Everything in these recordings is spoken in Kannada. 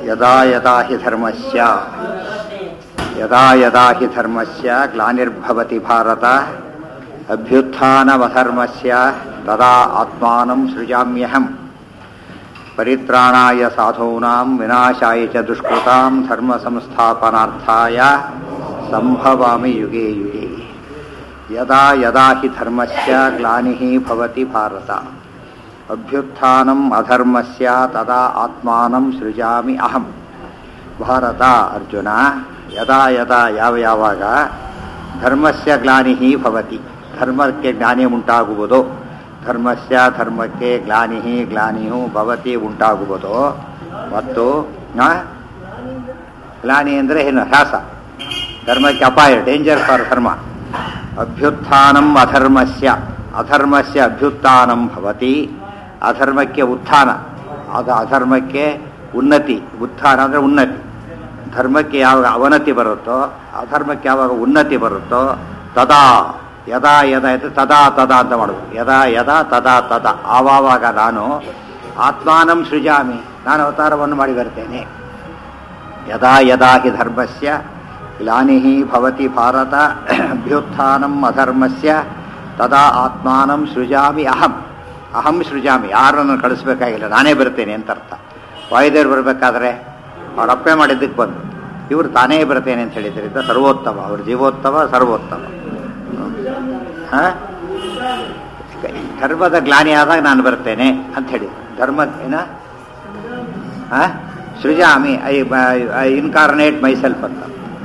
ಯದಾ ಯದಾ ಹಿ ಧರ್ಮಸ್ಯ ಯದಾ ಯದಾ ಹಿ ಧರ್ಮಸ್ಯ ಗ್ಲಾನಿರ್ಭವತಿ ಭಾರತ ಅಭ್ಯುತ್ಥಾನಮಧರ್ಮಸ್ಯ ತದಾ ಆತ್ಮಾನಂ ಸೃಜಾಮ್ಯಹಂ ಪರಿತ್ರಾಣಾಯ ಸಾಧೂನಾಂ ವಿನಾಶಾಯ ಚ ದುಷ್ಕೃತಾಂ ಧರ್ಮ ಸಂಸ್ಥಾಪನಾರ್ಥಾಯ ಸಂಭವಾಮಿ ಯುಗೆ ಯುಗೆ ಯದಾ ಯದಾ ಹಿ ಧರ್ಮಸ್ಯ ಗ್ಲಾನಿಃ ಭವತಿ ಭಾರತ ಅಭ್ಯುತ್ಥಾನಂ ಅಧರ್ಮಸ್ಯ ತದಾ ಆತ್ಮಾನಂ ಸೃಜಾಮಿ ಅಹಂ ಭಾರತ ಅರ್ಜುನ ಯದಾ ಯದಾ ಯಾವ ಯಾವಾಗ ಧರ್ಮಸ್ಯ ಗ್ಲಾನಿಹಿ ಭವತಿ ಧರ್ಮಕ್ಕೆ ಜ್ಞಾನಿ ಉಂಟಾಗುವುದು ಧರ್ಮಸ್ಯ ಧರ್ಮಕ್ಕೆ ಗ್ಲಾನಿಹಿ ಗ್ಲಾನಿಯು ಭವತಿ ಉಂಟಾಗುವುದು ಮತ್ತು ಆ, ಗ್ಲಾನಿ ಅಂದರೆ ಏನು ಹ್ರಾಸ ಧರ್ಮಕ್ಕೆ ಅಪಾಯ ಡೇಂಜರ್ ಫಾರ್ ಧರ್ಮ ಅಭ್ಯುತ್ಥಾನಂ ಅಧರ್ಮಸ್ಯ ಅಧರ್ಮಸ್ಯ ಅಭ್ಯುತ್ಥಾನಂ ಭವತಿ ಅಧರ್ಮಕ್ಕೆ ಉತ್ಥಾನ ಅದು ಅಧರ್ಮಕ್ಕೆ ಉನ್ನತಿ ಉತ್ಥಾನ ಅಂದರೆ ಉನ್ನತಿ ಧರ್ಮಕ್ಕೆ ಯಾವಾಗ ಅವನತಿ ಬರುತ್ತೋ ಅಧರ್ಮಕ್ಕೆ ಯಾವಾಗ ಉನ್ನತಿ ಬರುತ್ತೋ ತದಾ ಯದಾ ಯದಾ ಇದು ತದಾ ತದಾ ಅಂತ ಮಾಡೋದು ಯದಾ ಯದಾ ತದಾ ತದಾ ಆವಾಗ ನಾನು ಆತ್ಮಾನಂ ಸೃಜಾಮಿ ನಾನು ಅವತಾರವನ್ನು ಮಾಡಿ ಬರ್ತೇನೆ ಯದಾ ಯದಾ ಹಿ ಧರ್ಮಸ್ಯ ಗ್ಲಾನಿಃ ಭವತಿ ಭಾರತ ಅಭ್ಯುತ್ಥಾನಂ ಅಧರ್ಮಸ್ಯ ತದಾ ಆತ್ಮಾನಂ ಸೃಜಾಮಿ ಅಹಂ ಅಹಂ ಸೃಜಾಮಿ ಯಾರನ್ನು ಕಳಿಸ್ಬೇಕಾಗಿಲ್ಲ ನಾನೇ ಬರ್ತೇನೆ ಅಂತ ಅರ್ಥ ವಾಯುದೇವರು ಬರಬೇಕಾದ್ರೆ ಅವ್ರ ಅಪ್ಪೆ ಮಾಡಿದ್ದಕ್ಕೆ ಬಂದು ಇವರು ತಾನೇ ಬರ್ತೇನೆ ಅಂತ ಹೇಳಿದ್ರಿಂದ ಸರ್ವೋತ್ತಮ ಅವ್ರ ಜೀವೋತ್ತಮ ಸರ್ವೋತ್ತಮ ಹಾ? ಧರ್ಮದ ಗ್ಲಾನಿ ಆದಾಗ ನಾನು ಬರ್ತೇನೆ ಅಂತ ಹೇಳಿ ಧರ್ಮ ಏನ ಹಾ? ಸೃಜಾಮಿ ಐ ಐ ಇನ್ಕಾರ್ನೇಟ್ ಮೈಸೆಲ್ಫ್ ಅಂತ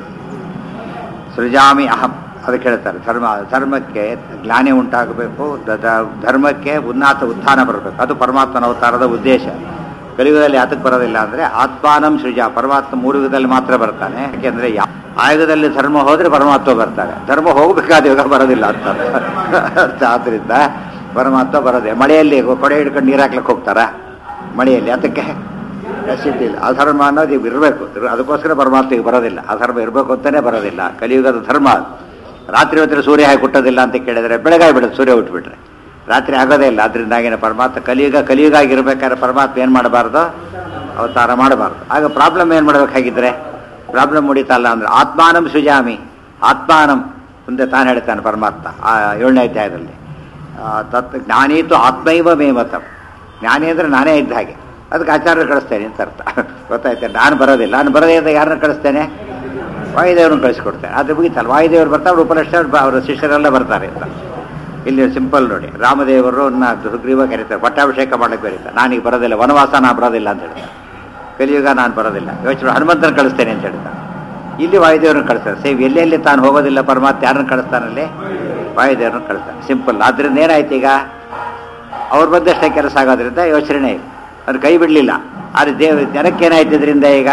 ಸೃಜಾಮಿ ಅಹಂ ಅದಕ್ಕೆ ಹೇಳ್ತಾರೆ ಧರ್ಮ ಧರ್ಮಕ್ಕೆ ಗ್ಲಾನಿ ಉಂಟಾಗಬೇಕು ದ- ದ- ಧರ್ಮಕ್ಕೆ ಉನ್ನತ ಉತ್ಥಾನ ಬರಬೇಕು ಅದು ಪರಮಾತ್ಮನ ಅವತಾರದ ಉದ್ದೇಶ ಕಲಿಯುಗದಲ್ಲಿ ಯಾತಕ್ಕೆ ಬರೋದಿಲ್ಲ ಅಂದರೆ ಆತ್ಮಾನಂ ಸೃಜ ಪರಮಾತ್ಮ ಮೂರು ಯುಗದಲ್ಲಿ ಮಾತ್ರ ಬರ್ತಾನೆ ಯಾಕೆಂದ್ರೆ ಯಾ- ಆ ಯುಗದಲ್ಲಿ ಧರ್ಮ ಹೋದ್ರೆ ಪರಮಾತ್ಮ ಬರ್ತಾನೆ ಧರ್ಮ ಹೋಗಬೇಕಾದ ಯುಗ ಬರೋದಿಲ್ಲ ಅಂತ ಅರ್ಥ ಆದ್ರಿಂದ ಪರಮಾತ್ಮ ಬರೋದೇ ಮಳೆಯಲ್ಲಿ ಕೊಡೆ ಹಿಡ್ಕೊಂಡು ನೀರು ಹಾಕ್ಲಿಕ್ಕೆ ಹೋಗ್ತಾರ ಮಳೆಯಲ್ಲಿ ಅದಕ್ಕೆ ಇಲ್ಲ ಅಧರ್ಮ ಅನ್ನೋದು ಈಗ ಇರಬೇಕು ಅದಕ್ಕೋಸ್ಕರ ಪರಮಾತ್ಮಗೆ ಬರೋದಿಲ್ಲ ಅಧರ್ಮ ಇರಬೇಕು ಅಂತಾನೆ ಬರೋದಿಲ್ಲ ಕಲಿಯುಗದ ಧರ್ಮ ಅದು. ರಾತ್ರಿ ಹೊತ್ತಿಗೆ ಸೂರ್ಯ ಹಾಕಿ ಹುಟ್ಟೋದಿಲ್ಲ ಅಂತ ಕೇಳಿದ್ರೆ ಬೆಳಗಾಗಿ ಬಿಡುತ್ತೆ ಸೂರ್ಯ ಹುಟ್ಟುಬಿಟ್ರೆ ರಾತ್ರಿ ಆಗೋದೇ ಇಲ್ಲ ಅದರಿಂದಾಗಿನ ಪರಮಾತ್ಮ ಕಲಿಯುಗ ಕಲಿಯುಗ ಆಗಿರ್ಬೇಕಾದ್ರೆ ಪರಮಾತ್ಮ ಏನು ಮಾಡಬಾರ್ದು ಅವತಾರ ಮಾಡಬಾರ್ದು ಆಗ ಪ್ರಾಬ್ಲಮ್ ಏನು ಮಾಡಬೇಕಾಗಿದ್ರೆ ಪ್ರಾಬ್ಲಮ್ ಮುಡಿತಲ್ಲ ಅಂದ್ರೆ ಆತ್ಮಾನಂ ಸುಜಾಮಿ ಆತ್ಮಾನಂ ಮುಂದೆ ತಾನು ಹೇಳ್ತಾನೆ ಪರಮಾತ್ಮ ಆ ಏಳನೇ ಅಧ್ಯಾಯದಲ್ಲಿ ಆ, ತತ್ ಜ್ಞಾನೀತು ಆತ್ಮೈವ ಮೇಮತಂ ಜ್ಞಾನಿ ಅಂದರೆ ನಾನೇ ಇದ್ದ ಹಾಗೆ ಅದಕ್ಕೆ ಆಚಾರ್ಯರು ಕಳಿಸ್ತೇನೆ ಅಂತ ಅರ್ಥ ಗೊತ್ತಾಯ್ತು ನಾನು ಬರೋದಿಲ್ಲ ನಾನು ಬರೋದೇ ಇದ್ದಾಗ ಯಾರನ್ನ ಕಳಿಸ್ತೇನೆ ವಾಯುದೇವ್ರನ್ನ ಕಳಿಸ್ಕೊಡ್ತೇನೆ ಅದು ಮುಗಿತಲ್ಲ ವಾಯುದೇವರು ಬರ್ತಾರೆ ಉಪಲಕ್ಷ ಅವರ ಶಿಷ್ಯರೆಲ್ಲ ಬರ್ತಾರೆ ಅಂತ ಇಲ್ಲಿ ಸಿಂಪಲ್ ನೋಡಿ ರಾಮದೇವರು ಸುಗ್ರೀವ ಕರೀತಾರೆ ಪಟ್ಟಾಭಿಷೇಕ ಮಾಡಕ್ಕೆ ಬರೀತಾರೆ ನಾನೀಗ ಬರೋದಿಲ್ಲ ವನವಾಸ ನಾನು ಬರೋದಿಲ್ಲ ಅಂತ ಹೇಳ್ತಾರೆ ಕಲಿಯುಗ ನಾನು ಬರೋದಿಲ್ಲ ಯೋಚನೆ ಹನುಮಂತನ ಕಳಿಸ್ತೇನೆ ಅಂತ ಹೇಳ್ತಾರೆ ಇಲ್ಲಿ ವಾಯುದೇವ್ರನ್ನ ಕಳಿಸ್ತಾರೆ ಸೇವ್ ಎಲ್ಲೆಲ್ಲಿ ತಾನು ಹೋಗೋದಿಲ್ಲ ಪರಮಾತ್ಮ ಯಾರನ್ನ ಕಳಿಸ್ತಾನಲ್ಲಿ ವಾಯುದೇವ್ರನ್ನ ಕಳಿಸ್ತಾನೆ ಸಿಂಪಲ್ ಆದ್ರಿಂದ ಏನಾಯ್ತು ಈಗ ಅವ್ರು ಬಂದಷ್ಟೇ ಕೆಲಸ ಆಗೋದ್ರಿಂದ ಯೋಚನೆ ಇಲ್ಲ ಅವ್ರು ಕೈ ಬಿಡಲಿಲ್ಲ ಆದರೆ ದೇವ ಜನಕ್ಕೇನಾಯ್ತು ಇದರಿಂದ ಈಗ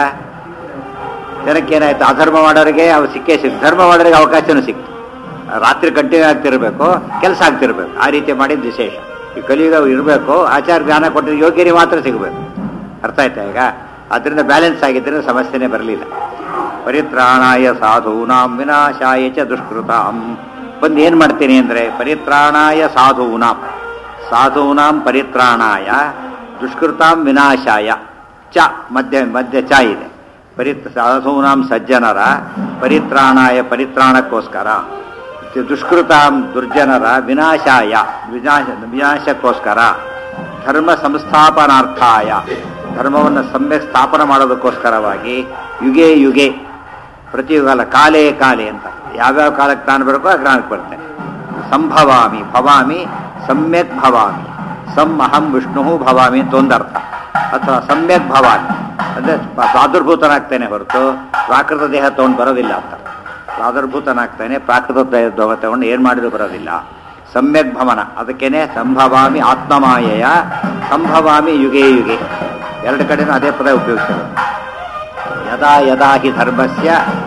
ಜನಕ್ಕೇನಾಯ್ತು ಅಧರ್ಮ ಮಾಡೋರಿಗೆ ಅವು ಸಿಕ್ಕೇ ಸಿಕ್ತು ಧರ್ಮ ಮಾಡೋರಿಗೆ ಅವಕಾಶನೂ ಸಿಕ್ತು ರಾತ್ರಿ ಕಂಟಿನ್ಯೂ ಆಗ್ತಿರ್ಬೇಕು ಕೆಲಸ ಆಗ್ತಿರ್ಬೇಕು ಆ ರೀತಿ ಮಾಡಿದ ವಿಶೇಷ ಈ ಕಲಿಯುಗ ಇರಬೇಕು ಆಚಾರ ಜ್ಞಾನ ಕೊಟ್ಟಿದ್ರೆ ಯೋಗ್ಯರಿಗೆ ಮಾತ್ರ ಸಿಗಬೇಕು ಅರ್ಥ ಆಯ್ತಾ ಈಗ ಅದರಿಂದ ಬ್ಯಾಲೆನ್ಸ್ ಆಗಿದ್ರೆ ಸಮಸ್ಯೆನೇ ಬರಲಿಲ್ಲ ಪರಿತ್ರಾಣಾಯ ಸಾಧೂನಾಂ ವಿನಾಶಾಯ ಚ ದುಷ್ಕೃತಾಂ ಬಂದು ಏನು ಮಾಡ್ತೀನಿ ಅಂದರೆ ಪರಿತ್ರಾಣಾಯ ಸಾಧೂನಾಂ ಸಾಧೂನಾಂ ಪರಿತ್ರಾಣಾಯ ದುಷ್ಕೃತಾಂ ವಿನಾಶಾಯ ಚ ಮಧ್ಯ ಮಧ್ಯ ಚ ಇದೆ ಪರಿತ್ ಸಾಧೂನಾಂ ಸಜ್ಜನರ ಪರಿತ್ರಾಣಾಯ ಪರಿತ್ರಾಣಕ್ಕೋಸ್ಕರ ದುಷ್ಕೃತಾಂ ದುರ್ಜನರ ವಿನಾಶಾಯ ವಿನಾಶ ವಿನಾಶಕ್ಕೋಸ್ಕರ ಧರ್ಮ ಸಂಸ್ಥಾಪನಾರ್ಥಾಯ ಧರ್ಮವನ್ನು ಸಮ್ಯಕ್ ಸ್ಥಾಪನ ಮಾಡೋದಕ್ಕೋಸ್ಕರವಾಗಿ ಯುಗೆ ಯುಗೆ ಪ್ರತಿಯುಗಲ ಕಾಲೇ ಕಾಲೇ ಅಂತ ಯಾವ್ಯಾವ ಕಾಲಕ್ಕೆ ನಾನು ಬರಬೇಕೋ ಆ ಕಾಲಕ್ಕೆ ಬರ್ತೇನೆ ಸಂಭವಾಮಿ ಭವಾಮಿ ಸಮ್ಯಕ್ ಭವಾಮಿ ಸಮ್ ಅಹಂ ವಿಷ್ಣು ಭವಾಮಿ ಅಂತ ಒಂದರ್ಥ ಅಥವಾ ಸಮ್ಯಕ್ ಭವಾಮಿ ಅಂದರೆ ಪ್ರಾದುರ್ಭೂತನಾಗ್ತೇನೆ ಹೊರತು ಪ್ರಾಕೃತ ದೇಹ ತಗೊಂಡು ಬರೋದಿಲ್ಲ ಅಂತ ಪ್ರಾದುರ್ಭೂತನಾಗ್ತೇನೆ ಪ್ರಾಕೃತ ದೇಹ ತಗೊಂಡು ಏನು ಮಾಡಿದ್ರು ಬರೋದಿಲ್ಲ ಸಮ್ಯಕ್ ಭವನ ಅದಕ್ಕೇನೆ ಸಂಭವಾಮಿ ಆತ್ಮಮಾಯೆಯ ಸಂಭವಾಮಿ ಯುಗೆ ಯುಗೆ ಎರಡು ಕಡೆನೂ ಅದೇ ಪದ ಉಪಯೋಗಿಸೋದು ಯದಾ ಯದಾ ಹಿ ಧರ್ಮಸ್ಯ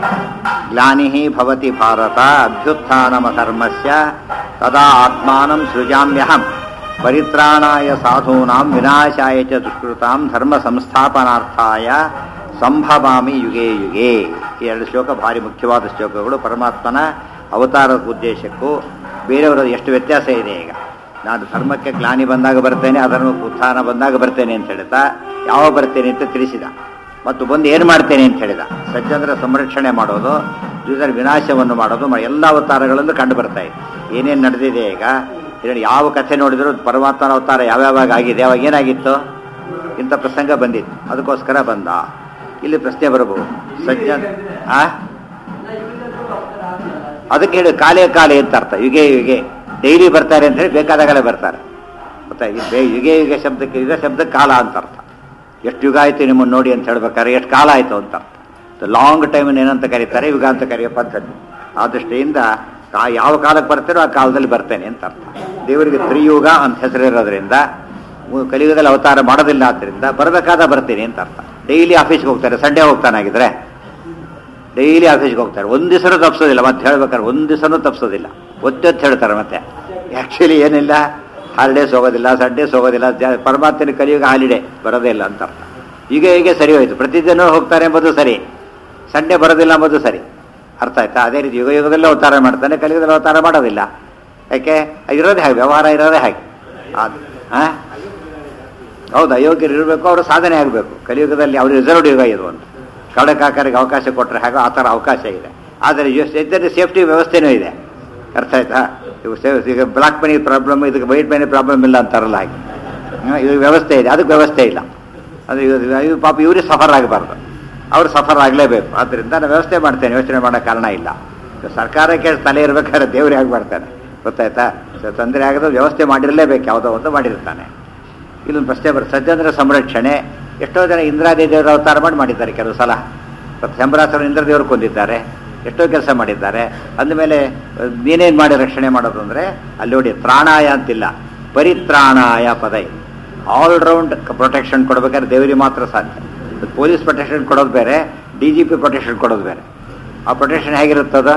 ಗ್ಲಾನಿ ಭವತಿ ಭಾರತ ಅಭ್ಯುತ್ಥಾನಮಧರ್ಮಸ್ಯ ತದಾ ಆತ್ಮಾನಂ ಸೃಜಾಮ್ಯಹಂ ಪರಿತ್ರಾಣಾಯ ಸಾಧೂನಾಂ ವಿನಾಶಾಯ ಚ ದುಷ್ಕೃತಾಂ ಧರ್ಮ ಸಂಸ್ಥಾಪನಾರ್ಥಾಯ ಸಂಭವಾಮಿ ಯುಗೆ ಯುಗೆ ಈ ಎರಡು ಶ್ಲೋಕ ಭಾರಿ ಮುಖ್ಯವಾದ ಶ್ಲೋಕಗಳು ಪರಮಾತ್ಮನ ಅವತಾರದ ಉದ್ದೇಶಕ್ಕೂ ಬೇರೆಯವರ ಎಷ್ಟು ವ್ಯತ್ಯಾಸ ಇದೆ ಈಗ ನಾನು ಧರ್ಮಕ್ಕೆ ಗ್ಲಾನಿ ಬಂದಾಗ ಬರ್ತೇನೆ ಅಧರ್ಮಕ್ಕೆ ಉತ್ಥಾನ ಬಂದಾಗ ಬರ್ತೇನೆ ಅಂತ ಹೇಳ್ತಾ ಯಾವ ಬರ್ತೇನೆ ಅಂತ ತಿಳಿಸಿದ ಮತ್ತು ಬಂದು ಏನು ಮಾಡ್ತೇನೆ ಅಂತ ಹೇಳಿದ ಸಜ್ಜನರ ಸಂರಕ್ಷಣೆ ಮಾಡೋದು ದುರ್ಜನ ವಿನಾಶವನ್ನು ಮಾಡೋದು ಮ- ಎಲ್ಲ ಅವತಾರಗಳಲ್ಲೂ ಕಂಡು ಬರ್ತಾ ಇದೆ ಏನೇನು ನಡೆದಿದೆ ಈಗ ಇದರಲ್ಲಿ ಯಾವ ಕಥೆ ನೋಡಿದ್ರು ಪರಮಾತ್ಮನ ಅವತಾರ ಯಾವ್ಯಾವಾಗ ಆಗಿದೆ ಅವಾಗ ಏನಾಗಿತ್ತು ಇಂಥ ಪ್ರಸಂಗ ಬಂದಿತ್ತು ಅದಕ್ಕೋಸ್ಕರ ಬಂದ ಇಲ್ಲಿ ಪ್ರಶ್ನೆ ಬರಬಹುದು ಸಜ್ಜನ ಆ ಅದಕ್ಕೆ ಹೇಳಿ ಕಾಲೇ ಕಾಲೇ ಅಂತ ಅರ್ಥ ಯುಗೆ ಯುಗೆ ಡೈಲಿ ಬರ್ತಾರೆ ಅಂತ ಹೇಳಿ ಬೇಕಾದಾಗಲೇ ಬರ್ತಾರೆ ಗೊತ್ತಾ ಈ ಬೇ- ಯುಗೆ ಯುಗೆ ಶಬ್ದಕ್ಕೆ ಯುಗ ಶಬ್ದಕ್ಕೆ ಕಾಲ ಅಂತ ಅರ್ಥ ಎಷ್ಟು ಯುಗ ಆಯ್ತು ನಿಮ್ಮನ್ನು ನೋಡಿ ಅಂತ ಹೇಳ್ಬೇಕಾದ್ರೆ ಎಷ್ಟು ಕಾಲ ಆಯ್ತು ಅಂತ ಅರ್ಥ ಲಾಂಗ್ ಟೈಮ್ ಏನಂತ ಕರೀತಾರೆ ಯುಗ ಅಂತ ಕರೆಯೋ ಪದ್ಧತಿ ಆ ದೃಷ್ಟಿಯಿಂದ ಕಾ- ಯಾವ ಕಾಲಕ್ಕೆ ಬರ್ತಾರೋ ಆ ಕಾಲದಲ್ಲಿ ಬರ್ತೇನೆ ಅಂತ ಅರ್ಥ ದೇವರಿಗೆ ತ್ರಿಯುಗ ಅಂತ ಹೆಸರಿರೋದ್ರಿಂದ ಮು- ಕಲಿಯುಗದಲ್ಲಿ ಅವತಾರ ಮಾಡೋದಿಲ್ಲ ಆದ್ದರಿಂದ ಬರಬೇಕಾದ ಬರ್ತೀನಿ ಅಂತ ಅರ್ಥ ಡೈಲಿ ಆಫೀಸ್ಗೆ ಹೋಗ್ತಾರೆ ಸಂಡೇ ಹೋಗ್ತಾನಾಗಿದ್ರೆ ಡೈಲಿ ಆಫೀಸ್ಗೆ ಹೋಗ್ತಾರೆ ಒಂದು ದಿವಸನೂ ತಪ್ಪಿಸೋದಿಲ್ಲ ಮತ್ತೆ ಹೇಳ್ಬೇಕಾದ್ರೆ ಒಂದು ದಿವಸನೂ ತಪ್ಪಿಸೋದಿಲ್ಲ ಒತ್ತೊತ್ತು ಹೇಳ್ತಾರೆ ಮತ್ತೆ ಆ್ಯಕ್ಚುಲಿ ಏನಿಲ್ಲ ಹಾಲಿಡೇಸ್ ಹೋಗೋದಿಲ್ಲ ಸಂಡೇಸ್ ಹೋಗೋದಿಲ್ಲ ಜ- ಪರಮಾತ್ಮನ ಕಲಿಯುಗ ಹಾಲಿಡೇ ಬರೋದೇ ಇಲ್ಲ ಅಂತ ಅರ್ಥ ಈಗ ಹೀಗೆ ಸರಿ ಹೋಯ್ತು ಪ್ರತಿದಿನ ಹೋಗ್ತಾರೆ ಎಂಬುದು ಸರಿ ಸಂಡೇ ಬರೋದಿಲ್ಲ ಎಂಬುದು ಸರಿ ಅರ್ಥ ಆಯ್ತಾ ಅದೇ ರೀತಿ ಯುಗ ಯುಗದಲ್ಲೇ ಅವತಾರ ಮಾಡ್ತಾನೆ ಕಲಿಯುಗದಲ್ಲಿ ಅವತಾರ ಮಾಡೋದಿಲ್ಲ ಯಾಕೆ ಇರೋದೇ ಹಾಗೆ ವ್ಯವಹಾರ ಇರೋದೇ ಹಾಗೆ ಅದು ಹಾಂ ಹೌದು ಅಯೋಗ್ಯರು ಇರಬೇಕು ಅವರು ಸಾಧನೆ ಆಗಬೇಕು ಕಲಿಯುಗದಲ್ಲಿ ಅವ್ರ ರಿಸರ್ವ್ಡ್ ಯುಗ ಇದು ಅಂತ ಕಡಕಾಕರಿಗೆ ಅವಕಾಶ ಕೊಟ್ಟರೆ ಹಾಗೆ ಆ ಥರ ಅವಕಾಶ ಇದೆ ಆದರೆ ಇದರಲ್ಲಿ ಸೇಫ್ಟಿ ವ್ಯವಸ್ಥೆನೂ ಇದೆ ಅರ್ಥ ಆಯ್ತಾ ಇವು ಸೇ- ಈಗ ಬ್ಲಾಕ್ ಮನಿ ಪ್ರಾಬ್ಲಮ್ ಇದಕ್ಕೆ ವೈಟ್ ಮನಿ ಪ್ರಾಬ್ಲಮ್ ಇಲ್ಲ ಅಂತಾರಲ್ಲ ಹಾಗೆ ಹ್ಮ್, ಇದು ವ್ಯವಸ್ಥೆ ಇದೆ ಅದಕ್ಕೆ ವ್ಯವಸ್ಥೆ ಇಲ್ಲ ಅದು ಇವ್ರು- ಇವ್ರು ಪಾಪ ಇವರೇ ಸಫರ್ ಆಗಬಾರ್ದು ಅವ್ರು ಸಫರ್ ಆಗಲೇಬೇಕು ಆದ್ದರಿಂದ ನಾನು ವ್ಯವಸ್ಥೆ ಮಾಡ್ತೇನೆ ಯೋಚನೆ ಮಾಡೋ ಕಾರಣ ಇಲ್ಲ ಈಗ ಸರ್ಕಾರಕ್ಕೆ ತಲೆ ಇರಬೇಕಾದ್ರೆ ದೇವರೇ ಆಗಿ ಮಾಡ್ತಾನೆ ಗೊತ್ತಾಯ್ತಾ ಸೊ ತೊಂದರೆ ಆಗದ ವ್ಯವಸ್ಥೆ ಮಾಡಿರಲೇಬೇಕು ಯಾವುದೋ ಒಂದು ಮಾಡಿರ್ತಾನೆ ಇಲ್ಲೊಂದು ಪ್ರಶ್ನೆ ಬರುತ್ತೆ ಸಜ್ಜನರ ಸಂರಕ್ಷಣೆ ಎಷ್ಟೋ ಜನ ಇಂದ್ರಾದಿ ದೇವರ ಅವತಾರ ಮಾಡಿ ಮಾಡಿದ್ದಾರೆ ಕೆಲವು ಸಲ ಶಂಬರಾಸನ ಇಂದ್ರದೇವರು ಕೊಂದಿದ್ದಾರೆ ಎಷ್ಟೋ ಕೆಲಸ ಮಾಡಿದ್ದಾರೆ ಅಂದಮೇಲೆ ನೀನೇನು ಮಾಡಿ ರಕ್ಷಣೆ ಮಾಡೋದು ಅಂದರೆ ಅಲ್ಲಿ ನೋಡಿ ತ್ರಾಣಾಯ ಅಂತಿಲ್ಲ ಪರಿತ್ರಾಣಾಯ ಪದ ಇದೆ ಆಲ್ ರೌಂಡ್ ಪ್ರೊಟೆಕ್ಷನ್ ಕೊಡ್ಬೇಕಾದ್ರೆ ದೇವರಿಗೆ ಮಾತ್ರ ಸಾಧ್ಯ ಪೊಲೀಸ್ ಪ್ರೊಟೆಕ್ಷನ್ ಕೊಡೋದು ಬೇರೆ ಡಿ ಜಿ ಪಿ ಪ್ರೊಟೆಕ್ಷನ್ ಕೊಡೋದು ಬೇರೆ ಆ ಪ್ರೊಟೆಕ್ಷನ್ ಹೇಗಿರುತ್ತದ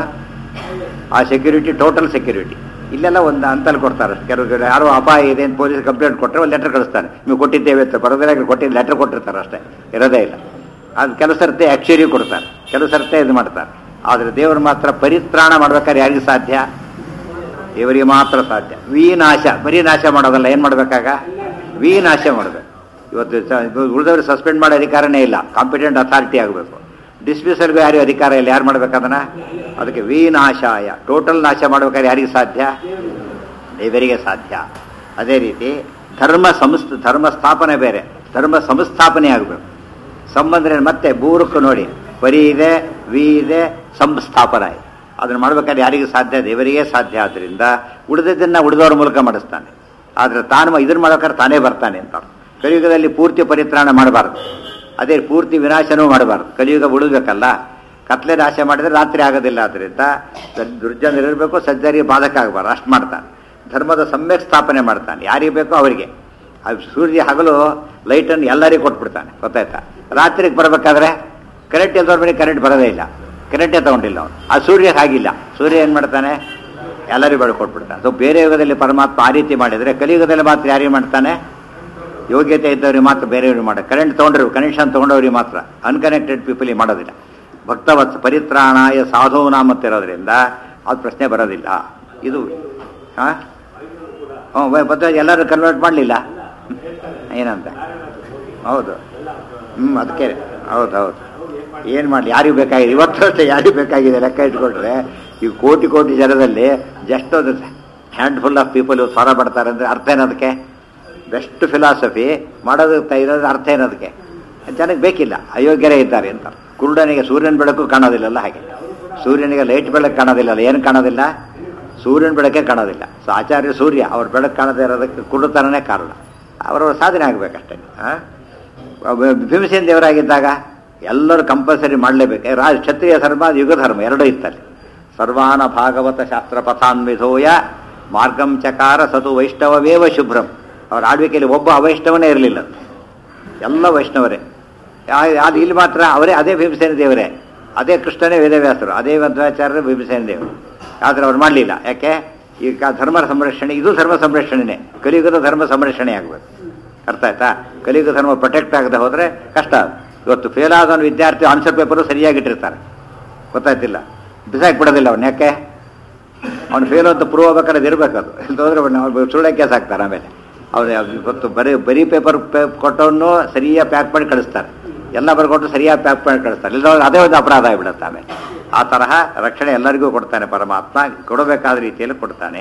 ಆ ಸೆಕ್ಯೂರಿಟಿ ಟೋಟಲ್ ಸೆಕ್ಯೂರಿಟಿ ಇಲ್ಲೆಲ್ಲ ಒಂದು ಅಂತಲ್ಲಿ ಕೊಡ್ತಾರೆ ಕೆಲವು ಯಾರೋ ಅಪಾಯ ಇದೆ ಅಂತ ಪೊಲೀಸ್ ಕಂಪ್ಲೇಂಟ್ ಕೊಟ್ಟರೆ ಒಂದು ಲೆಟರ್ ಕಳಿಸ್ತಾರೆ ನೀವು ಕೊಟ್ಟಿದ್ದೇವೆ ಅಂತ ಬರೋದಿಲ್ಲ ಕೊಟ್ಟಿದ್ದು ಲೆಟರ್ ಕೊಟ್ಟಿರ್ತಾರೆ ಅಷ್ಟೇ ಇರೋದೇ ಇಲ್ಲ ಅದು ಕೆಲವು ಸರ್ತೆ ಆ್ಯಕ್ಚುರಿ ಕೊಡ್ತಾರೆ ಕೆಲವು ಸರ್ತೆ ಇದು ಮಾಡ್ತಾರೆ ಆದರೆ ದೇವರು ಮಾತ್ರ ಪರಿತ್ರಾಣ ಮಾಡ್ಬೇಕಾದ್ರೆ ಯಾರಿಗೆ ಸಾಧ್ಯ ದೇವರಿಗೆ ಮಾತ್ರ ಸಾಧ್ಯ ವಿನಾಶ ಬರೀ ನಾಶ ಮಾಡೋದಲ್ಲ ಏನು ಮಾಡಬೇಕಾಗ ವಿನಾಶ ಮಾಡಬೇಕು ಇವತ್ತು ಉಳಿದವರು ಸಸ್ಪೆಂಡ್ ಮಾಡೋ ಅಧಿಕಾರನೇ ಇಲ್ಲ ಕಾಂಪಿಟೆಂಟ್ ಅಥಾರಿಟಿ ಆಗಬೇಕು ಡಿಸ್ಮಿಸಲ್ಗೂ ಯಾರಿಗೂ ಅಧಿಕಾರ ಇಲ್ಲ ಯಾರು ಮಾಡ್ಬೇಕದನ್ನ ಅದಕ್ಕೆ ವಿನಾಶಾಯ ಟೋಟಲ್ ನಾಶ ಮಾಡ್ಬೇಕಾದ್ರೆ ಯಾರಿಗೆ ಸಾಧ್ಯ ದೇವರಿಗೆ ಸಾಧ್ಯ ಅದೇ ರೀತಿ ಧರ್ಮ ಸಂಸ್ಥ ಧರ್ಮ ಸ್ಥಾಪನೆ ಬೇರೆ ಧರ್ಮ ಸಂಸ್ಥಾಪನೆ ಆಗಬೇಕು ಸಂಬಂಧ ಮತ್ತೆ ಮೂರಕ್ಕೂ ನೋಡಿ ಪರಿ ಇದೆ ವಿ ಇದೆ ಸಂಸ್ಥಾಪನ ಇದೆ ಅದನ್ನು ಮಾಡ್ಬೇಕಾದ್ರೆ ಯಾರಿಗೆ ಸಾಧ್ಯ ದೇವರಿಗೆ ಸಾಧ್ಯ ಆದ್ದರಿಂದ ಉಳಿದದ್ದನ್ನ ಉಳಿದವರ ಮೂಲಕ ಮಾಡಿಸ್ತಾನೆ ಆದರೆ ತಾನು ಇದನ್ನು ಮಾಡ್ಬೇಕಾದ್ರೆ ತಾನೇ ಬರ್ತಾನೆ ಅಂತ ಕಲಿಯುಗದಲ್ಲಿ ಪೂರ್ತಿ ಪರಿತ್ರಾಣ ಮಾಡಬಾರ್ದು ಅದೇ ಪೂರ್ತಿ ವಿನಾಶನೂ ಮಾಡಬಾರ್ದು ಕಲಿಯುಗ ಉಳಿಬೇಕಲ್ಲ ಕತ್ಲೆ ನಾಶ ಮಾಡಿದ್ರೆ ರಾತ್ರಿ ಆಗೋದಿಲ್ಲ ಆದ್ದರಿಂದ ದುರ್ಜನರಿರಬೇಕು ಸಜ್ಜರಿಗೆ ಬಾಧಕ ಆಗಬಾರ್ದು ಅಷ್ಟು ಮಾಡ್ತಾನೆ ಧರ್ಮದ ಸಮ್ಯಕ್ ಸ್ಥಾಪನೆ ಮಾಡ್ತಾನೆ ಯಾರಿಗೆ ಬೇಕೋ ಅವರಿಗೆ ಅದು ಸೂರ್ಯ ಹಗಲು ಲೈಟನ್ನು ಎಲ್ಲರಿಗೂ ಕೊಟ್ಬಿಡ್ತಾನೆ ಗೊತ್ತಾಯ್ತಾ ರಾತ್ರಿಗೆ ಬರಬೇಕಾದ್ರೆ ಕರೆಂಟ್ ಇಲ್ದವ್ರ ಮನೆಗೆ ಕರೆಂಟ್ ಬರೋದೇ ಇಲ್ಲ ಕರೆಂಟೇ ತಗೊಂಡಿಲ್ಲ ಅವನು ಆ ಸೂರ್ಯ ಹಾಗಿಲ್ಲ ಸೂರ್ಯ ಏನು ಮಾಡ್ತಾನೆ ಎಲ್ಲರಿಗೂ ಬೆಳಕು ಕೊಟ್ಬಿಡ್ತಾನೆ ಸೊ ಬೇರೆ ಯುಗದಲ್ಲಿ ಪರಮಾತ್ಮ ಆ ರೀತಿ ಮಾಡಿದರೆ ಕಲಿಯುಗದಲ್ಲಿ ಮಾತ್ರ ಯಾರಿಗೆ ಮಾಡ್ತಾನೆ ಯೋಗ್ಯತೆ ಇದ್ದವ್ರಿಗೆ ಮಾತ್ರ ಬೇರೆಯವ್ರಿಗೆ ಮಾಡ ಕರೆಂಟ್ ತೊಗೊಂಡ್ರು ಕನೆಕ್ಷನ್ ತೊಗೊಂಡವ್ರಿಗೆ ಮಾತ್ರ ಅನ್ಕನೆಕ್ಟೆಡ್ ಪೀಪಲಿಗೆ ಮಾಡೋದಿಲ್ಲ ಭಕ್ತವತ್ಸ ಪರಿತ್ರಾಣಾಯ ಸಾಧೂನಾಮ ಅಂತಿರೋದ್ರಿಂದ ಅದು ಪ್ರಶ್ನೆ ಬರೋದಿಲ್ಲ ಇದು ಹಾಂ ಹ್ಞೂ ಮತ್ತೆ ಎಲ್ಲರೂ ಕನ್ವರ್ಟ್ ಮಾಡಲಿಲ್ಲ ಏನಂತ ಹೌದು ಹ್ಞೂ ಅದಕ್ಕೆ ಹೌದು ಹೌದು ಏನು ಮಾಡಲಿ ಯಾರಿಗೂ ಬೇಕಾಗಿದೆ ಇವತ್ತು ಅಷ್ಟೇ ಯಾರಿಗೂ ಬೇಕಾಗಿದೆ ಲೆಕ್ಕ ಇಟ್ಕೊಂಡ್ರೆ ಈ ಕೋಟಿ ಕೋಟಿ ಜನದಲ್ಲಿ ಜಸ್ಟ್ ಒಂದು ಹ್ಯಾಂಡ್ಫುಲ್ ಆಫ್ ಪೀಪಲ್ ಸ್ವರ ಪಡ್ತಾರೆ ಅಂದರೆ ಅರ್ಥ ಏನದಕ್ಕೆ ಬೆಸ್ಟ್ ಫಿಲಾಸಫಿ ಮಾಡೋದಕ್ಕೆ ಇರೋದು ಅರ್ಥ ಏನದಕ್ಕೆ ಜನಕ್ಕೆ ಬೇಕಿಲ್ಲ ಅಯೋಗ್ಯರೇ ಇದ್ದಾರೆ ಅಂತ ಕುರುಡನಿಗೆ ಸೂರ್ಯನ ಬೆಳಕು ಕಾಣೋದಿಲ್ಲಲ್ಲ ಹಾಗೆ ಸೂರ್ಯನಿಗೆ ಲೈಟ್ ಬೆಳಕು ಕಾಣೋದಿಲ್ಲಲ್ಲ ಏನು ಕಾಣೋದಿಲ್ಲ ಸೂರ್ಯನ ಬೆಳಕೆ ಕಾಣೋದಿಲ್ಲ ಸೊ ಆಚಾರ್ಯ ಸೂರ್ಯ ಅವ್ರ ಬೆಳಕು ಕಾಣದೇ ಇರೋದಕ್ಕೆ ಕುರುಡತನನೇ ಕಾರಣ ಅವರವ್ರ ಸಾಧನೆ ಆಗಬೇಕಷ್ಟೇ ಭೀಮಸೇನ ದೇವರಾಗಿದ್ದಾಗ ಎಲ್ಲರೂ ಕಂಪಲ್ಸರಿ ಮಾಡಲೇಬೇಕು ರಾಜ ಕ್ಷತ್ರಿಯ ಧರ್ಮ ಯುಗ ಧರ್ಮ ಎರಡೂ ಇತ್ತಲ್ಲಿ ಸರ್ವಾನ ಭಾಗವತ ಶಾಸ್ತ್ರ ಪಥಾನ್ವಿಧೋಯ ಮಾರ್ಗಂ ಚಕಾರ ಸತು ವೈಷ್ಣವವೇವ ಶುಭ್ರಂ ಅವರ ಆಳ್ವಿಕೆಯಲ್ಲಿ ಒಬ್ಬ ಅವೈಷ್ಣವನೇ ಇರಲಿಲ್ಲ ಎಲ್ಲ ವೈಷ್ಣವರೇ ಅದು ಇಲ್ಲಿ ಮಾತ್ರ ಅವರೇ ಅದೇ ಭೀಮಸೇನ ದೇವರೇ ಅದೇ ಕೃಷ್ಣನೇ ವೇದವ್ಯಾಸರು ಅದೇ ಮಧ್ವಾಚಾರ್ಯರು ಭೀಮಸೇನ ದೇವರು ಆದರೆ ಅವ್ರು ಮಾಡಲಿಲ್ಲ ಯಾಕೆ ಈಗ ಧರ್ಮ ಸಂರಕ್ಷಣೆ ಇದು ಧರ್ಮ ಸಂರಕ್ಷಣೆನೇ ಕಲಿಯುಗದ ಧರ್ಮ ಸಂರಕ್ಷಣೆ ಆಗಬೇಕು ಅರ್ಥ ಆಯ್ತಾ ಕಲಿಯುಗ ಧರ್ಮ ಪ್ರೊಟೆಕ್ಟ್ ಆಗದೆ ಹೋದರೆ ಕಷ್ಟ ಇವತ್ತು ಫೇಲ್ ಆದ ವಿದ್ಯಾರ್ಥಿ ಆನ್ಸರ್ ಪೇಪರು ಸರಿಯಾಗಿಟ್ಟಿರ್ತಾರೆ ಗೊತ್ತಾಯ್ತಿಲ್ಲ ಬಿಸಾಕಿ ಬಿಡೋದಿಲ್ಲ ಅವನು ಯಾಕೆ ಅವ್ನು ಫೇಲ್ ಅಂತ ಪ್ರೂವ್ ಆಗ್ಬೇಕಾದ್ರೆ ಅದು ಇರಬೇಕು ಅದು ಇಲ್ದೋದ್ರೆ ಅವ್ನು ಸುಳ್ಳೆ ಕೇಸ್ ಹಾಕ್ತಾರೆ ಆಮೇಲೆ ಅವ್ರು ಇವತ್ತು ಬರೀ ಬರೀ ಪೇಪರ್ ಕೊಟ್ಟವನು ಸರಿಯಾಗಿ ಪ್ಯಾಕ್ ಮಾಡಿ ಕಳಿಸ್ತಾರೆ ಎಲ್ಲ ಬರ್ಕೊಟ್ಟು ಸರಿಯಾಗಿ ಪ್ಯಾಕ್ ಮಾಡಿ ಕಳಿಸ್ತಾರೆ ಇಲ್ಲ ಅದೇ ಒಂದು ಅಪರಾಧ ಆಗಿಬಿಡುತ್ತೆ ಆಮೇಲೆ ಆ ತರಹ ರಕ್ಷಣೆ ಎಲ್ಲರಿಗೂ ಕೊಡ್ತಾನೆ ಪರಮಾತ್ಮ ಕೊಡಬೇಕಾದ ರೀತಿಯಲ್ಲಿ ಕೊಡ್ತಾನೆ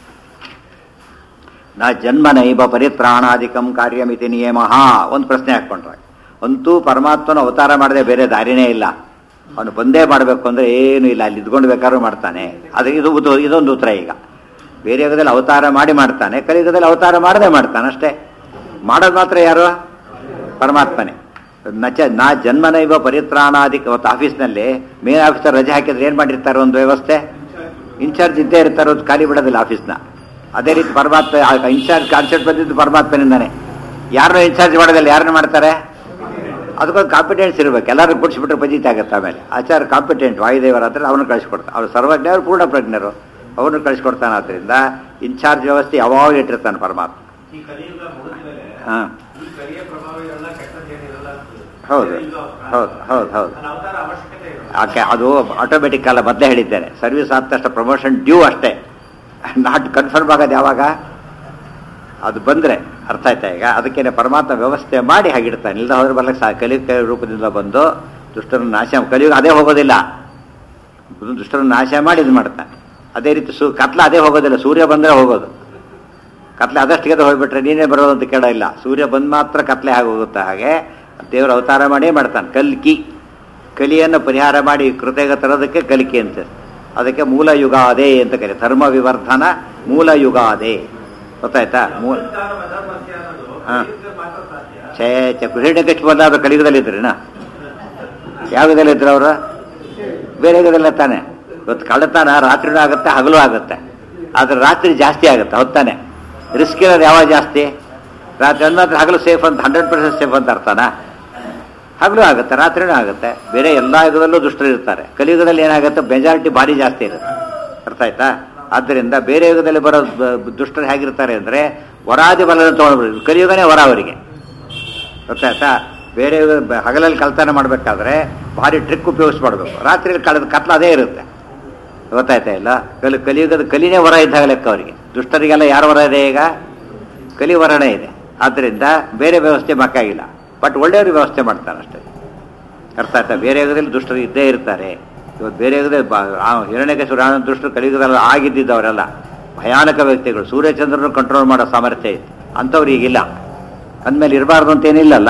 ನಾ ಜನ್ಮ ನೈಬ ಪರಿತ್ರಾಣಾಧಿಕಂ ಕಾರ್ಯಮಿತಿ ನಿಯಮ ಒಂದು ಪ್ರಶ್ನೆ ಹಾಕ್ಕೊಂಡ್ರೆ ಅಂತೂ ಪರಮಾತ್ಮನ ಅವತಾರ ಮಾಡದೆ ಬೇರೆ ದಾರಿನೇ ಇಲ್ಲ ಅವನು ಬಂದೇ ಮಾಡಬೇಕು ಅಂದ್ರೆ ಏನು ಇಲ್ಲ ಅಲ್ಲಿ ಇದ್ಕೊಂಡು ಬೇಕಾದ್ರೂ ಮಾಡ್ತಾನೆ ಅದು ಇದು ಉದು- ಇದೊಂದು ಉತ್ತರ ಈಗ ಬೇರೆ ಯುಗದಲ್ಲಿ ಅವತಾರ ಮಾಡಿ ಮಾಡ್ತಾನೆ ಕಲಿಯುಗದಲ್ಲಿ ಅವತಾರ ಮಾಡದೆ ಮಾಡ್ತಾನೆ ಅಷ್ಟೇ ಮಾಡೋದು ಮಾತ್ರ ಯಾರು ಪರಮಾತ್ಮನೇ ನಚ ನಾ ಜನ್ಮನೈವ ಪರಿತ್ರಾಣಾಧಿಕ ಅವತ್ತು ಆಫೀಸ್ನಲ್ಲಿ ಮೇನ್ ಆಫೀಸರ್ ರಜೆ ಹಾಕಿದ್ರೆ ಏನು ಮಾಡಿರ್ತಾರೆ ಒಂದು ವ್ಯವಸ್ಥೆ ಇನ್ಚಾರ್ಜ್ ಇದ್ದೇ ಇರ್ತಾರೆ ಒಂದು ಖಾಲಿ ಬಿಡೋದಿಲ್ಲ ಆಫೀಸ್ನ ಅದೇ ರೀತಿ ಪರಮಾತ್ಮ ಇನ್ಚಾರ್ಜ್ ಕಾನ್ಸೆಪ್ಟ್ ಬಂದಿದ್ದು ಪರಮಾತ್ಮನಿಂದಾನೆ ಯಾರನ್ನೂ ಇನ್ಚಾರ್ಜ್ ಮಾಡೋದಿಲ್ಲ ಯಾರನ್ನ ಮಾಡ್ತಾರೆ ಅದಕ್ಕೊಂದು ಕಾಂಪಿಟೆನ್ಸ್ ಇರಬೇಕು ಎಲ್ಲರೂ ಕೊಡಿಸ್ಬಿಟ್ರೆ ಪಂಜಿತ ಆಗುತ್ತೆ ಆಮೇಲೆ ಆಚಾರ ಕಾಂಪಿಟೆಂಟ್ ವಾಯುದೇವರ ಹತ್ರ ಅವನು ಕಳಿಸ್ಕೊಡ್ತಾನೆ ಅವ್ರು ಸರ್ವಜ್ಞರು ಪೂರ್ಣ ಪ್ರಜ್ಞರು ಅವನು ಕಳಿಸ್ಕೊಡ್ತಾನೆ ಆದ್ದರಿಂದ ಇನ್ಚಾರ್ಜ್ ವ್ಯವಸ್ಥೆ ಯಾವಾಗ ಇಟ್ಟಿರ್ತಾನೆ ಪರಮಾತ್ಮ ಈ ಕಲಿಯುಗ ಮುಗಿದ್ಮೇಲೆ ಹಾಂ ಈ ಕಲಿಯ ಪ್ರಭಾವ ಇರಲ್ಲ ಕೆಟ್ಟದ್ದೇನಿರಲ್ಲ ಅಂತ. ಹೌದು ಕಲಿಯುಗ ಹೌದು ಹೌದು ಹೌದು ನನ್ನ ಅವತಾರ ಅವಶ್ಯಕತೆ ಇರಲ್ಲ ಆಕೆ ಅದು ಆಟೋಮೆಟಿಕ್ ಅಲ್ಲ ಮೊದಲೇ ಹೇಳಿದ್ದೇನೆ ಸರ್ವಿಸ್ ಆದ ತಕ್ಷಣ ಪ್ರಮೋಷನ್ ಡ್ಯೂ ಅಷ್ಟೇ ನಾಟ್ ಕನ್ಫರ್ಮ್ ಆಗೋದು ಯಾವಾಗ ಅದು ಬಂದರೆ ಅರ್ಥ ಆಯ್ತಾ ಈಗ ಅದಕ್ಕೇನೆ ಪರಮಾತ್ಮ ವ್ಯವಸ್ಥೆ ಮಾಡಿ ಹಾಗಿಡ್ತಾನೆ ಇಲ್ಲದ ಹೋದ್ರೆ ಬರ್ಲಿಕ್ಕೆ ಸಾ ಕಲಿಯುಗ ರೂಪದಿಂದ ಬಂದು ದುಷ್ಟರನ್ನು ನಾಶ ಕಲಿಯುಗ ಅದೇ ಹೋಗೋದಿಲ್ಲ ದುಷ್ಟರನ್ನು ನಾಶ ಮಾಡಿ ಇದು ಮಾಡ್ತಾನೆ ಅದೇ ರೀತಿ ಸೂ ಕತ್ಲ ಅದೇ ಹೋಗೋದಿಲ್ಲ ಸೂರ್ಯ ಬಂದರೆ ಹೋಗೋದು ಕತ್ಲೆ ಆದಷ್ಟಿಗೆ ಹೋಗ್ಬಿಟ್ರೆ ನೀನೇ ಬರೋದು ಅಂತ ಕೇಳೋ ಇಲ್ಲ ಸೂರ್ಯ ಬಂದ್ ಮಾತ್ರ ಕತ್ಲೆ ಆಗೋಗುತ್ತೆ ಹಾಗೆ ದೇವರ ಅವತಾರ ಮಾಡೇ ಮಾಡ್ತಾನೆ ಕಲ್ಕಿ ಕಲಿಯನ್ನು ಪರಿಹಾರ ಮಾಡಿ ಕೃತಗ ತರೋದಕ್ಕೆ ಕಲಿಕೆ ಅಂತ ಅದಕ್ಕೆ ಮೂಲ ಯುಗಾದೆ ಅಂತ ಕರೀತಾರೆ ಧರ್ಮ ವಿವರ್ಧನ ಮೂಲ ಯುಗಾದೆ ಗೊತ್ತಾಯ್ತಾ ಮೂಲ ಸಂತಾನ ಮಧರ್ಮಸ್ಯ ಅನ್ನೋದು ಹಾ. ಕಲಿಯುಗದಲ್ಲಿ ಮಾತ್ರ ಸಾಧ್ಯ ಛೇ ಛೇ ಹಿರಣ್ಯಕಶಿಪು ಬಂದಾದ್ರು ಕಲಿಯುಗದಲ್ಲಿ ಇದ್ರಿನ ಯಾವ ಯುಗದಲ್ಲಿ ಇದ್ರು ಅವರು ಬೇರೆ ಯುಗದಲ್ಲ ತಾನೆ ಇವತ್ತು ಕಳ್ಳತನ ರಾತ್ರಿನೂ ಆಗುತ್ತೆ ಹಗಲು ಆಗುತ್ತೆ ಆದ್ರೆ ರಾತ್ರಿ ಜಾಸ್ತಿ ಆಗುತ್ತೆ ಹೊತ್ತಾನೆ ರಿಸ್ಕ್ ಇರೋದು ಯಾವಾಗ ಜಾಸ್ತಿ ರಾತ್ರಿ ಅಂದ್ರೆ ಹಗಲು ಸೇಫ್ ಅಂತ ಹಂಡ್ರೆಡ್ ಪರ್ಸೆಂಟ್ ಸೇಫ್ ಅಂತ ಅರ್ಥನ ಹಗಲು ಆಗುತ್ತೆ ರಾತ್ರಿನೂ ಆಗುತ್ತೆ ಬೇರೆ ಎಲ್ಲ ಯುಗದಲ್ಲೂ ದುಷ್ಟರು ಇರ್ತಾರೆ ಕಲಿಯುಗದಲ್ಲಿ ಏನಾಗುತ್ತೆ ಮೆಜಾರಿಟಿ ಭಾರಿ ಜಾಸ್ತಿ ಇರುತ್ತೆ ಅರ್ಥ ಆಯ್ತಾ ಆದ್ದರಿಂದ ಬೇರೆ ಯುಗದಲ್ಲಿ ಬರೋ ಬ- ದುಷ್ಟರು ಹೇಗಿರ್ತಾರೆ ಅಂದರೆ ವರಾದಿ ಬಲನ ತೊಗೊಂಡ್ಬಿಡ್ರು ಕಲಿಯುಗನೇ ವರ ಅವರಿಗೆ ಗೊತ್ತಾಯ್ತಾ ಬೇರೆ ಬ- ಹಗಲಲ್ಲಿ ಕಳ್ತನ ಮಾಡಬೇಕಾದ್ರೆ ಭಾರಿ ಟ್ರಿಕ್ ಉಪಯೋಗಿಸಿ ಮಾಡಬೇಕು ರಾತ್ರಿ ಕಳೆದ ಕತ್ಲ ಅದೇ ಇರುತ್ತೆ ಗೊತ್ತಾಯ್ತಾ ಇಲ್ಲ ಕಲಿ ಕಲಿಯುಗದ ಕಲಿನೇ ವರ ಇದ್ದಾಗ ಲೆಕ್ಕ ಅವರಿಗೆ ದುಷ್ಟರಿಗೆಲ್ಲ ಯಾರ ವರ ಇದೆ ಈಗ ಕಲಿ ವರನೇ ಇದೆ ಆದ್ದರಿಂದ ಬೇರೆ ವ್ಯವಸ್ಥೆ ಬೇಕಾಗಿಲ್ಲ ಬಟ್ ಒಳ್ಳೆಯವ್ರಿಗೆ ವ್ಯವಸ್ಥೆ ಮಾಡ್ತಾರೆ ಅಷ್ಟೇ ಅರ್ಥ ಆಯ್ತಾ ಬೇರೆ ಯುಗದಲ್ಲಿ ದುಷ್ಟರು ಇದ್ದೇ ಇರ್ತಾರೆ ಇವತ್ತು ಬೇರೆ ಯುಗದಲ್ಲಿ ಹಿರಣ್ಯಕೇಶ್ವರ ದುಷ್ಟರು ಕಲಿಯುಗದಲ್ಲಿ ಆಗಿದ್ದಿದ್ದವರೆಲ್ಲ ಭಯಾನಕ ವ್ಯಕ್ತಿಗಳು ಸೂರ್ಯಚಂದ್ರನ ಕಂಟ್ರೋಲ್ ಮಾಡೋ ಸಾಮರ್ಥ್ಯ ಇತ್ತು ಅಂಥವ್ರು ಈಗಿಲ್ಲ ಅಂದಮೇಲೆ ಇರಬಾರ್ದು ಅಂತ ಏನಿಲ್ಲಲ್ಲ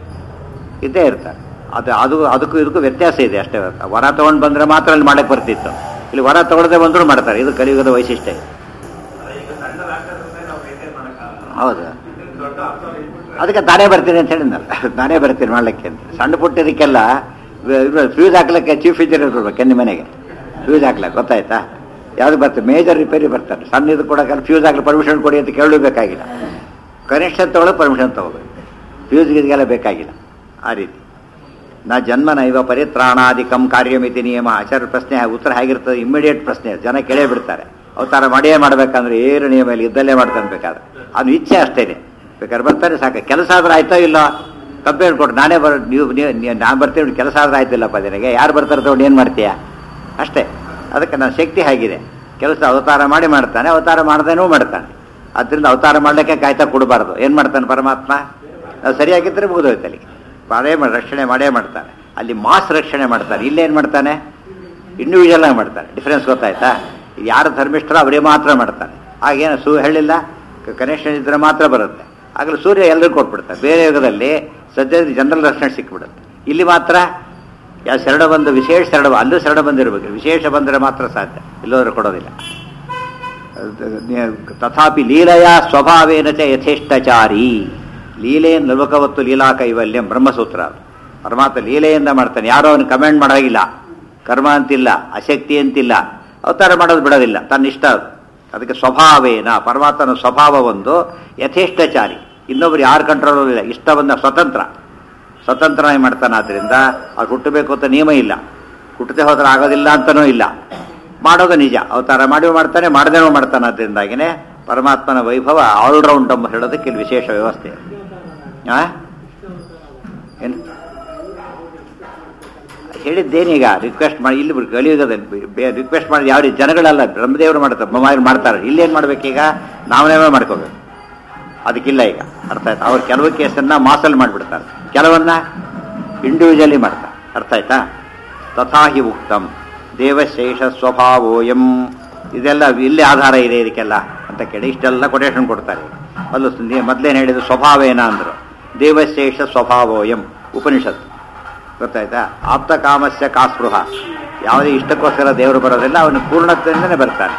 ಇದ್ದೇ ಇರ್ತಾರೆ ಅದು ಅದು ಅದಕ್ಕೂ ಇದಕ್ಕೂ ವ್ಯತ್ಯಾಸ ಇದೆ ಅಷ್ಟೇ ವರ ತಗೊಂಡು ಬಂದರೆ ಮಾತ್ರ ಅಲ್ಲಿ ಮಾಡಕ್ಕೆ ಬರ್ತಿತ್ತು ಇಲ್ಲಿ ವರ ತಗೊಳ್ಳದೆ ಬಂದರೂ ಮಾಡ್ತಾರೆ ಇದು ಕಲಿಯುಗದ ವೈಶಿಷ್ಟ್ಯ ಇದೆ ಈಗ ಸಣ್ಣ ರಾಕ್ಷಸರನ್ನೇ ನಾವು ಮೇಂಟೈನ್ ಮಾಡಕ್ಕಾಗಲ್ಲ ಹೌದು ದೊಡ್ಡ ಅರ್ಥವ್ರು ಇಟ್ಬಿಟ್ರೆ ಅದಕ್ಕೆ ನಾನೇ ಬರ್ತೀನಿ ಅಂತ ಹೇಳಿದ್ನಲ್ಲ ನಾನೇ ಬರ್ತೀನಿ ಮಾಡ್ಲಿಕ್ಕೆ ಅಂತ ಸಣ್ಣ ಪುಟ್ಟದಕ್ಕೆಲ್ಲ ಫ್ಯೂಸ್ ಹಾಕ್ಲಿಕ್ಕೆ ಚೀಫ್ ಇಂಜಿನಿಯರ್ ಬರ್ಬೇಕು ನಿಮ್ಮ ಮನೆಗೆ ಫ್ಯೂಸ್ ಹಾಕ್ಲಿಕ್ಕೆ ಗೊತ್ತಾಯ್ತಾ ಯಾವ್ದು ಬರ್ತಾರೆ ಮೇಜರ್ ರಿಪೇರಿ ಬರ್ತಾರೆ ಸಣ್ಣ ಇದು ಕೊಡೋಕೆ ಫ್ಯೂಸ್ ಹಾಕ್ಲಿ ಪರ್ಮಿಷನ್ ಕೊಡಿ ಅಂತ ಕೇಳಬೇಕಾಗಿಲ್ಲ ಕನೆಕ್ಷನ್ ತಗೊಳ್ಳೋಕೆ ಪರ್ಮಿಷನ್ ತಗೋಬೇಕು ಫ್ಯೂಸ್ ಇದೆಲ್ಲ ಬೇಕಾಗಿಲ್ಲ ಆ ರೀತಿ ನಾ ಜನ್ಮ ನೈವ ಪರಿತ್ರಾಣಾಧಿಕಂ ಕಾರ್ಯಮಿತಿ ನಿಯಮ ಆಚಾರ್ಯ ಪ್ರಶ್ನೆ ಉತ್ತರ ಹೇಗಿರ್ತದೆ ಇಮ್ಮಿಡಿಯೇಟ್ ಪ್ರಶ್ನೆ ಜನ ಕೇಳೇ ಬಿಡ್ತಾರೆ ಅವತಾರ ಮಾಡಿಯೇ ಮಾಡ್ಬೇಕಂದ್ರೆ ಏನು ನಿಯಮ ಇಲ್ಲ ಇದ್ದಲ್ಲೇ ಮಾಡ್ತಾನೆ ಬೇಕಾದ್ರೆ ಅದು ಇಚ್ಛೆ ಅಷ್ಟೇನೆ ಬೇಕಾದ್ರೆ ಬರ್ತಾನೆ ಸಾಕು ಕೆಲಸ ಆದ್ರೆ ಆಯ್ತೋ ಇಲ್ಲ ಕಂಪ್ಲೇಂಟ್ ಕೊಟ್ಟು ನಾನೇ ಬರ್ ನೀವು ನಾನು ಬರ್ತೀನಿ ಕೆಲಸ ಆದ್ರೆ ಆಯ್ತಿಲ್ಲಪ್ಪ ನಿನಗೆ ಯಾರು ಬರ್ತಾರೆ ತಗೊಂಡು ಏನು ಮಾಡ್ತೀಯ ಅಷ್ಟೇ ಅದಕ್ಕೆ ನನ್ನ ಶಕ್ತಿ ಹೇಗಿದೆ ಕೆಲಸ ಅವತಾರ ಮಾಡಿ ಮಾಡ್ತಾನೆ ಅವತಾರ ಮಾಡ್ದೇನೂ ಮಾಡ್ತಾನೆ ಅದರಿಂದ ಅವತಾರ ಮಾಡಲಿಕ್ಕೆ ಕಾಯ್ತಾ ಕೊಡಬಾರ್ದು ಏನು ಮಾಡ್ತಾನೆ ಪರಮಾತ್ಮ ಅದು ಸರಿಯಾಗಿದ್ದರೆ ಮುಗಿದೋಯ್ತು ಅಲ್ಲಿಗೆ ಮಾಡೇ ಮಾಡಿ ರಕ್ಷಣೆ ಮಾಡೇ ಮಾಡ್ತಾನೆ ಅಲ್ಲಿ ಮಾಸ್ ರಕ್ಷಣೆ ಮಾಡ್ತಾನೆ ಇಲ್ಲೇನು ಮಾಡ್ತಾನೆ ಇಂಡಿವಿಜುವಲ್ ಆಗಿ ಮಾಡ್ತಾನೆ ಡಿಫ್ರೆನ್ಸ್ ಗೊತ್ತಾಯ್ತಾ ಇದು ಯಾರು ಧರ್ಮಿಷ್ಠರೋ ಅವರೇ ಮಾತ್ರ ಮಾಡ್ತಾನೆ ಆಗೇನು ಸೂ ಹೇಳಿಲ್ಲ ಕನೆಕ್ಷನ್ ಇದ್ರೆ ಮಾತ್ರ ಬರುತ್ತೆ ಆಗಲೂ ಸೂರ್ಯ ಎಲ್ಲರಿಗೂ ಕೊಟ್ಬಿಡ್ತಾರೆ ಬೇರೆ ಯುಗದಲ್ಲಿ ಸದ್ಯ ಜನರಲ್ ರಕ್ಷಣೆ ಸಿಕ್ಬಿಡುತ್ತೆ ಇಲ್ಲಿ ಮಾತ್ರ ಯಾವ ಶರಣ ಬಂದು ವಿಶೇಷ ಶರಣ ಅಲ್ಲೂ ಶರಣ ಬಂದಿರಬೇಕು ವಿಶೇಷ ಬಂದರೆ ಮಾತ್ರ ಸಾಧ್ಯ ಇಲ್ಲೋದ್ರೆ ಕೊಡೋದಿಲ್ಲ ತಥಾಪಿ ಲೀಲೆಯ ಸ್ವಭಾವೇನ ಚ ಯಥೇಷ್ಟಚಾರಿ ಲೀಲೆಯನ್ನು ಲೋಕವತ್ತು ಲೀಲಾ ಕೈವಲ್ಯಂ ಬ್ರಹ್ಮಸೂತ್ರ ಅದು. ಪರಮಾತ್ಮ ಲೀಲೆಯಿಂದ ಮಾಡ್ತಾನೆ ಯಾರೋ ಅವನು ಕಮೆಂಟ್ ಮಾಡೋಗಿಲ್ಲ ಕರ್ಮ ಅಂತಿಲ್ಲ ಅಶಕ್ತಿ ಅಂತಿಲ್ಲ ಅವತಾರ ಮಾಡೋದು ಬಿಡೋದಿಲ್ಲ ತನ್ನ ಇಷ್ಟ ಅದು ಅದಕ್ಕೆ ಸ್ವಭಾವೇನ ಪರಮಾತ್ಮನ ಸ್ವಭಾವ ಒಂದು ಯಥೇಷ್ಟಚಾರಿ ಇನ್ನೊಬ್ರು ಯಾರು ಕಂಟ್ರೋಲ್ ಇಲ್ಲ ಇಷ್ಟ ಬಂದ ಸ್ವತಂತ್ರ ಸ್ವತಂತ್ರನಾಗಿ ಮಾಡ್ತಾನೆ ಆದ್ದರಿಂದ ಅವ್ರು ಹುಟ್ಟಬೇಕು ಅಂತ ನಿಯಮ ಇಲ್ಲ ಹುಟ್ಟದೆ ಹೋದ್ರೆ ಆಗೋದಿಲ್ಲ ಅಂತನೂ ಇಲ್ಲ ಮಾಡೋದು ನಿಜ ಅವತಾರ ಮಾಡಿ ಮಾಡ್ತಾನೆ ಮಾಡದೇನೋ ಮಾಡ್ತಾನೆ ಅದರಿಂದಾಗಿನೇ ಪರಮಾತ್ಮನ ವೈಭವ ಆಲ್ರೌಂಡ್ ಎಂಬ ಹೇಳೋದಕ್ಕೆ ಇಲ್ಲಿ ವಿಶೇಷ ವ್ಯವಸ್ಥೆ ಆ? ಏನು ಹೇಳಿದ್ದೇನೀಗ ರಿಕ್ವೆಸ್ಟ್ ಮಾಡಿ ಇಲ್ಲಿ ಕಲಿಯುಗದಲ್ಲಿ ರಿಕ್ವೆಸ್ಟ್ ಮಾಡಿ ಯಾವ ರೀತಿ ಜನಗಳಲ್ಲ ಬ್ರಹ್ಮದೇವರು ಮಾಡ್ತಾರೆ ಬ್ರಹ್ಮಾಯರು ಮಾಡ್ತಾರೆ ಇಲ್ಲೇನು ಮಾಡ್ಬೇಕೀಗ ನಾವೇ ಮಾಡ್ಕೋಬೇಕು ಅದಕ್ಕಿಲ್ಲ ಈಗ ಅರ್ಥ ಆಯ್ತು ಅವ್ರು ಕೆಲವು ಕೇಸನ್ನ ಮಾಸಲ್ಲಿ ಮಾಡಿಬಿಡ್ತಾರೆ ಕೆಲವನ್ನ ಇಂಡಿವಿಜುವಲಿ ಮಾಡ್ತಾನೆ ಅರ್ಥ ಆಯ್ತಾ ತಥಾ ಹಿ ಉಕ್ತಂ ದೇವಶೇಷ ಸ್ವಭಾವೋಯಂ ಇದೆಲ್ಲ ಇಲ್ಲಿ ಆಧಾರ ಇದೆ ಇದಕ್ಕೆಲ್ಲ ಅಂತ ಕೇಳಿ ಇಷ್ಟೆಲ್ಲ ಕೊಟೇಶನ್ ಕೊಡ್ತಾರೆ ಅಲ್ಲೂ ಮೊದಲೇನು ಹೇಳಿದ್ರು ಸ್ವಭಾವ ಏನ ಅಂದ್ರು ದೇವಶೇಷ ಸ್ವಭಾವೋಯಂ ಉಪನಿಷತ್ತು ಗೊತ್ತಾಯ್ತಾ ಆಪ್ತ ಕಾಮಸ್ಯ ಕಾಸ್ಪೃಹ ಯಾವುದೇ ಇಷ್ಟಕ್ಕೋಸ್ಕರ ದೇವರು ಬರೋದಿಲ್ಲ ಅವನು ಪೂರ್ಣತ್ವದಿಂದನೇ ಬರ್ತಾನೆ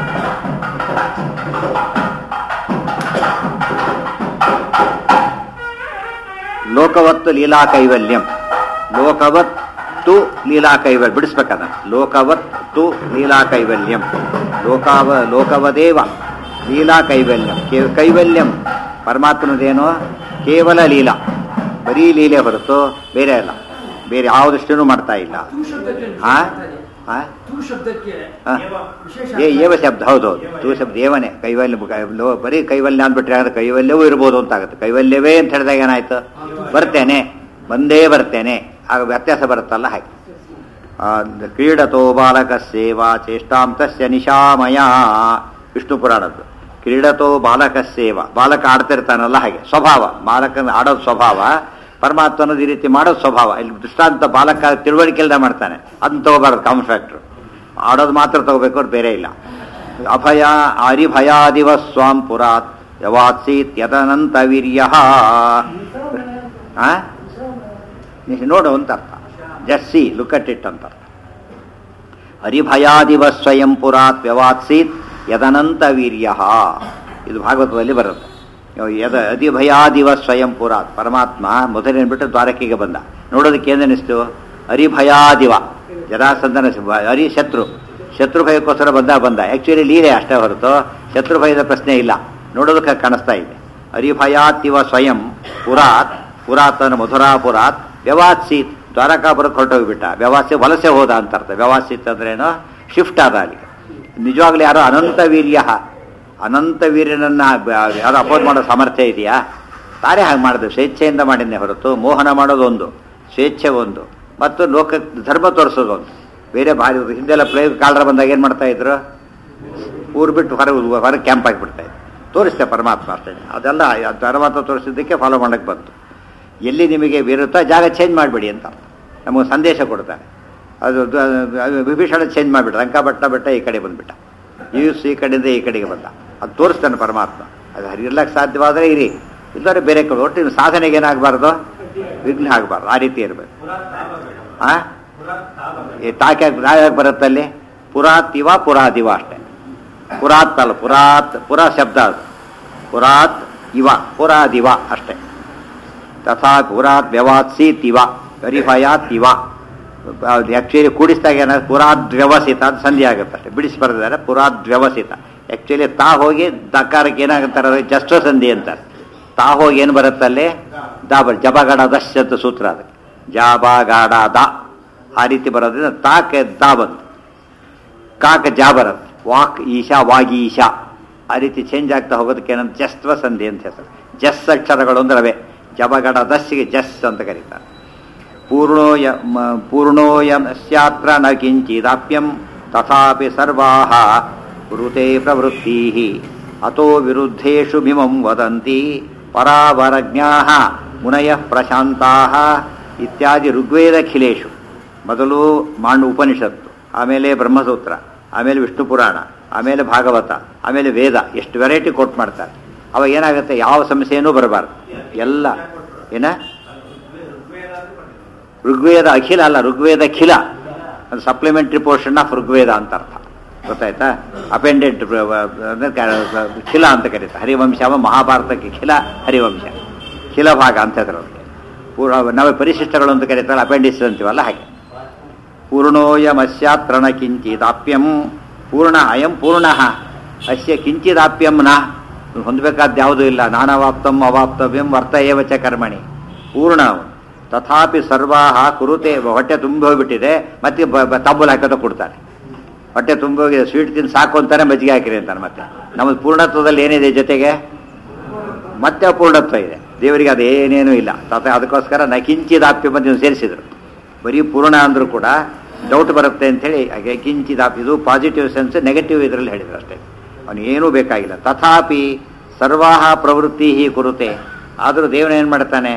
ಲೋಕವತ್ತು ಲೀಲಾ ಕೈವಲ್ಯಂ ಲೋಕವತ್ ತು ಲೀಲಾ ಕೈವಲ್ಯ ಬಿಡಿಸ್ಬೇಕದ ಲೋಕವತ್ ತು ಲೀಲಾ ಕೈವಲ್ಯಂ ಲೋಕಾವ ಲೋಕವದೇವ ಲೀಲಾ ಕೈವಲ್ಯಂ ಕೇ- ಕೈವಲ್ಯಂ ಪರಮಾತ್ಮನದೇನು ಕೇವಲ ಲೀಲಾ ಬರೀ ಲೀಲೆ ಹೊರತು ಬೇರೆ ಅಲ್ಲ ಬೇರೆ ಯಾವ ದೃಷ್ಟಿನೂ ಮಾಡ್ತಾ ಇಲ್ಲ ತೂ ಶಬ್ದಕ್ಕೆ ಹಾ ಹಾ ತೂ ಶಬ್ದಕ್ಕೆ ಹಾ. ವಿಶೇಷ ಏ ಏವ ಶಬ್ದ ಹೌದು ತೂ ಶಬ್ದ ಏವನೇ ಕೈವಲ್ಯ ಕೈ- ಲೋ- ಬರೀ ಕೈವಲ್ಯ ಅಂದ್ಬಿಟ್ರೆ ಅಂದ್ರೆ ಕೈವಲ್ಯವೂ ಇರ್ಬೋದು ಅಂತ ಆಗುತ್ತೆ ಕೈವಲ್ಯವೇ ಅಂತ ಹೇಳಿದಾಗ ಏನಾಯ್ತು ಬರ್ತೇನೆ ಬಂದೇ ಬರ್ತೇನೆ ಆಗ ವ್ಯತ್ಯಾಸ ಬರುತ್ತಲ್ಲ ಹಾಗೆ ಆ, ಕ್ರೀಡತೋ ಬಾಲಕ ಸೇವಾ ಚೇಷ್ಟಾಂ ತಸ್ಯ ನಿಶಾಮಯ ವಿಷ್ಣು ಪುರಾಣದ್ದು ಕ್ರೀಡತೋ ಬಾಲಕ ಸೇವಾ ಬಾಲಕ ಆಡ್ತಿರ್ತಾನಲ್ಲ ಹಾಗೆ ಸ್ವಭಾವ ಬಾಲಕನ ಆಡೋದು ಸ್ವಭಾವ ಪರಮಾತ್ಮ ಅನ್ನೋದು ಈ ರೀತಿ ಮಾಡೋದು ಸ್ವಭಾವ ಇಲ್ಲಿ ದೃಷ್ಟಾಂತ ಬಾಲಕ ತಿಳುವಳಿಕೆಲ್ದ ಮಾಡ್ತಾನೆ ಅದನ್ನ ತಗೋಬಾರ್ದು ಕಾಮನ್ ಫ್ಯಾಕ್ಟ್ರು ಆಡೋದು ಮಾತ್ರ ತಗೋಬೇಕು ಅವ್ರು ಬೇರೆ ಇಲ್ಲ ಅಭಯ ಅರಿಭಯಾದಿವ ಸ್ವಾಂ ಪುರಾತ್ ಯವಾತ್ಸೀತ್ ಯದನಂತ ವೀರ್ಯ ನೋಡು ಅಂತ ಅರ್ಥ ಜಸ್ಸಿ ಲುಕ್ ಅಟ್ ಇಟ್ ಅಂತ ಅರ್ಥ ಹರಿಭಯಾದಿವ ಸ್ವಯಂ ಪುರಾತ್ ವ್ಯವಾತ್ಸೀತ್ ಯದನಂತ ವೀರ್ಯ ಇದು ಭಾಗವತದಲ್ಲಿ ಬರುತ್ತೆ ಯದ ಅಧಿಭಯಾದಿವ ಸ್ವಯಂ ಪುರಾತ್ ಪರಮಾತ್ಮ ಮೊದಲಿನ ಬಿಟ್ಟು ದ್ವಾರಕೆಗೆ ಬಂದ ನೋಡೋದಕ್ಕೆ ಏನಿಸ್ತು ಹರಿಭಯಾದಿವ ಜರಾಸಂದನ ಸ- ಹರಿ ಶತ್ರು ಶತ್ರು ಭಯಕ್ಕೋಸ್ಕರ ಬಂದ ಬಂದ ಆಕ್ಚುಲಿ ಲೀಲೆ ಅಷ್ಟೇ ಹೊರತು ಶತ್ರು ಭಯದ ಪ್ರಶ್ನೆ ಇಲ್ಲ ನೋಡೋದಕ್ಕೆ ಕಾಣಿಸ್ತಾ ಇದೆ ಹರಿಭಯಾತಿವ ಸ್ವಯಂ ಪುರಾತ್ ಪುರಾತನ ಮಧುರಾಪುರಾತ್ ವ್ಯವಾತ್ಸೀತ್ ದ್ವಾರಕಾಪುರಕ್ಕೆ ಹೊರಟೋಗ್ಬಿಟ್ಟ ವ್ಯವಾಸಿ ವಲಸೆ ಹೋದ ಅಂತ ಅರ್ಥ ವ್ಯವಾಸಿತ್ ಅಂದ್ರೇನು ಶಿಫ್ಟ್ ಆದ ಅಲ್ಲಿಗೆ ನಿಜವಾಗ್ಲೂ ಯಾರೋ ಅನಂತ ವೀರ್ಯ ಅನಂತ ವೀರ್ಯನನ್ನ ಬ- ಯಾರೋ ಅಪೋಸ್ ಮಾಡೋ ಸಾಮರ್ಥ್ಯ ಇದೆಯಾ ತಾನೇ ಹಾಗೆ ಮಾಡಿದ್ರು ಸ್ವೇಚ್ಛೆಯಿಂದ ಮಾಡಿದ್ದೆ ಹೊರತು ಮೋಹನ ಮಾಡೋದು ಒಂದು ಸ್ವೇಚ್ಛೆ ಒಂದು ಮತ್ತು ಲೋಕ ಧರ್ಮ ತೋರಿಸೋದು ಒಂದು ಬೇರೆ ಭಾರಿ ಹಿಂದೆಲ್ಲ ಪ್ಲೇಗ್ ಕಾಲರ ಬಂದಾಗ ಏನು ಮಾಡ್ತಾ ಇದ್ರು ಊರು ಬಿಟ್ಟು ಹೊರಗೆ ಹೊರಗೆ ಕ್ಯಾಂಪ್ ಆಗಿಬಿಡ್ತಾ ಇದ್ರು ತೋರಿಸ್ತೆ ಪರಮಾತ್ಮ ಅಷ್ಟೇ ಅದೆಲ್ಲ ಆ ಪರಮಾತ್ಮ ತೋರಿಸಿದ್ದಕ್ಕೆ ಫಾಲೋ ಮಾಡಕ್ಕೆ ಬಂತು ಎಲ್ಲಿ ನಿಮಗೆ ವಿರುದ್ಧ ಜಾಗ ಚೇಂಜ್ ಮಾಡಬೇಡಿ ಅಂತ ನಮಗೆ ಸಂದೇಶ ಕೊಡ್ತಾರೆ ಅದು ದ- ಅದು ವಿಭೀಷಣ ಚೇಂಜ್ ಮಾಡಿಬಿಟ್ಟ ಲಂಕಾ ಬಟ್ಟ ಬೆಟ್ಟ ಈ ಕಡೆ ಬಂದ್ಬಿಟ್ಟ ಯೂಸ್ ಈ ಕಡೆಯಿಂದ ಈ ಕಡೆಗೆ ಬಂದ ಅದು ತೋರಿಸ್ತಾನೆ ಪರಮಾತ್ಮ ಅದು ಹರಿರ್ಲಕ್ಕೆ ಸಾಧ್ಯವಾದರೆ ಇರಿ ಇಲ್ಲದ್ರೆ ಬೇರೆ ಕಡೆ ಒಟ್ಟು ನಿಮ್ಮ ಸಾಧನೆಗೆ ಏನಾಗಬಾರ್ದು ವಿಘ್ನ ಆಗಬಾರ್ದು ಆ ರೀತಿ ಇರಬೇಕು ಆ ಈ ತಾಕೆ ಯಾವ್ಯಾವ ಬರುತ್ತಲ್ಲಿ ಪುರಾತ್ ಇವ ಪುರಾದಿವ ಅಷ್ಟೇ ಪುರಾತ್ ಅಲ್ಲ ಪುರಾತ್ ಪುರ ಶಬ್ದ ಅದು ಪುರಾತ್ ಇವ ಪುರಾದಿವ ಅಷ್ಟೇ ತಥಾ ಪುರಾತ್ ವ್ಯವಾತ್ಸೀತ್ ಇವ ಹರಿಭಯಾತ್ ಇವ ಆಕ್ಚುಲಿ ಕೂಡಿಸಿದಾಗ ಏನಾದ್ರು ಪುರಾದ್ವ್ಯವಸಿತ ಅಂತ ಸಂಧಿ ಆಗುತ್ತೆ ಅಷ್ಟೇ ಬಿಡಿಸಿ ಬರೆದಿದ್ದಾರೆ ಪುರಾದ್ವ್ಯವಸಿತ ಆಕ್ಚುಲಿ ತಾ ಹೋಗಿ ದಕಾರಕ್ಕೆ ಏನಾಗುತ್ತಾರೆ ಅದಕ್ಕೆ ಜಸ್ಟ್ ಸಂಧಿ ಅಂತಾರೆ ತಾ ಹೋಗಿ ಏನು ಬರುತ್ತಲ್ಲಿ ದಾಬಲ್ ಜಬಗಡ ದಶ್ ಅಂತ ಸೂತ್ರ ಅದಕ್ಕೆ ಜಾಬ ಗಾಡ ದ ಆ ರೀತಿ ಬರೋದ್ರಿಂದ ತಾಕೆ ದಾ ಬಂತು ಕಾಕ ಜಾ ಬರುತ್ತೆ ವಾಕ್ ಈಶಾ ವಾಗಿ ಈಶಾ ಆ ರೀತಿ ಚೇಂಜ್ ಆಗ್ತಾ ಹೋಗೋದಕ್ಕೆ ಏನಂತ ಜಸ್ತ್ವ ಸಂಧಿ ಅಂತ ಹೆಸರು ಜಸ್ ಅಕ್ಷರಗಳು ಅಂದ್ರೆ ಅವೇ ಜಬಗಡ ದಸ್ಸಿಗೆ ಜಸ್ ಅಂತ ಕರೀತಾರೆ ಪೂರ್ಣೋಯ ಮ- ಪೂರ್ಣೋಯಸ್ಯಾತ್ರ ನ ಕಿಂಚಿದಾಪ್ಯಂ ತಥಾಪಿ ಸರ್ವಾಹ ಕುರುತೆ ಪ್ರವೃತ್ತಿ ಅತೋ ವಿರುದ್ಧೇಷು ಮಿಮಂ ವದಂತಿ ಪರಾವರಜ್ಞಾಃ ಮುನಯಃ ಪ್ರಶಾಂತಾಃ ಇತ್ಯಾದಿ ಋಗ್ವೇದಖಿಲೇಶು ಮೊದಲು ಮಾಂಡು ಉಪನಿಷತ್ತು ಆಮೇಲೆ ಬ್ರಹ್ಮಸೂತ್ರ ಆಮೇಲೆ ವಿಷ್ಣು ಪುರಾಣ ಆಮೇಲೆ ಭಾಗವತ ಆಮೇಲೆ ವೇದ ಎಷ್ಟು ವೆರೈಟಿ ಕೋಟ್ ಮಾಡ್ತಾರೆ ಅವಾಗ ಏನಾಗುತ್ತೆ ಯಾವ ಸಮಸ್ಯೆನೂ ಬರಬಾರ್ದು ಎಲ್ಲ ಏನ ಋಗ್ವೇದ ಅಖಿಲ ಅಲ್ಲ ಋಗ್ವೇದ ಖಿಲ ಅದು ಸಪ್ಲಿಮೆಂಟ್ರಿ ಪೋರ್ಷನ್ ಆಫ್ ಋಗ್ವೇದ ಅಂತ ಅರ್ಥ ಗೊತ್ತಾಯ್ತಾ ಅಪೆಂಡೆಡ್ ಖಿಲ ಅಂತ ಕರೀತಾರೆ ಹರಿವಂಶ ಅವ ಮಹಾಭಾರತಕ್ಕೆ ಖಿಲ ಹರಿವಂಶ ಖಿಲ ಭಾಗ ಅಂತ ಹೇಳಿದ್ರು ಅದಕ್ಕೆ ಪೂರ್ಣ ನಾವು ಪರಿಶಿಷ್ಟಗಳು ಅಂತ ಕರೀತಾರೆ ಅಪೆಂಡಿಸ್ ಅಂತೀವಲ್ಲ ಹಾಗೆ ಪೂರ್ಣೋಯಮಸ್ಯಾತ್ರಣ ಕಿಂಚಿದಾಪ್ಯಂ ಪೂರ್ಣ ಅಯಂ ಪೂರ್ಣ ಅಸ್ಯ ಕಿಂಚಿದಾಪ್ಯಂ ನ ಹೊಂದಬೇಕಾದ ಯಾವುದೂ ಇಲ್ಲ ನಾನವಾಪ್ತಂ ಅವಾಪ್ತವ್ಯಂ ವರ್ತ ಏವ ಚ ಕರ್ಮಣಿ ಪೂರ್ಣ ಅವನು. ತಥಾಪಿ ಸರ್ವಾಹ ಕುರುತೆ ಹೊಟ್ಟೆ ತುಂಬಿ ಹೋಗ್ಬಿಟ್ಟಿದೆ ಮತ್ತೆ ಬ- ಬ- ತಬ್ಬಲ್ ಹಾಕೋದು ಕೊಡ್ತಾರೆ ಹೊಟ್ಟೆ ತುಂಬಿ ಹೋಗಿದೆ ಸ್ವೀಟ್ ತಿಂದು ಸಾಕು ಅಂತಾನೆ ಮಜ್ಜಿಗೆ ಹಾಕಿರಿ ಅಂತಾನೆ ಮತ್ತೆ ನಮ್ಮದು ಪೂರ್ಣತ್ವದಲ್ಲಿ ಏನಿದೆ ಜೊತೆಗೆ ಮತ್ತೆ ಅಪೂರ್ಣತ್ವ ಇದೆ ದೇವರಿಗೆ ಅದೇನೇನೂ ಇಲ್ಲ ತಥ ಅದಕ್ಕೋಸ್ಕರ ನ ಕಿಂಚಿದಾಪ್ಯ ಬಂದು ಸೇರಿಸಿದ್ರು ಬರೀ ಪೂರ್ಣ ಅಂದ್ರೂ ಕೂಡ ಡೌಟ್ ಬರುತ್ತೆ ಅಂತೇಳಿ ಹಾಗೆ ಕಿಂಚಿದಾಪ್ ಇದು ಪಾಸಿಟಿವ್ ಸೆನ್ಸ್ ನೆಗೆಟಿವ್ ಇದರಲ್ಲಿ ಹೇಳಿದ್ರು ಅಷ್ಟೇ ಅವನು ಏನೂ ಬೇಕಾಗಿಲ್ಲ ತಥಾಪಿ ಸರ್ವಾಹ ಪ್ರವೃತ್ತಿ ಹಿ ಕುರುತೆ ಆದರೂ ದೇವನ ಏನು ಮಾಡ್ತಾನೆ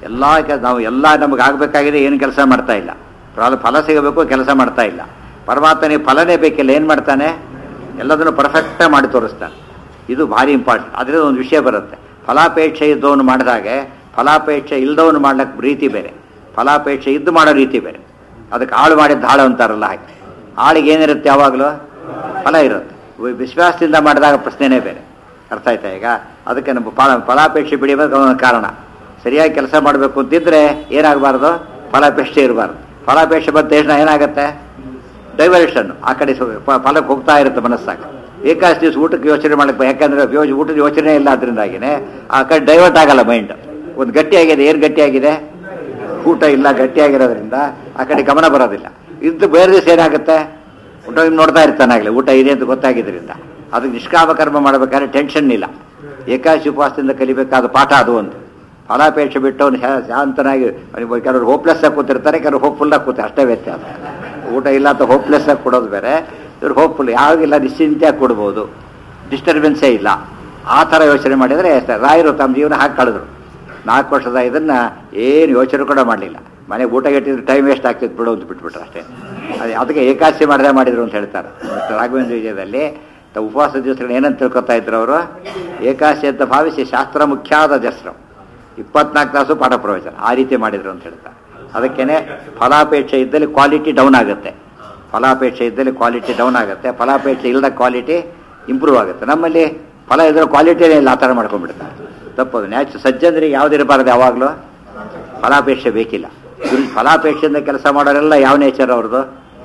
ಎಲ್ಲ ಕೆ- ನಾವು ಎಲ್ಲ ನಮಗೆ ಆಗಬೇಕಾಗಿದೆ ಏನು ಕೆಲಸ ಮಾಡ್ತಾ ಇಲ್ಲ ಫಲ ಫಲ ಸಿಗಬೇಕು ಕೆಲಸ ಮಾಡ್ತಾ ಇಲ್ಲ ಪರಮಾತ್ಮನಿಗೆ ಫಲನೇ ಬೇಕಿಲ್ಲ ಏನು ಮಾಡ್ತಾನೆ ಎಲ್ಲದನ್ನು ಪರ್ಫೆಕ್ಟಾಗಿ ಮಾಡಿ ತೋರಿಸ್ತಾನೆ ಇದು ಭಾರಿ ಇಂಪಾರ್ಟೆಂಟ್ ಅದರಿಂದ ಒಂದು ವಿಷಯ ಬರುತ್ತೆ ಫಲಾಪೇಕ್ಷೆ ಇದ್ದವನು ಮಾಡಿದಾಗೆ ಫಲಾಪೇಕ್ಷೆ ಇಲ್ದವನು ಮಾಡ್ಲಿಕ್ಕೆ ರೀತಿ ಬೇರೆ ಫಲಾಪೇಕ್ಷೆ ಇದ್ದು ಮಾಡೋ ರೀತಿ ಬೇರೆ ಅದಕ್ಕೆ ಆಳು ಮಾಡಿದ್ದು ಹಾಳು ಅಂತಾರಲ್ಲ ಹಾಗೆ ಆಳಿಗೆ ಏನಿರುತ್ತೆ ಯಾವಾಗಲೂ ಫಲ ಇರುತ್ತೆ ವಿ- ವಿಶ್ವಾಸದಿಂದ ಮಾಡಿದಾಗ ಪ್ರಶ್ನೆನೇ ಬೇರೆ ಅರ್ಥ ಆಯ್ತಾ ಈಗ ಅದಕ್ಕೆ ನಮ್ಮ ಫಲ ಫಲಾಪೇಕ್ಷೆ ಬಿಡಿಬೇಕು ಒಂದು ಕಾರಣ ಸರಿಯಾಗಿ ಕೆಲಸ ಮಾಡಬೇಕು ಅಂತಿದ್ರೆ ಏನಾಗಬಾರ್ದು ಫಲಾಪೇಕ್ಷೆ ಇರಬಾರ್ದು ಫಲಾಪೇಕ್ಷೆ ಬಂದ ತಕ್ಷಣ ಏನಾಗುತ್ತೆ ಡೈವರ್ಷನ್ ಆ ಕಡೆ ಸು- ಪ- ಫಲಕ್ಕೆ ಹೋಗ್ತಾ ಇರುತ್ತೆ ಮನಸ್ಸಾಗ ಏಕಾಶ ದಿವಸ ಊಟಕ್ಕೆ ಯೋಚನೆ ಮಾಡಕ್ಕೆ ಯಾಕಂದ್ರೆ ಯೋ- ಊಟದ ಯೋಚನೆ ಇಲ್ಲ ಅದರಿಂದಾಗಿನೇ ಆ ಕಡೆ ಡೈವರ್ಟ್ ಆಗಲ್ಲ ಮೈಂಡ್ ಒಂದು ಗಟ್ಟಿಯಾಗಿದೆ ಏನು ಗಟ್ಟಿಯಾಗಿದೆ ಊಟ ಇಲ್ಲ ಗಟ್ಟಿಯಾಗಿರೋದ್ರಿಂದ ಆ ಕಡೆ ಗಮನ ಬರೋದಿಲ್ಲ ಇದು ಬೇರೆ ದಿವಸ ಏನಾಗುತ್ತೆ ಊಟ ಇನ್ನು ನೋಡ್ತಾ ಇರ್ತಾನಾಗಲಿ ಊಟ ಇದೆ ಅಂತ ಗೊತ್ತಾಗಿದ್ರಿಂದ ಅದಕ್ಕೆ ನಿಷ್ಕಾಮ ಕರ್ಮ ಮಾಡಬೇಕಾದ್ರೆ ಟೆನ್ಷನ್ ಇಲ್ಲ ಏಕಾಶಿ ಉಪವಾಸದಿಂದ ಕಲಿಬೇಕಾದ ಪಾಠ ಅದು ಒಂದು ಫಲಾಪೇಕ್ಷೆ ಬಿಟ್ಟು ಅವನು ಶಾಂತನಾಗಿ ಅವ್ನಿಗೆ ಕೆಲವರು ಹೋಪ್ಲೆಸ್ ಆಗಿ ಕೂತಿರ್ತಾರೆ ಕೆಲವರು ಹೋಪ್ಫುಲ್ ಆಗಿ ಕೂತಾರೆ ಅಷ್ಟೇ ವ್ಯತ್ಯಾಸ ಊಟ ಇಲ್ಲ ಅಂತ ಹೋಪ್ಲೆಸ್ ಆಗಿ ಕೊಡೋದು ಬೇರೆ ಇವ್ರು ಹೋಪ್ಫುಲ್ ಯಾವಾಗಿಲ್ಲ ನಿಶ್ಚಿಂತೆಯಾಗಿ ಕೊಡ್ಬೋದು ಡಿಸ್ಟರ್ಬೆನ್ಸೇ ಇಲ್ಲ ಆ ಥರ ಯೋಚನೆ ಮಾಡಿದರೆ ಅಷ್ಟೇ ರಾಯರು ತಮ್ಮ ಜೀವನ ಹಾಕಿ ಕಳೆದ್ರು ನಾಲ್ಕು ವರ್ಷದ ಇದನ್ನು ಏನು ಯೋಚನೆ ಕೂಡ ಮಾಡಲಿಲ್ಲ ಮನೆಗೆ ಊಟ ಇಟ್ಟಿದ್ರೆ ಟೈಮ್ ವೇಸ್ಟ್ ಆಗ್ತಿತ್ತು ಬಿಡು ಅಂತ ಬಿಟ್ಬಿಟ್ರು ಅಷ್ಟೇ ಅದೇ ಅದಕ್ಕೆ ಏಕಾದಶಿ ಮಾಡದೆ ಮಾಡಿದ್ರು ಅಂತ ಹೇಳ್ತಾರೆ ಮಿಸ್ಟರ್ ರಾಘವೇಂದ್ರ ವಿಜಯದಲ್ಲಿ ತ ಉಪವಾಸ ದಿವಸಗಳನ್ನ ಏನಂತ ತಿಳ್ಕೊತಾ ಇದ್ರು ಅವರು ಏಕಾದಶಿ ಅಂತ ಭಾವಿಸಿ ಶಾಸ್ತ್ರ ಮುಖ್ಯಾದ ದಸರು ಇಪ್ಪತ್ನಾಲ್ಕು ತಾಸು ಪಾಠ ಪ್ರವಚನ ಆ ರೀತಿ ಮಾಡಿದ್ರು ಅಂತ ಹೇಳ್ತಾರೆ ಅದಕ್ಕೇನೆ ಫಲಾಪೇಕ್ಷೆ ಇದ್ದಲ್ಲಿ ಕ್ವಾಲಿಟಿ ಡೌನ್ ಆಗುತ್ತೆ ಫಲಾಪೇಕ್ಷೆ ಇದ್ದಲ್ಲಿ ಕ್ವಾಲಿಟಿ ಡೌನ್ ಆಗುತ್ತೆ ಫಲಾಪೇಕ್ಷೆ ಇಲ್ಲದ ಕ್ವಾಲಿಟಿ ಇಂಪ್ರೂವ್ ಆಗುತ್ತೆ ನಮ್ಮಲ್ಲಿ ಫಲ ಇದ್ರೆ ಕ್ವಾಲಿಟಿನೇ ಇಲ್ಲ ಆ ಥರ ಮಾಡ್ಕೊಂಡ್ಬಿಡ್ತಾರೆ ತಪ್ಪದು ನ್ಯಾಚು ಸಜ್ಜನರಿಗೆ ಯಾವುದಿರಬಾರ್ದು ಯಾವಾಗಲೂ ಫಲಾಪೇಕ್ಷೆ ಬೇಕಿಲ್ಲ ಇಲ್ಲಿ ಫಲಾಪೇಕ್ಷೆಯಿಂದ ಕೆಲಸ ಮಾಡೋರೆಲ್ಲ ಯಾವ ನೇಚರ್ ಅವ್ರದ್ದು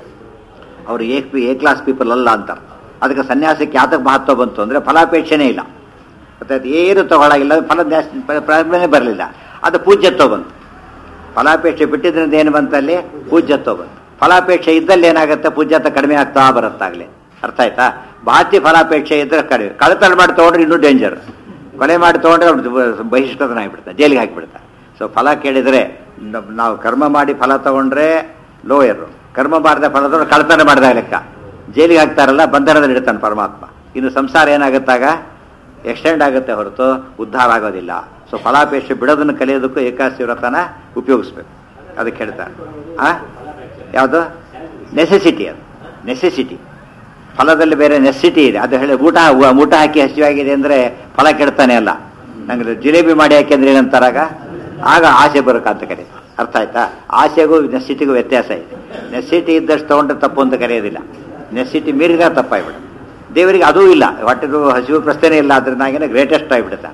ಅವರು ಏ ಎ ಕ್ಲಾಸ್ ಪೀಪಲ್ ಅಲ್ಲ ಅಂತಾರೆ ಅದಕ್ಕೆ ಸನ್ಯಾಸಕ್ಕೆ ಯಾತಕ್ಕೆ ಮಹತ್ವ ಬಂತು ಅಂದರೆ ಫಲಾಪೇಕ್ಷೆನೇ ಇಲ್ಲ ಮತ್ತೆ ಅದು ಏನು ತಗೊಳ್ಳಾಗಿಲ್ಲ ಫಲ ಜಾಸ್ತಿ ಪ್ರಾಬ್ಲಮೇ ಬರಲಿಲ್ಲ ಅದು ಪೂಜ್ಯತ್ವ ಬಂತು ಫಲಾಪೇಕ್ಷೆ ಬಿಟ್ಟಿದ್ರಿಂದ ಏನು ಬಂತಲ್ಲಿ ಪೂಜ್ಯತ್ವ ಬಂತು ಫಲಾಪೇಕ್ಷೆ ಇದ್ದಲ್ಲಿ ಏನಾಗುತ್ತೆ ಪೂಜ್ಯತ್ವ ಕಡಿಮೆ ಆಗ್ತಾ ಬರುತ್ತಾಗಲಿ ಅರ್ಥ ಆಯ್ತಾ ಬಾತಿ ಫಲಾಪೇಕ್ಷೆ ಇದ್ರೆ ಕಡಿಮೆ ಕಳತನ ಮಾಡಿ ತೊಗೊಂಡ್ರೆ ಇನ್ನೂ ಡೇಂಜರ್ ಕೊಲೆ ಮಾಡಿ ತೊಗೊಂಡ್ರೆ ಅವ್ನು ಬಹಿಷ್ಕೃತನಾಗಿಬಿಡ್ತಾನೆ ಜೈಲಿಗೆ ಹಾಕಿಬಿಡ್ತಾನೆ ಸೊ ಫಲ ಕೇಳಿದರೆ ನ- ನಾವು ಕರ್ಮ ಮಾಡಿ ಫಲ ತಗೊಂಡ್ರೆ ಲೋಯರು ಕರ್ಮ ಮಾಡದೆ ಫಲ ತಗೊಂಡ್ರೆ ಕಳತನ ಮಾಡಿದಾಗ ಲೆಕ್ಕ ಜೈಲಿಗೆ ಹಾಕ್ತಾರಲ್ಲ ಬಂಧನದಲ್ಲಿ ಇಡ್ತಾನೆ ಪರಮಾತ್ಮ ಇನ್ನು ಸಂಸಾರ ಏನಾಗುತ್ತಾಗ ಎಕ್ಸ್ಟೆಂಡ್ ಆಗುತ್ತೆ ಹೊರತು ಉದ್ಧಾರ ಆಗೋದಿಲ್ಲ ಸೊ ಫಲಾಪೇಕ್ಷೆ ಬಿಡೋದನ್ನು ಕಲಿಯೋದಕ್ಕೂ ಏಕಾದಶಿ ವ್ರತನ ಉಪಯೋಗಿಸ್ಬೇಕು ಅದಕ್ಕೆ ಹೇಳ್ತಾರೆ ಆ ಯಾವುದು ನೆಸೆಸಿಟಿ ಅದು ನೆಸೆಸಿಟಿ ಫಲದಲ್ಲಿ ಬೇರೆ ನೆಸಿಟಿ ಇದೆ ಅದು ಹೇಳಿ ಊಟ ಊ- ಊಟ ಹಾಕಿ ಹಸಿವಾಗಿದೆ ಅಂದರೆ ಫಲ ಕೆಡ್ತಾನೆ ಅಲ್ಲ ನಂಗೆ ಜಿಲೇಬಿ ಮಾಡಿ ಹಾಕಿ ಅಂದ್ರೆ ಏನಂತಾರಾಗ ಆಗ ಆಸೆ ಬರೋಕ್ಕಂತ ಕರೀತಾರೆ ಅರ್ಥ ಆಯ್ತಾ ಆಸೆಗೂ ನೆಸಿಟಿಗೂ ವ್ಯತ್ಯಾಸ ಇದೆ ನೆಸಿಟಿ ಇದ್ದಷ್ಟು ತೊಗೊಂಡ್ರೆ ತಪ್ಪು ಅಂತ ಕರೆಯೋದಿಲ್ಲ ನೆಸಿಟಿ ಮೀರಿದ ತಪ್ಪಾಗ್ಬಿಡುತ್ತೆ ದೇವರಿಗೆ ಅದೂ ಇಲ್ಲ ಹೊಟ್ಟೆದು ಹಸಿವು ಪ್ರಶ್ನೆ ಇಲ್ಲ ಅದ್ರಿಂದಾಗೇನೆ ಗ್ರೇಟೆಸ್ಟ್ ಆಗಿಬಿಡುತ್ತೆ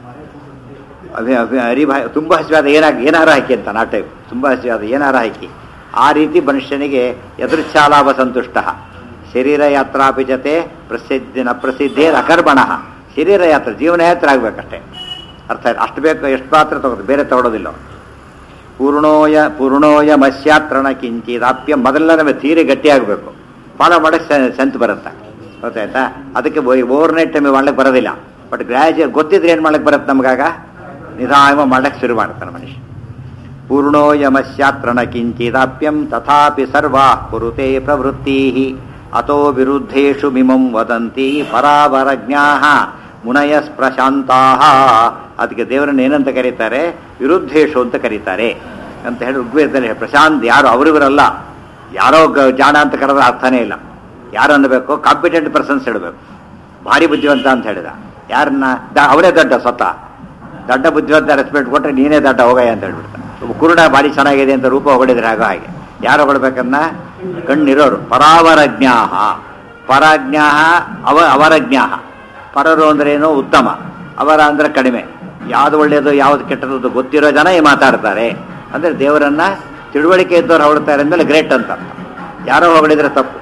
ಅಭಿ ಅಭಿ ಹರಿಭಾ ತುಂಬ ಹಸಿವಾದ ಏನಾಗಿ ಏನಾರ ಹಾಕಿ ಅಂತ ನಾ ಟೈಪ್ ತುಂಬ ಹಸಿವಾದ ಏನಾರ ಹಾಕಿ ಆ ರೀತಿ ಮನುಷ್ಯನಿಗೆ ಎದುರ್ಚ್ಛಾಲಾಭ ಸಂತುಷ್ಟ ಶರೀರ ಯಾತ್ರಾಪಿ ಜತೆ ಪ್ರಸಿದ್ಧಿ ನ ಪ್ರಸಿದ್ಧೇ ಅಕರ್ಮಣ ಶರೀರ ಯಾತ್ರೆ ಜೀವನ ಯಾತ್ರೆ ಆಗ್ಬೇಕಷ್ಟೇ ಅರ್ಥ ಆಯ್ತು ಅಷ್ಟು ಬೇಕು ಎಷ್ಟು ಮಾತ್ರ ತಗೋದು ಬೇರೆ ತಗೊಳ್ಳೋದಿಲ್ಲ ಅವ್ರು. ಪೂರ್ಣೋಯ ಪೂರ್ಣೋಯ ಮತ್ಸ್ಯಾತ್ರಣ ಕಿಂಚಿದಾಪ್ಯ ಮೊದಲ ನಮಗೆ ತೀರಿ ಗಟ್ಟಿಯಾಗಬೇಕು ಫಾಲೋ ಮಾಡೋಕ್ಕೆ ಸಂತ ಬರುತ್ತೆ ಗೊತ್ತಾಯ್ತಾ ಅದಕ್ಕೆ ಓವರ್ ನೈಟ್ ಟೈಮ್ ಮಾಡ್ಲಿಕ್ಕೆ ಬರೋದಿಲ್ಲ ಬಟ್ ಗ್ರಾಜುಯಲ್ ಗೊತ್ತಿದ್ರೆ ಏನು ಮಾಡ್ಲಿಕ್ಕೆ ಬರುತ್ತೆ ನಮಗಾಗ ನಿಧಾನ ಮಾಡ್ಲಿಕ್ಕೆ ಶುರು ಮಾಡ್ತಾನೆ ಮನುಷ್ಯ ಪೂರ್ಣೋ ಯಮಸ್ಯಾತ್ರಣ ಕಿಂಚಿದಾಪ್ಯಂ ತಥಾಪಿ ಸರ್ವಾ ಕುರುತೆ ಪ್ರವೃತ್ತಿ ಅತೋ ವಿರುದ್ಧೇಶು ಮಿಮಂ ವದಂತಿ ಪರಾವರಜ್ಞಾ ಮುನಯಸ್ ಪ್ರಶಾಂತಾ ಅದಕ್ಕೆ ದೇವರನ್ನು ಏನಂತ ಕರೀತಾರೆ ವಿರುದ್ಧೇಶು ಅಂತ ಕರೀತಾರೆ ಅಂತ ಹೇಳಿ ಋಗ್ವೇದದಲ್ಲಿ ಹೇಳಿ, ಪ್ರಶಾಂತ್ ಯಾರು ಅವರಿವರಲ್ಲ ಯಾರೋ ಗ- ಜಾಣ ಅಂತ ಕರೆದ್ರೆ ಅರ್ಥನೇ ಇಲ್ಲ ಯಾರು ಅನ್ನಬೇಕು ಕಾಂಪಿಟೆಂಟ್ ಪರ್ಸನ್ಸ್ ಹೇಳಬೇಕು ಭಾರಿ ಬುದ್ಧಿವಂತ ಅಂತ ಹೇಳಿದ ಯಾರನ್ನ ದ- ಅವನೇ ದೊಡ್ಡ ಸ್ವತಃ ದೊಡ್ಡ ಬುದ್ಧಿವಂತ ರೆಸ್ಪೆಕ್ಟ್ ಕೊಟ್ಟರೆ ನೀನೇ ದೊಡ್ಡ ಹೋಗಯ್ಯ ಅಂತ ಹೇಳ್ಬಿಡ್ತಾನೆ ಒಬ್ಬ ಕುರುಡ ಭಾರಿ ಚೆನ್ನಾಗಿದೆ ಅಂತ ರೂಪ ಹೊಗಳಿದ್ರೆ ಆಗೋ ಹಾಗೆ ಯಾರು ಹೊಗಳ್ಬೇಕನ್ನ ಕಣ್ಣಿರೋರು ಪರಾವರಜ್ಞಾಹ ಪರಾಜ್ಞಾಹ ಅವ ಅವರಜ್ಞಾಹ ಪರರು ಅಂದ್ರೆ ಏನು ಉತ್ತಮ ಅವರ ಅಂದ್ರೆ ಕಡಿಮೆ ಯಾವ್ದು ಒಳ್ಳೆಯದು ಯಾವ್ದು ಕೆಟ್ಟದ್ದು ಗೊತ್ತಿರೋ ಜನ ಈ ಮಾತಾಡ್ತಾರೆ ಅಂದ್ರೆ ದೇವರನ್ನ ತಿಳುವಳಿಕೆ ಇದ್ದವ್ರು ಹೊಗಳ್ತಾರೆ ಅಂದ್ಮೇಲೆ ಗ್ರೇಟ್ ಅಂತ ಅರ್ಥ. ಯಾರೋ ಹೊಗಳಿದ್ರೆ ತಪ್ಪು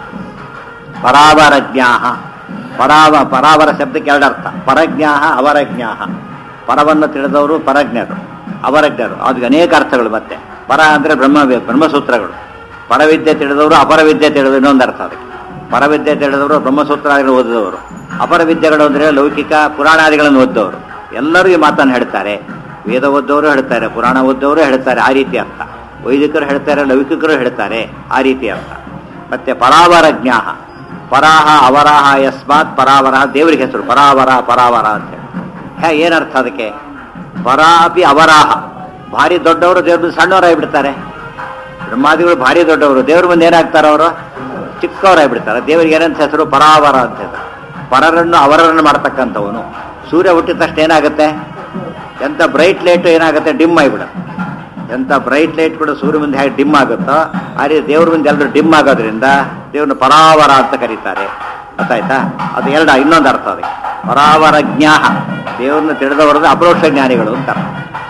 ಪರಾವರಜ್ಞಾಹ ಪರಾವ ಪರಾವರ ಶಬ್ದಕ್ಕೆ ಎರಡರ್ಥ ಪರಜ್ಞಾಹ ಅವರಜ್ಞಾಹ ಪರವನ್ನು ತಿಳಿದವರು ಪರಜ್ಞರು ಅವರಜ್ಞರು ಅದಕ್ಕೆ ಅನೇಕ ಅರ್ಥಗಳು ಮತ್ತೆ ಪರ ಅಂದರೆ ಬ್ರಹ್ಮ ಬ್ರಹ್ಮಸೂತ್ರಗಳು ಪರವಿದ್ಯೆ ತಿಳಿದವರು ಅಪರವಿದ್ಯೆ ತಿಳಿದವರು ಇನ್ನೊಂದು ಅರ್ಥ ಅದಕ್ಕೆ ಪರವಿದ್ಯೆ ತಿಳಿದವರು ಬ್ರಹ್ಮಸೂತ್ರಗಳನ್ನು ಓದಿದವರು ಅಪರ ವಿದ್ಯೆಗಳು ಅಂದರೆ ಲೌಕಿಕ ಪುರಾಣಾದಿಗಳನ್ನು ಓದಿದವರು ಎಲ್ಲರೂ ಈ ಮಾತನ್ನು ಹೇಳ್ತಾರೆ ವೇದ ಓದ್ದವರು ಹೇಳ್ತಾರೆ ಪುರಾಣ ಓದ್ದವರು ಹೇಳ್ತಾರೆ ಆ ರೀತಿ ಅರ್ಥ ವೈದಿಕರು ಹೇಳ್ತಾರೆ ಲೌಕಿಕರು ಹೇಳ್ತಾರೆ ಆ ರೀತಿ ಅರ್ಥ ಮತ್ತೆ ಪರಾವರಜ್ಞಾಹ ಪರಾಹ ಅವರಾಹ ಯಸ್ಮಾತ್ ಪರಾವರ ದೇವರಿಗೆ ಹೆಸರು ಪರಾವರ ಪರಾವರ ಅಂತ ಹೇಳಿ ಹೇ ಏನರ್ಥ ಅದಕ್ಕೆ ಪರಾಪಿ ಅವರಾಹ ಭಾರಿ ದೊಡ್ಡವರು ದೇವ್ರ ಮುಂದೆ ಸಣ್ಣವರಾಗ್ಬಿಡ್ತಾರೆ ಬ್ರಹ್ಮಾದಿಗಳು ಭಾರಿ ದೊಡ್ಡವರು ದೇವ್ರ ಮುಂದೆ ಏನಾಗ್ತಾರೆ ಅವರು ಚಿಕ್ಕವರಾಗ್ಬಿಡ್ತಾರೆ ದೇವರಿಗೆ ಏನಂತ ಹೆಸರು ಪರಾವರ ಅಂತ ಹೆಸರು ಪರರನ್ನು ಅವರನ್ನು ಮಾಡ್ತಕ್ಕಂಥವನು ಸೂರ್ಯ ಹುಟ್ಟಿದ ತಕ್ಷಣ ಏನಾಗುತ್ತೆ ಎಂಥ ಬ್ರೈಟ್ ಲೈಟ್ ಏನಾಗುತ್ತೆ ಡಿಮ್ ಆಗಿಬಿಡುತ್ತೆ ಎಂಥ ಬ್ರೈಟ್ ಲೈಟ್ ಕೂಡ ಸೂರ್ಯ ಮುಂದೆ ಹೇಗೆ ಡಿಮ್ ಆಗುತ್ತೋ ಆ ರೀತಿ ದೇವ್ರ ಮುಂದೆ ಎಲ್ಲರೂ ಡಿಮ್ ಆಗೋದ್ರಿಂದ ದೇವ್ರನ್ನ ಪರಾವರ ಅಂತ ಕರೀತಾರೆ ಗೊತ್ತಾಯ್ತಾ ಅದು ಎರಡ ಇನ್ನೊಂದು ಅರ್ಥ ಅದಕ್ಕೆ ಪರಾವರ ಜ್ಞಾಹ ದೇವ್ರನ್ನ ತಿಳಿದವರದ್ದು ಅಪರೋಕ್ಷ ಜ್ಞಾನಿಗಳು ಅಂತ ಅರ್ಥ.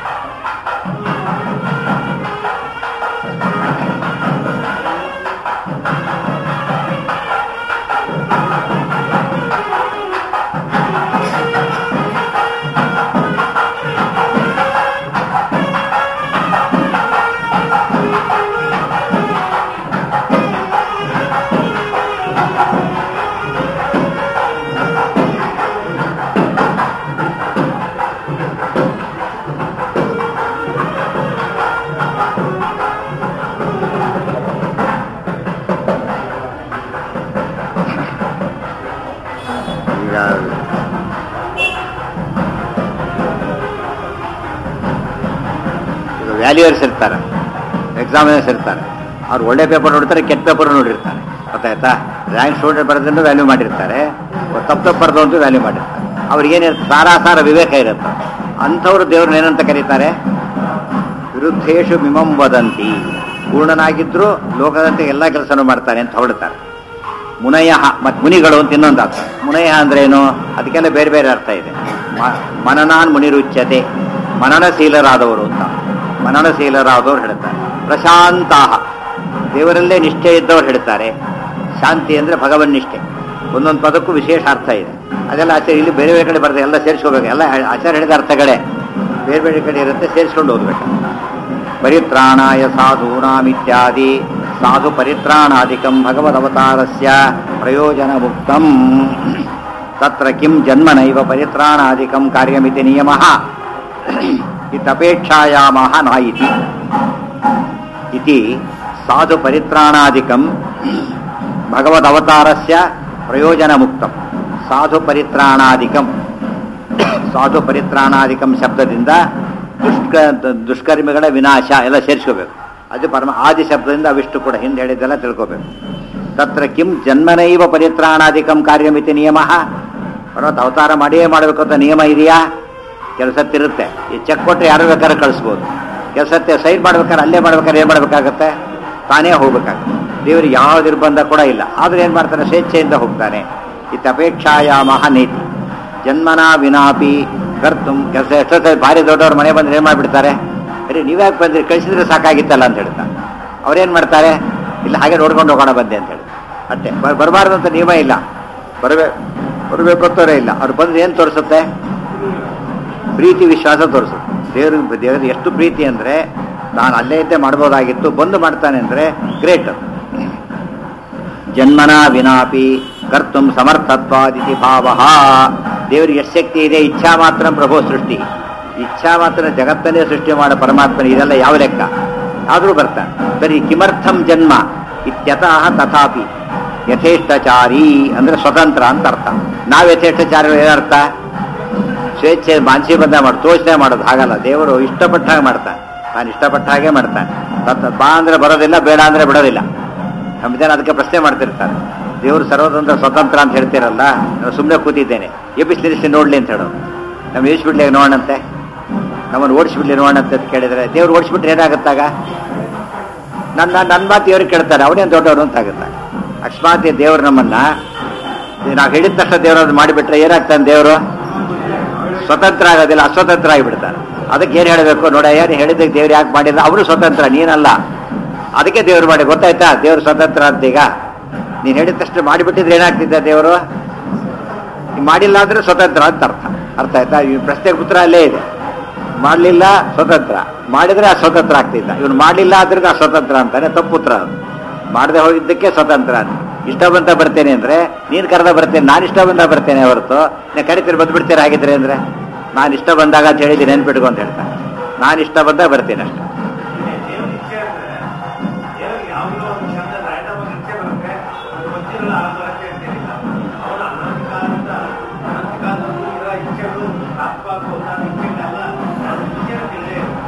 ಈಗ ಈಗ ವ್ಯಾಲ್ಯೂಯರ್ಸ್ ಇರ್ತಾರೆ ಎಕ್ಸಾಮಿನರ್ಸ್ ಇರ್ತಾರೆ ಅವ್ರು ಒಳ್ಳೆ ಪೇಪರ್ ನೋಡ್ತಾರೆ ಕೆಟ್ಟ ಪೇಪರ್ ನೋಡಿರ್ತಾರೆ ಗೊತ್ತಾಯ್ತಾ ರ್ಯಾಂಕ್ ಸ್ಟೂಡೆಂಟ್ ಬರೆದನ್ನು ವ್ಯಾಲ್ಯೂ ಮಾಡಿರ್ತಾರೆ ತಪ್ಪು ತಪ್ಪು ಬರೆದಂತೂ ವ್ಯಾಲ್ಯೂ ಮಾಡಿರ್ತಾರೆ ಅವ್ರಿಗೇನಿರುತ್ತೆ ಸಾರಾಸಾರ ವಿವೇಕ ಇರುತ್ತೆ ಅಂಥವ್ರು ದೇವ್ರನ್ನ ಏನಂತ ಕರೀತಾರೆ ವಿರುದ್ಧೇಶು ಮಿಮಂ ವದಂತಿ ಪೂರ್ಣನಾಗಿದ್ರು ಲೋಕದಂತೆ ಎಲ್ಲ ಕೆಲಸನೂ ಮಾಡ್ತಾನೆ ಅಂತ ಹೊರಡ್ತಾರೆ ಮುನಯ ಮತ್ತು ಮುನಿಗಳು ಅಂತ ಇನ್ನೊಂದು ಅರ್ಥ ಮುನಯ ಅಂದ್ರೆ ಏನು ಅದಕ್ಕೆಲ್ಲ ಬೇರೆ ಬೇರೆ ಅರ್ಥ ಇದೆ ಮ- ಮನನಾನ್ ಮುನಿರುಚ್ಯತೆ ಮನನಶೀಲರಾದವರು ಅಂತ ಮನನಶೀಲರಾದವರು ಹೇಳ್ತಾರೆ ಪ್ರಶಾಂತಾಹ ದೇವರಲ್ಲೇ ನಿಷ್ಠೆ ಇದ್ದವ್ರು ಹೇಳ್ತಾರೆ ಶಾಂತಿ ಅಂದ್ರೆ ಭಗವನ್ ನಿಷ್ಠೆ ಒಂದೊಂದು ಪದಕ್ಕೂ ವಿಶೇಷ ಅರ್ಥ ಇದೆ ಅದೆಲ್ಲ ಆಚಾರ್ಯ ಇಲ್ಲಿ ಬೇರೆ ಬೇರೆ ಕಡೆ ಬರ್ತದೆ ಎಲ್ಲ ಸೇರಿಸ್ಕೋಬೇಕು ಎಲ್ಲ ಹೇ- ಆಚಾರ್ಯ ಹೇಳಿದ ಅರ್ಥಗಳೇ ಬೇರೆ ಬೇರೆ ಕಡೆ ಇರುತ್ತೆ ಸೇರಿಸ್ಕೊಂಡು ಓದ್ಬೇಕು ಪರಿತ್ರಾಣಾಯ ಸಾಧೂನಾಮಿತ್ಯಾದಿ ಸಾಧು ಪರಿತ್ರಾಣಾದಿಕಂ ಭಗವದವತಾರಸ್ಯ ಪ್ರಯೋಜನ ಮುಕ್ತಂ ತತ್ರ ಕಿಂ ಜನ್ಮನೈವ ಪರಿತ್ರಾಣಾದಿಕಂ ಕಾರ್ಯಮಿತಿ ನಿಯಮಃ ಇತಪೇಕ್ಷಾಯಾಮಃ ನ ಇತಿ ಇತಿ ಸಾಧು ಪರಿತ್ರಾಣಾದಿಕಂ ಭಗವದವತಾರಸ್ಯ ಪ್ರಯೋಜನ ಮುಕ್ತಂ ಸಾಧು ಪರಿತ್ರಾಣಾದಿಕಂ ಸಾಧು ಪರಿತ್ರಾಣಾದಿಕಂ ಶಬ್ದದಿಂದ ದುಷ್ಕ ದುಷ್ಕರ್ಮಿಗಳ ವಿನಾಶ ಎಲ್ಲ ಸೇರಿಸ್ಕೋಬೇಕು ಅದು ಪರಮ ಆದಿ ಶಬ್ದದಿಂದ ಅವಿಷ್ಟು ಕೂಡ ಹಿಂದೆ ಹೇಳಿದ್ದೆಲ್ಲ ತಿಳ್ಕೋಬೇಕು ತತ್ರ ಕಿಂ ಜನ್ಮನೈವ ಪರಿತ್ರಾಣಾದಿಕಂ ಕಾರ್ಯಮಿತಿ ನಿಯಮ ಪರ್ವತ ಅವತಾರ ಮಾಡಿಯೇ ಮಾಡಬೇಕು ಅಂತ ನಿಯಮ ಇದೆಯಾ ಕೆಲಸತ್ತಿರುತ್ತೆ ಈ ಚೆಕ್ ಕೊಟ್ಟರೆ ಯಾರು ಬೇಕಾದ್ರೆ ಕಳಿಸ್ಬೋದು ಕೆಲಸತ್ತೆ ಸೈನ್ ಮಾಡ್ಬೇಕಾದ್ರೆ ಅಲ್ಲೇ ಮಾಡ್ಬೇಕಾದ್ರೆ ಏನು ಮಾಡ್ಬೇಕಾಗತ್ತೆ ತಾನೇ ಹೋಗ್ಬೇಕಾಗುತ್ತೆ ದೇವರಿಗೆ ಯಾವ ನಿರ್ಬಂಧ ಕೂಡ ಇಲ್ಲ ಆದ್ರೆ ಏನು ಮಾಡ್ತಾನೆ ಸ್ವೇಚ್ಛೆಯಿಂದ ಹೋಗ್ತಾನೆ ಇತಪೇಕ್ಷಾಯಾಮಹ ನೀತಿ ಜನ್ಮನ ವಿನಾಪಿ ಕರ್ತುಂ ಕೆಲಸ ಎಷ್ಟೊತ್ತ ಭಾರಿ ದೊಡ್ಡವ್ರ ಮನೆ ಬಂದ್ರೆ ಏನ್ ಮಾಡ್ಬಿಡ್ತಾರೆ ಅರೆ ನೀವ್ಯಾಕೆ ಬಂದ್ರಿ ಕಳಿಸಿದ್ರೆ ಸಾಕಾಗಿತ್ತಲ್ಲ ಅಂತ ಹೇಳ್ತಾರೆ ಅವ್ರೇನ್ ಮಾಡ್ತಾರೆ ಇಲ್ಲ ಹಾಗೆ ನೋಡ್ಕೊಂಡು ಹೋಗೋಣ ಬಂದೆ ಅಂತ ಹೇಳಿ ಅಷ್ಟೇ ಬರ್- ಬರಬಾರ್ದು ಅಂತ ನಿಯಮ ಇಲ್ಲ ಬರಬೇಕು ಬರಬೇಕು ಅಂತವರೇ ಇಲ್ಲ ಅವ್ರು ಬಂದ್ರೆ ಏನ್ ತೋರಿಸುತ್ತೆ ಪ್ರೀತಿ ವಿಶ್ವಾಸ ತೋರಿಸುತ್ತೆ ದೇವ್ರ ದೇವ್ರ ಎಷ್ಟು ಪ್ರೀತಿ ಅಂದ್ರೆ ನಾನು ಅಲ್ಲೇ ಇದ್ದೇ ಮಾಡ್ಬೋದಾಗಿತ್ತು ಬಂದು ಮಾಡ್ತಾನೆ ಅಂದ್ರೆ ಗ್ರೇಟ್ ಜನ್ಮನ ವಿನಾಪಿ ಕರ್ತುಂ ಸಮರ್ಥತ್ವಾದಿತಿ ಭಾವ ದೇವರಿಗೆ ಎಷ್ಟು ಶಕ್ತಿ ಇದೆ ಇಚ್ಛಾ ಮಾತ್ರ ಪ್ರಭೋ ಸೃಷ್ಟಿ ಇಚ್ಛಾ ಮಾತ್ರ ಜಗತ್ತನ್ನೇ ಸೃಷ್ಟಿ ಮಾಡೋ ಪರಮಾತ್ಮನ ಇದೆಲ್ಲ ಯಾವ ಲೆಕ್ಕ ಆದರೂ ಬರ್ತಾನೆ ಸರಿ ಕಿಮರ್ಥಂ ಜನ್ಮ ಇತ್ಯತಃ ತಥಾಪಿ ಯಥೇಷ್ಟಚಾರಿ ಅಂದ್ರೆ ಸ್ವತಂತ್ರ ಅಂತ ಅರ್ಥ ನಾವು ಯಥೇಷ್ಟಚಾರಿ ಏನರ್ಥ ಸ್ವೇಚ್ಛೆ ಮಾನಸಿಕ ಬಂದ ಮಾಡಿ ತೋಚನೆ ಮಾಡೋದು ಹಾಗಲ್ಲ ದೇವರು ಇಷ್ಟಪಟ್ಟ ಹಾಗೆ ಮಾಡ್ತಾನೆ ನಾನು ಇಷ್ಟಪಟ್ಟ ಹಾಗೆ ಮಾಡ್ತಾನೆ ತತ್ ಬಾ ಅಂದ್ರೆ ಬರೋದಿಲ್ಲ ಬೇಡ ಅಂದ್ರೆ ಬಿಡೋದಿಲ್ಲ ನಮ್ಮ ಜನ ಅದಕ್ಕೆ ಪ್ರಶ್ನೆ ಮಾಡ್ತಿರ್ತಾರೆ ದೇವರು ಸರ್ವತಂತ್ರ ಸ್ವತಂತ್ರ ಅಂತ ಹೇಳ್ತಿರಲ್ಲ ನಾನು ಸುಮ್ಮನೆ ಕೂತಿದ್ದೇನೆ ಎಬ್ಬಿಸಿ ನಿಲ್ಲಿಸಿ ನೋಡ್ಲಿ ಅಂತ ಹೇಳೋದು ನಮ್ಮ ಇಳಿಸ್ಬಿಡ್ಲಿ ನೋಡೋಣಂತೆ ನಮ್ಮನ್ನು ಓಡಿಸ್ಬಿಡ್ಲಿ ನೋಡೋಣಂತೆ ಅಂತ ಕೇಳಿದ್ರೆ ದೇವ್ರು ಓಡಿಸ್ಬಿಟ್ರೆ ಏನಾಗುತ್ತಾಗ ನನ್ನ ನನ್ನ ಮಾತು ದೇವ್ರಿಗೆ ಕೇಳ್ತಾರೆ ಅವನೇನು ದೊಡ್ಡವನು ಅಂತ ಆಗುತ್ತೆ ಅಕಸ್ಮಾತ್ ದೇವ್ರು ನಮ್ಮನ್ನ ನಾವು ಹೇಳಿದ ತಕ್ಷಣ ದೇವ್ರನ್ನ ಮಾಡಿಬಿಟ್ರೆ ಏನಾಗ್ತಾನೆ ದೇವರು ಸ್ವತಂತ್ರ ಆಗೋದಿಲ್ಲ ಅಸ್ವತಂತ್ರ ಆಗಿಬಿಡ್ತಾರೆ ಅದಕ್ಕೆ ಏನು ಹೇಳಬೇಕು ನೋಡ ಏನು ಹೇಳಿದ್ದಕ್ಕೆ ದೇವ್ರು ಯಾಕೆ ಮಾಡಿಲ್ಲ ಅವರು ಸ್ವತಂತ್ರ ನೀನಲ್ಲ ಅದಕ್ಕೆ ದೇವ್ರು ಮಾಡಿ ಗೊತ್ತಾಯ್ತಾ ದೇವ್ರು ಸ್ವತಂತ್ರ ಅಂತ ಈಗ ನೀನು ಹೇಳಿದ ತಕ್ಷಣ ಮಾಡಿಬಿಟ್ಟಿದ್ರೆ ಏನಾಗ್ತಿದ್ದ ದೇವರು ನೀನ್ ಮಾಡಿಲ್ಲ ಅಂದ್ರೆ ಸ್ವತಂತ್ರ ಅಂತ ಅರ್ಥ ಅರ್ಥ ಆಯ್ತಾ ಈ ಪ್ರಶ್ನೆಗೆ ಉತ್ತರ ಅಲ್ಲೇ ಇದೆ ಮಾಡಲಿಲ್ಲ ಸ್ವತಂತ್ರ ಮಾಡಿದ್ರೆ ಅಸ್ವತಂತ್ರ ಆಗ್ತಿದ್ದ ಇವನು ಮಾಡಲಿಲ್ಲ ಆದ್ರಿಂದ ಅಸ್ವತಂತ್ರ ಅಂತಾನೆ ತಪ್ಪು ಉತ್ತರ ಅದು ಮಾಡದೆ ಹೋಗಿದ್ದಕ್ಕೆ ಸ್ವತಂತ್ರ ಅಂತ ಇಷ್ಟ ಬಂತ ಬರ್ತೇನೆ ಅಂದ್ರೆ ನೀನು ಕರೆದ ಬರ್ತೇನೆ ನಾನು ಇಷ್ಟ ಬಂದಾಗ ಬರ್ತೇನೆ ಹೊರತು ನೀವು ಕರಿತೀರಿ ಬಂದ್ಬಿಡ್ತೀರ ಹಾಗಿದ್ರೆ ಅಂದ್ರೆ ನಾನು ಇಷ್ಟ ಬಂದಾಗ ಅಂತ ಹೇಳಿದ್ದೀನಿ ನೆನ್ಪಿಟ್ಕೊ ಅಂತ ಹೇಳ್ತಾನೆ ನಾನು ಇಷ್ಟ ಬಂದಾಗ ಬರ್ತೇನೆ ಅಷ್ಟೇ ದೇವ್ರ ಇಚ್ಛೆ ಅಂದ್ರೆ ದೇವ್ರಿಗೆ ಯಾವಾಗಲೂ ಒಂದು ಶಬ್ದ ರ್ಯಾಂಡಮ್ ಆಗಿ ಇಚ್ಛೆ ಬರುತ್ತೆ ಅದು ಗೊತ್ತಿರಲ್ಲ ಆ ಬರುತ್ತೆ ಅಂತೇನಿಲ್ಲ ಅವನ ಅನಾಧಿಕಾರದ ಅನಾಧಿಕಾರದಲ್ಲೂ ಇರೋ ಇಚ್ಛೆಗಳು ಪ್ರಾಪ್ತವಾಗುವಂತಹ ಇಚ್ಛೆಗಳೆಲ್ಲ ಅವ್ರ ಇಚ್ಛೆ ತಿಳಿದೇ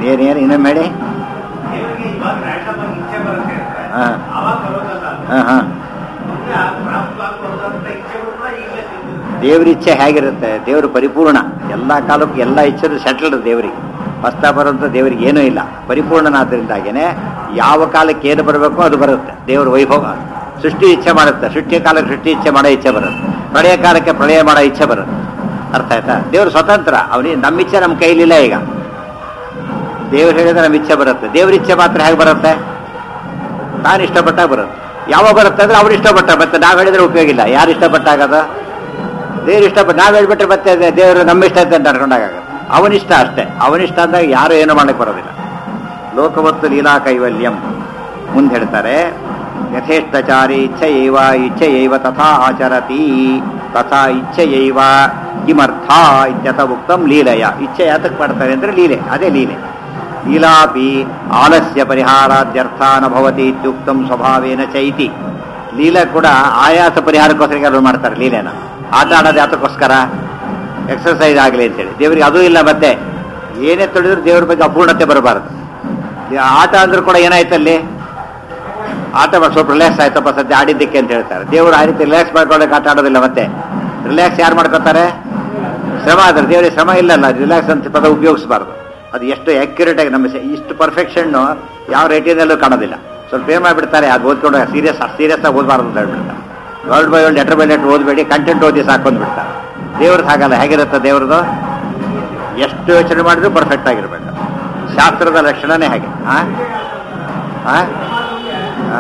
ಏನು ಏನು ಏನು ಇನ್ನೊಮ್ಮೆ ಹೇಳಿ ದೇವರಿಗೆ ಇವಾಗ ರ್ಯಾಂಡಮ್ ಆಗಿ ಇಚ್ಛೆ ಬರುತ್ತೆ ಅಂದ್ರೆ ಹಾ. ಅವಾಗ ಬರೋದಲ್ಲ ಅದು. ಹಾಂ ಹಾಂ ಮುಂದೆ ಆ ಪ್ರಾಪ್ತ ಆಗ್ಬೋದಂತ ಇಚ್ಛೆಗಳು ಕೂಡ ಈಗಲೇ ತಿಳಿದಿರುತ್ತೆ ದೇವ್ರ ಇಚ್ಛೆ ಹೇಗಿರುತ್ತೆ ದೇವರು ಪರಿಪೂರ್ಣ ಎಲ್ಲ ಕಾಲಕ್ಕೂ ಎಲ್ಲ ಇಚ್ಛೆದು ಸೆಟಲ್ಡ್ ದೇವರಿಗೆ ಹೊಸ್ತಾ ಬರೋಂಥ ದೇವರಿಗೆ ಏನೂ ಇಲ್ಲ ಪರಿಪೂರ್ಣನಾದ್ದರಿಂದಾಗೇನೆ ಯಾವ ಕಾಲಕ್ಕೆ ಏನು ಬರಬೇಕೋ ಅದು ಬರುತ್ತೆ ದೇವರ ವೈಭವ ಸೃಷ್ಟಿ ಇಚ್ಛೆ ಮಾಡುತ್ತೆ ಸೃಷ್ಟಿ ಕಾಲಕ್ಕೆ ಸೃಷ್ಟಿ ಇಚ್ಛೆ ಮಾಡೋ ಇಚ್ಛೆ ಬರುತ್ತೆ ಪ್ರಳಯ ಕಾಲಕ್ಕೆ ಪ್ರಳಯ ಮಾಡೋ ಇಚ್ಛೆ ಬರುತ್ತೆ ಅರ್ಥ ಆಯ್ತಾ ದೇವರು ಸ್ವತಂತ್ರ ಅವನಿಗೆ ನಮ್ಮ ಇಚ್ಛೆ ನಮ್ಮ ಕೈಲಿಲ್ಲ ಈಗ ದೇವ್ರು ಹೇಳಿದ್ರೆ ನಮ್ಮ ಇಚ್ಛೆ ಬರುತ್ತೆ ದೇವ್ರ ಇಚ್ಛೆ ಮಾತ್ರ ಹೇಗೆ ಬರುತ್ತೆ ನಾನು ಇಷ್ಟಪಟ್ಟಾಗ ಬರುತ್ತೆ ಯಾವಾಗ ಬರುತ್ತೆ ಅಂದ್ರೆ ಅವ್ರು ಇಷ್ಟಪಟ್ಟ ಮತ್ತೆ ನಾವು ಹೇಳಿದ್ರೆ ಉಪಯೋಗ ಇಲ್ಲ ಯಾರು ಇಷ್ಟಪಟ್ಟಾಗದ ದೇವ್ರು ಇಷ್ಟಪಟ್ಟು ನಾವು ಹೇಳ್ಬಿಟ್ರೆ ಮತ್ತೆ ಅದೇ ದೇವರು ನಮ್ಮ ಇಷ್ಟ ಅಂತ ನಡ್ಕೊಂಡಾಗ ಅವನಿಷ್ಟ ಅಷ್ಟೇ ಅವನಿಷ್ಟ ಅಂದಾಗ ಯಾರು ಏನು ಮಾಡಕ್ಕೆ ಬರೋದಿಲ್ಲ ಲೋಕವತ್ತು ಲೀಲಾ ಕೈವಲ್ಯಂ ಮುಂದೆ ಹೇಳ್ತಾರೆ ಯಥೇಷ್ಟಚಾರಿ ಇಚ್ಛೆಯೈವ ಇಚ್ಛೆಯೈವ ತಥಾ ಆಚರತಿ ತಥಾ ಇಚ್ಛೆಯೈವ ಕಿಮರ್ಥ ಇತ್ಯಥ ಉಕ್ತಂ ಲೀಲೆಯ ಇಚ್ಛೆ ಯಾತಕ್ಕೆ ಮಾಡ್ತಾರೆ ಅಂದ್ರೆ ಲೀಲೆ ಅದೇ ಲೀಲೆ ಲೀಲಾಪಿ ಆಲಸ್ಯ ಪರಿಹಾರಾದ್ಯರ್ಥ ನ ಭವತಿ ಇತ್ಯುಕ್ತಂ ಸ್ವಭಾವೇನ ಚೈತಿ ಲೀಲೆ ಕೂಡ ಆಯಾಸ ಪರಿಹಾರಕ್ಕೋಸ್ಕರ ಕೆಲವ್ರು ಮಾಡ್ತಾರೆ ಲೀಲೆನ ಆಟ ಆಡೋದು ಯಾತಕ್ಕೋಸ್ಕರ ಎಕ್ಸರ್ಸೈಸ್ ಆಗಲಿ ಅಂತೇಳಿ ದೇವರಿಗೆ ಅದೂ ಇಲ್ಲ ಮತ್ತೆ ಏನೇ ತೊಳೆದ್ರು ದೇವ್ರ ಬಗ್ಗೆ ಅಪೂರ್ಣತೆ ಬರಬಾರದು ಈ ಆಟ ಅಂದ್ರೂ ಕೂಡ ಏನಾಯ್ತಲ್ಲಿ ಆಟ ಮಾಡಿ ಸ್ವಲ್ಪ ರಿಲ್ಯಾಕ್ಸ್ ಆಯ್ತಪ್ಪ ಸದ್ಯ ಆಡಿದ್ದಕ್ಕೆ ಅಂತ ಹೇಳ್ತಾರೆ ದೇವರು ಆ ರೀತಿ ರಿಲ್ಯಾಕ್ಸ್ ಮಾಡ್ಕೊಳ್ಳೋಕೆ ಆಟ ಆಡೋದಿಲ್ಲ ಮತ್ತೆ ರಿಲ್ಯಾಕ್ಸ್ ಯಾರು ಮಾಡ್ಕೋತಾರೆ ಶ್ರಮ ಆದ್ರೆ ದೇವರಿಗೆ ಶ್ರಮ ಇಲ್ಲಲ್ಲ ರಿಲ್ಯಾಕ್ಸ್ ಅಂತ ಪದ ಉಪಯೋಗಿಸಬಾರ್ದು ಅದು ಎಷ್ಟು ಆಕ್ಯುರೇಟ್ ಆಗಿ ನಮ್ಮ ಸ- ಇಷ್ಟು ಪರ್ಫೆಕ್ಷನ್ ಯಾವ ರೇಟಿನಲ್ಲೂ ಕಾಣೋದಿಲ್ಲ ಸ್ವಲ್ಪ ಏನ್ ಮಾಡ್ಬಿಡ್ತಾರೆ ಅದು ಓದ್ಕೊಂಡು ಸೀರಿಯಸ್ ಸೀರಿಯಸ್ ಆಗಿ ಓದಬಾರ್ದು ಅಂತ ಹೇಳ್ಬಿಡ್ತಾರೆ word by word letter by letter ಓದಬೇಡಿ ಕಂಟೆಂಟ್ ಓದಿ ಸಾಕೊಂಡ್ ಬಿಡ್ತಾರೆ ದೇವ್ರದ್ದು ಹಾಗಲ್ಲ ಹೇಗಿರುತ್ತೆ ದೇವ್ರದ್ದು ಎಷ್ಟು ಯೋಚನೆ ಮಾಡಿದ್ರು ಪರ್ಫೆಕ್ಟ್ ಆಗಿರ್ಬೇಕು ಶಾಸ್ತ್ರದ ಲಕ್ಷಣನೇ ಹಾಗೆ ಆ? ಆ? ಆ.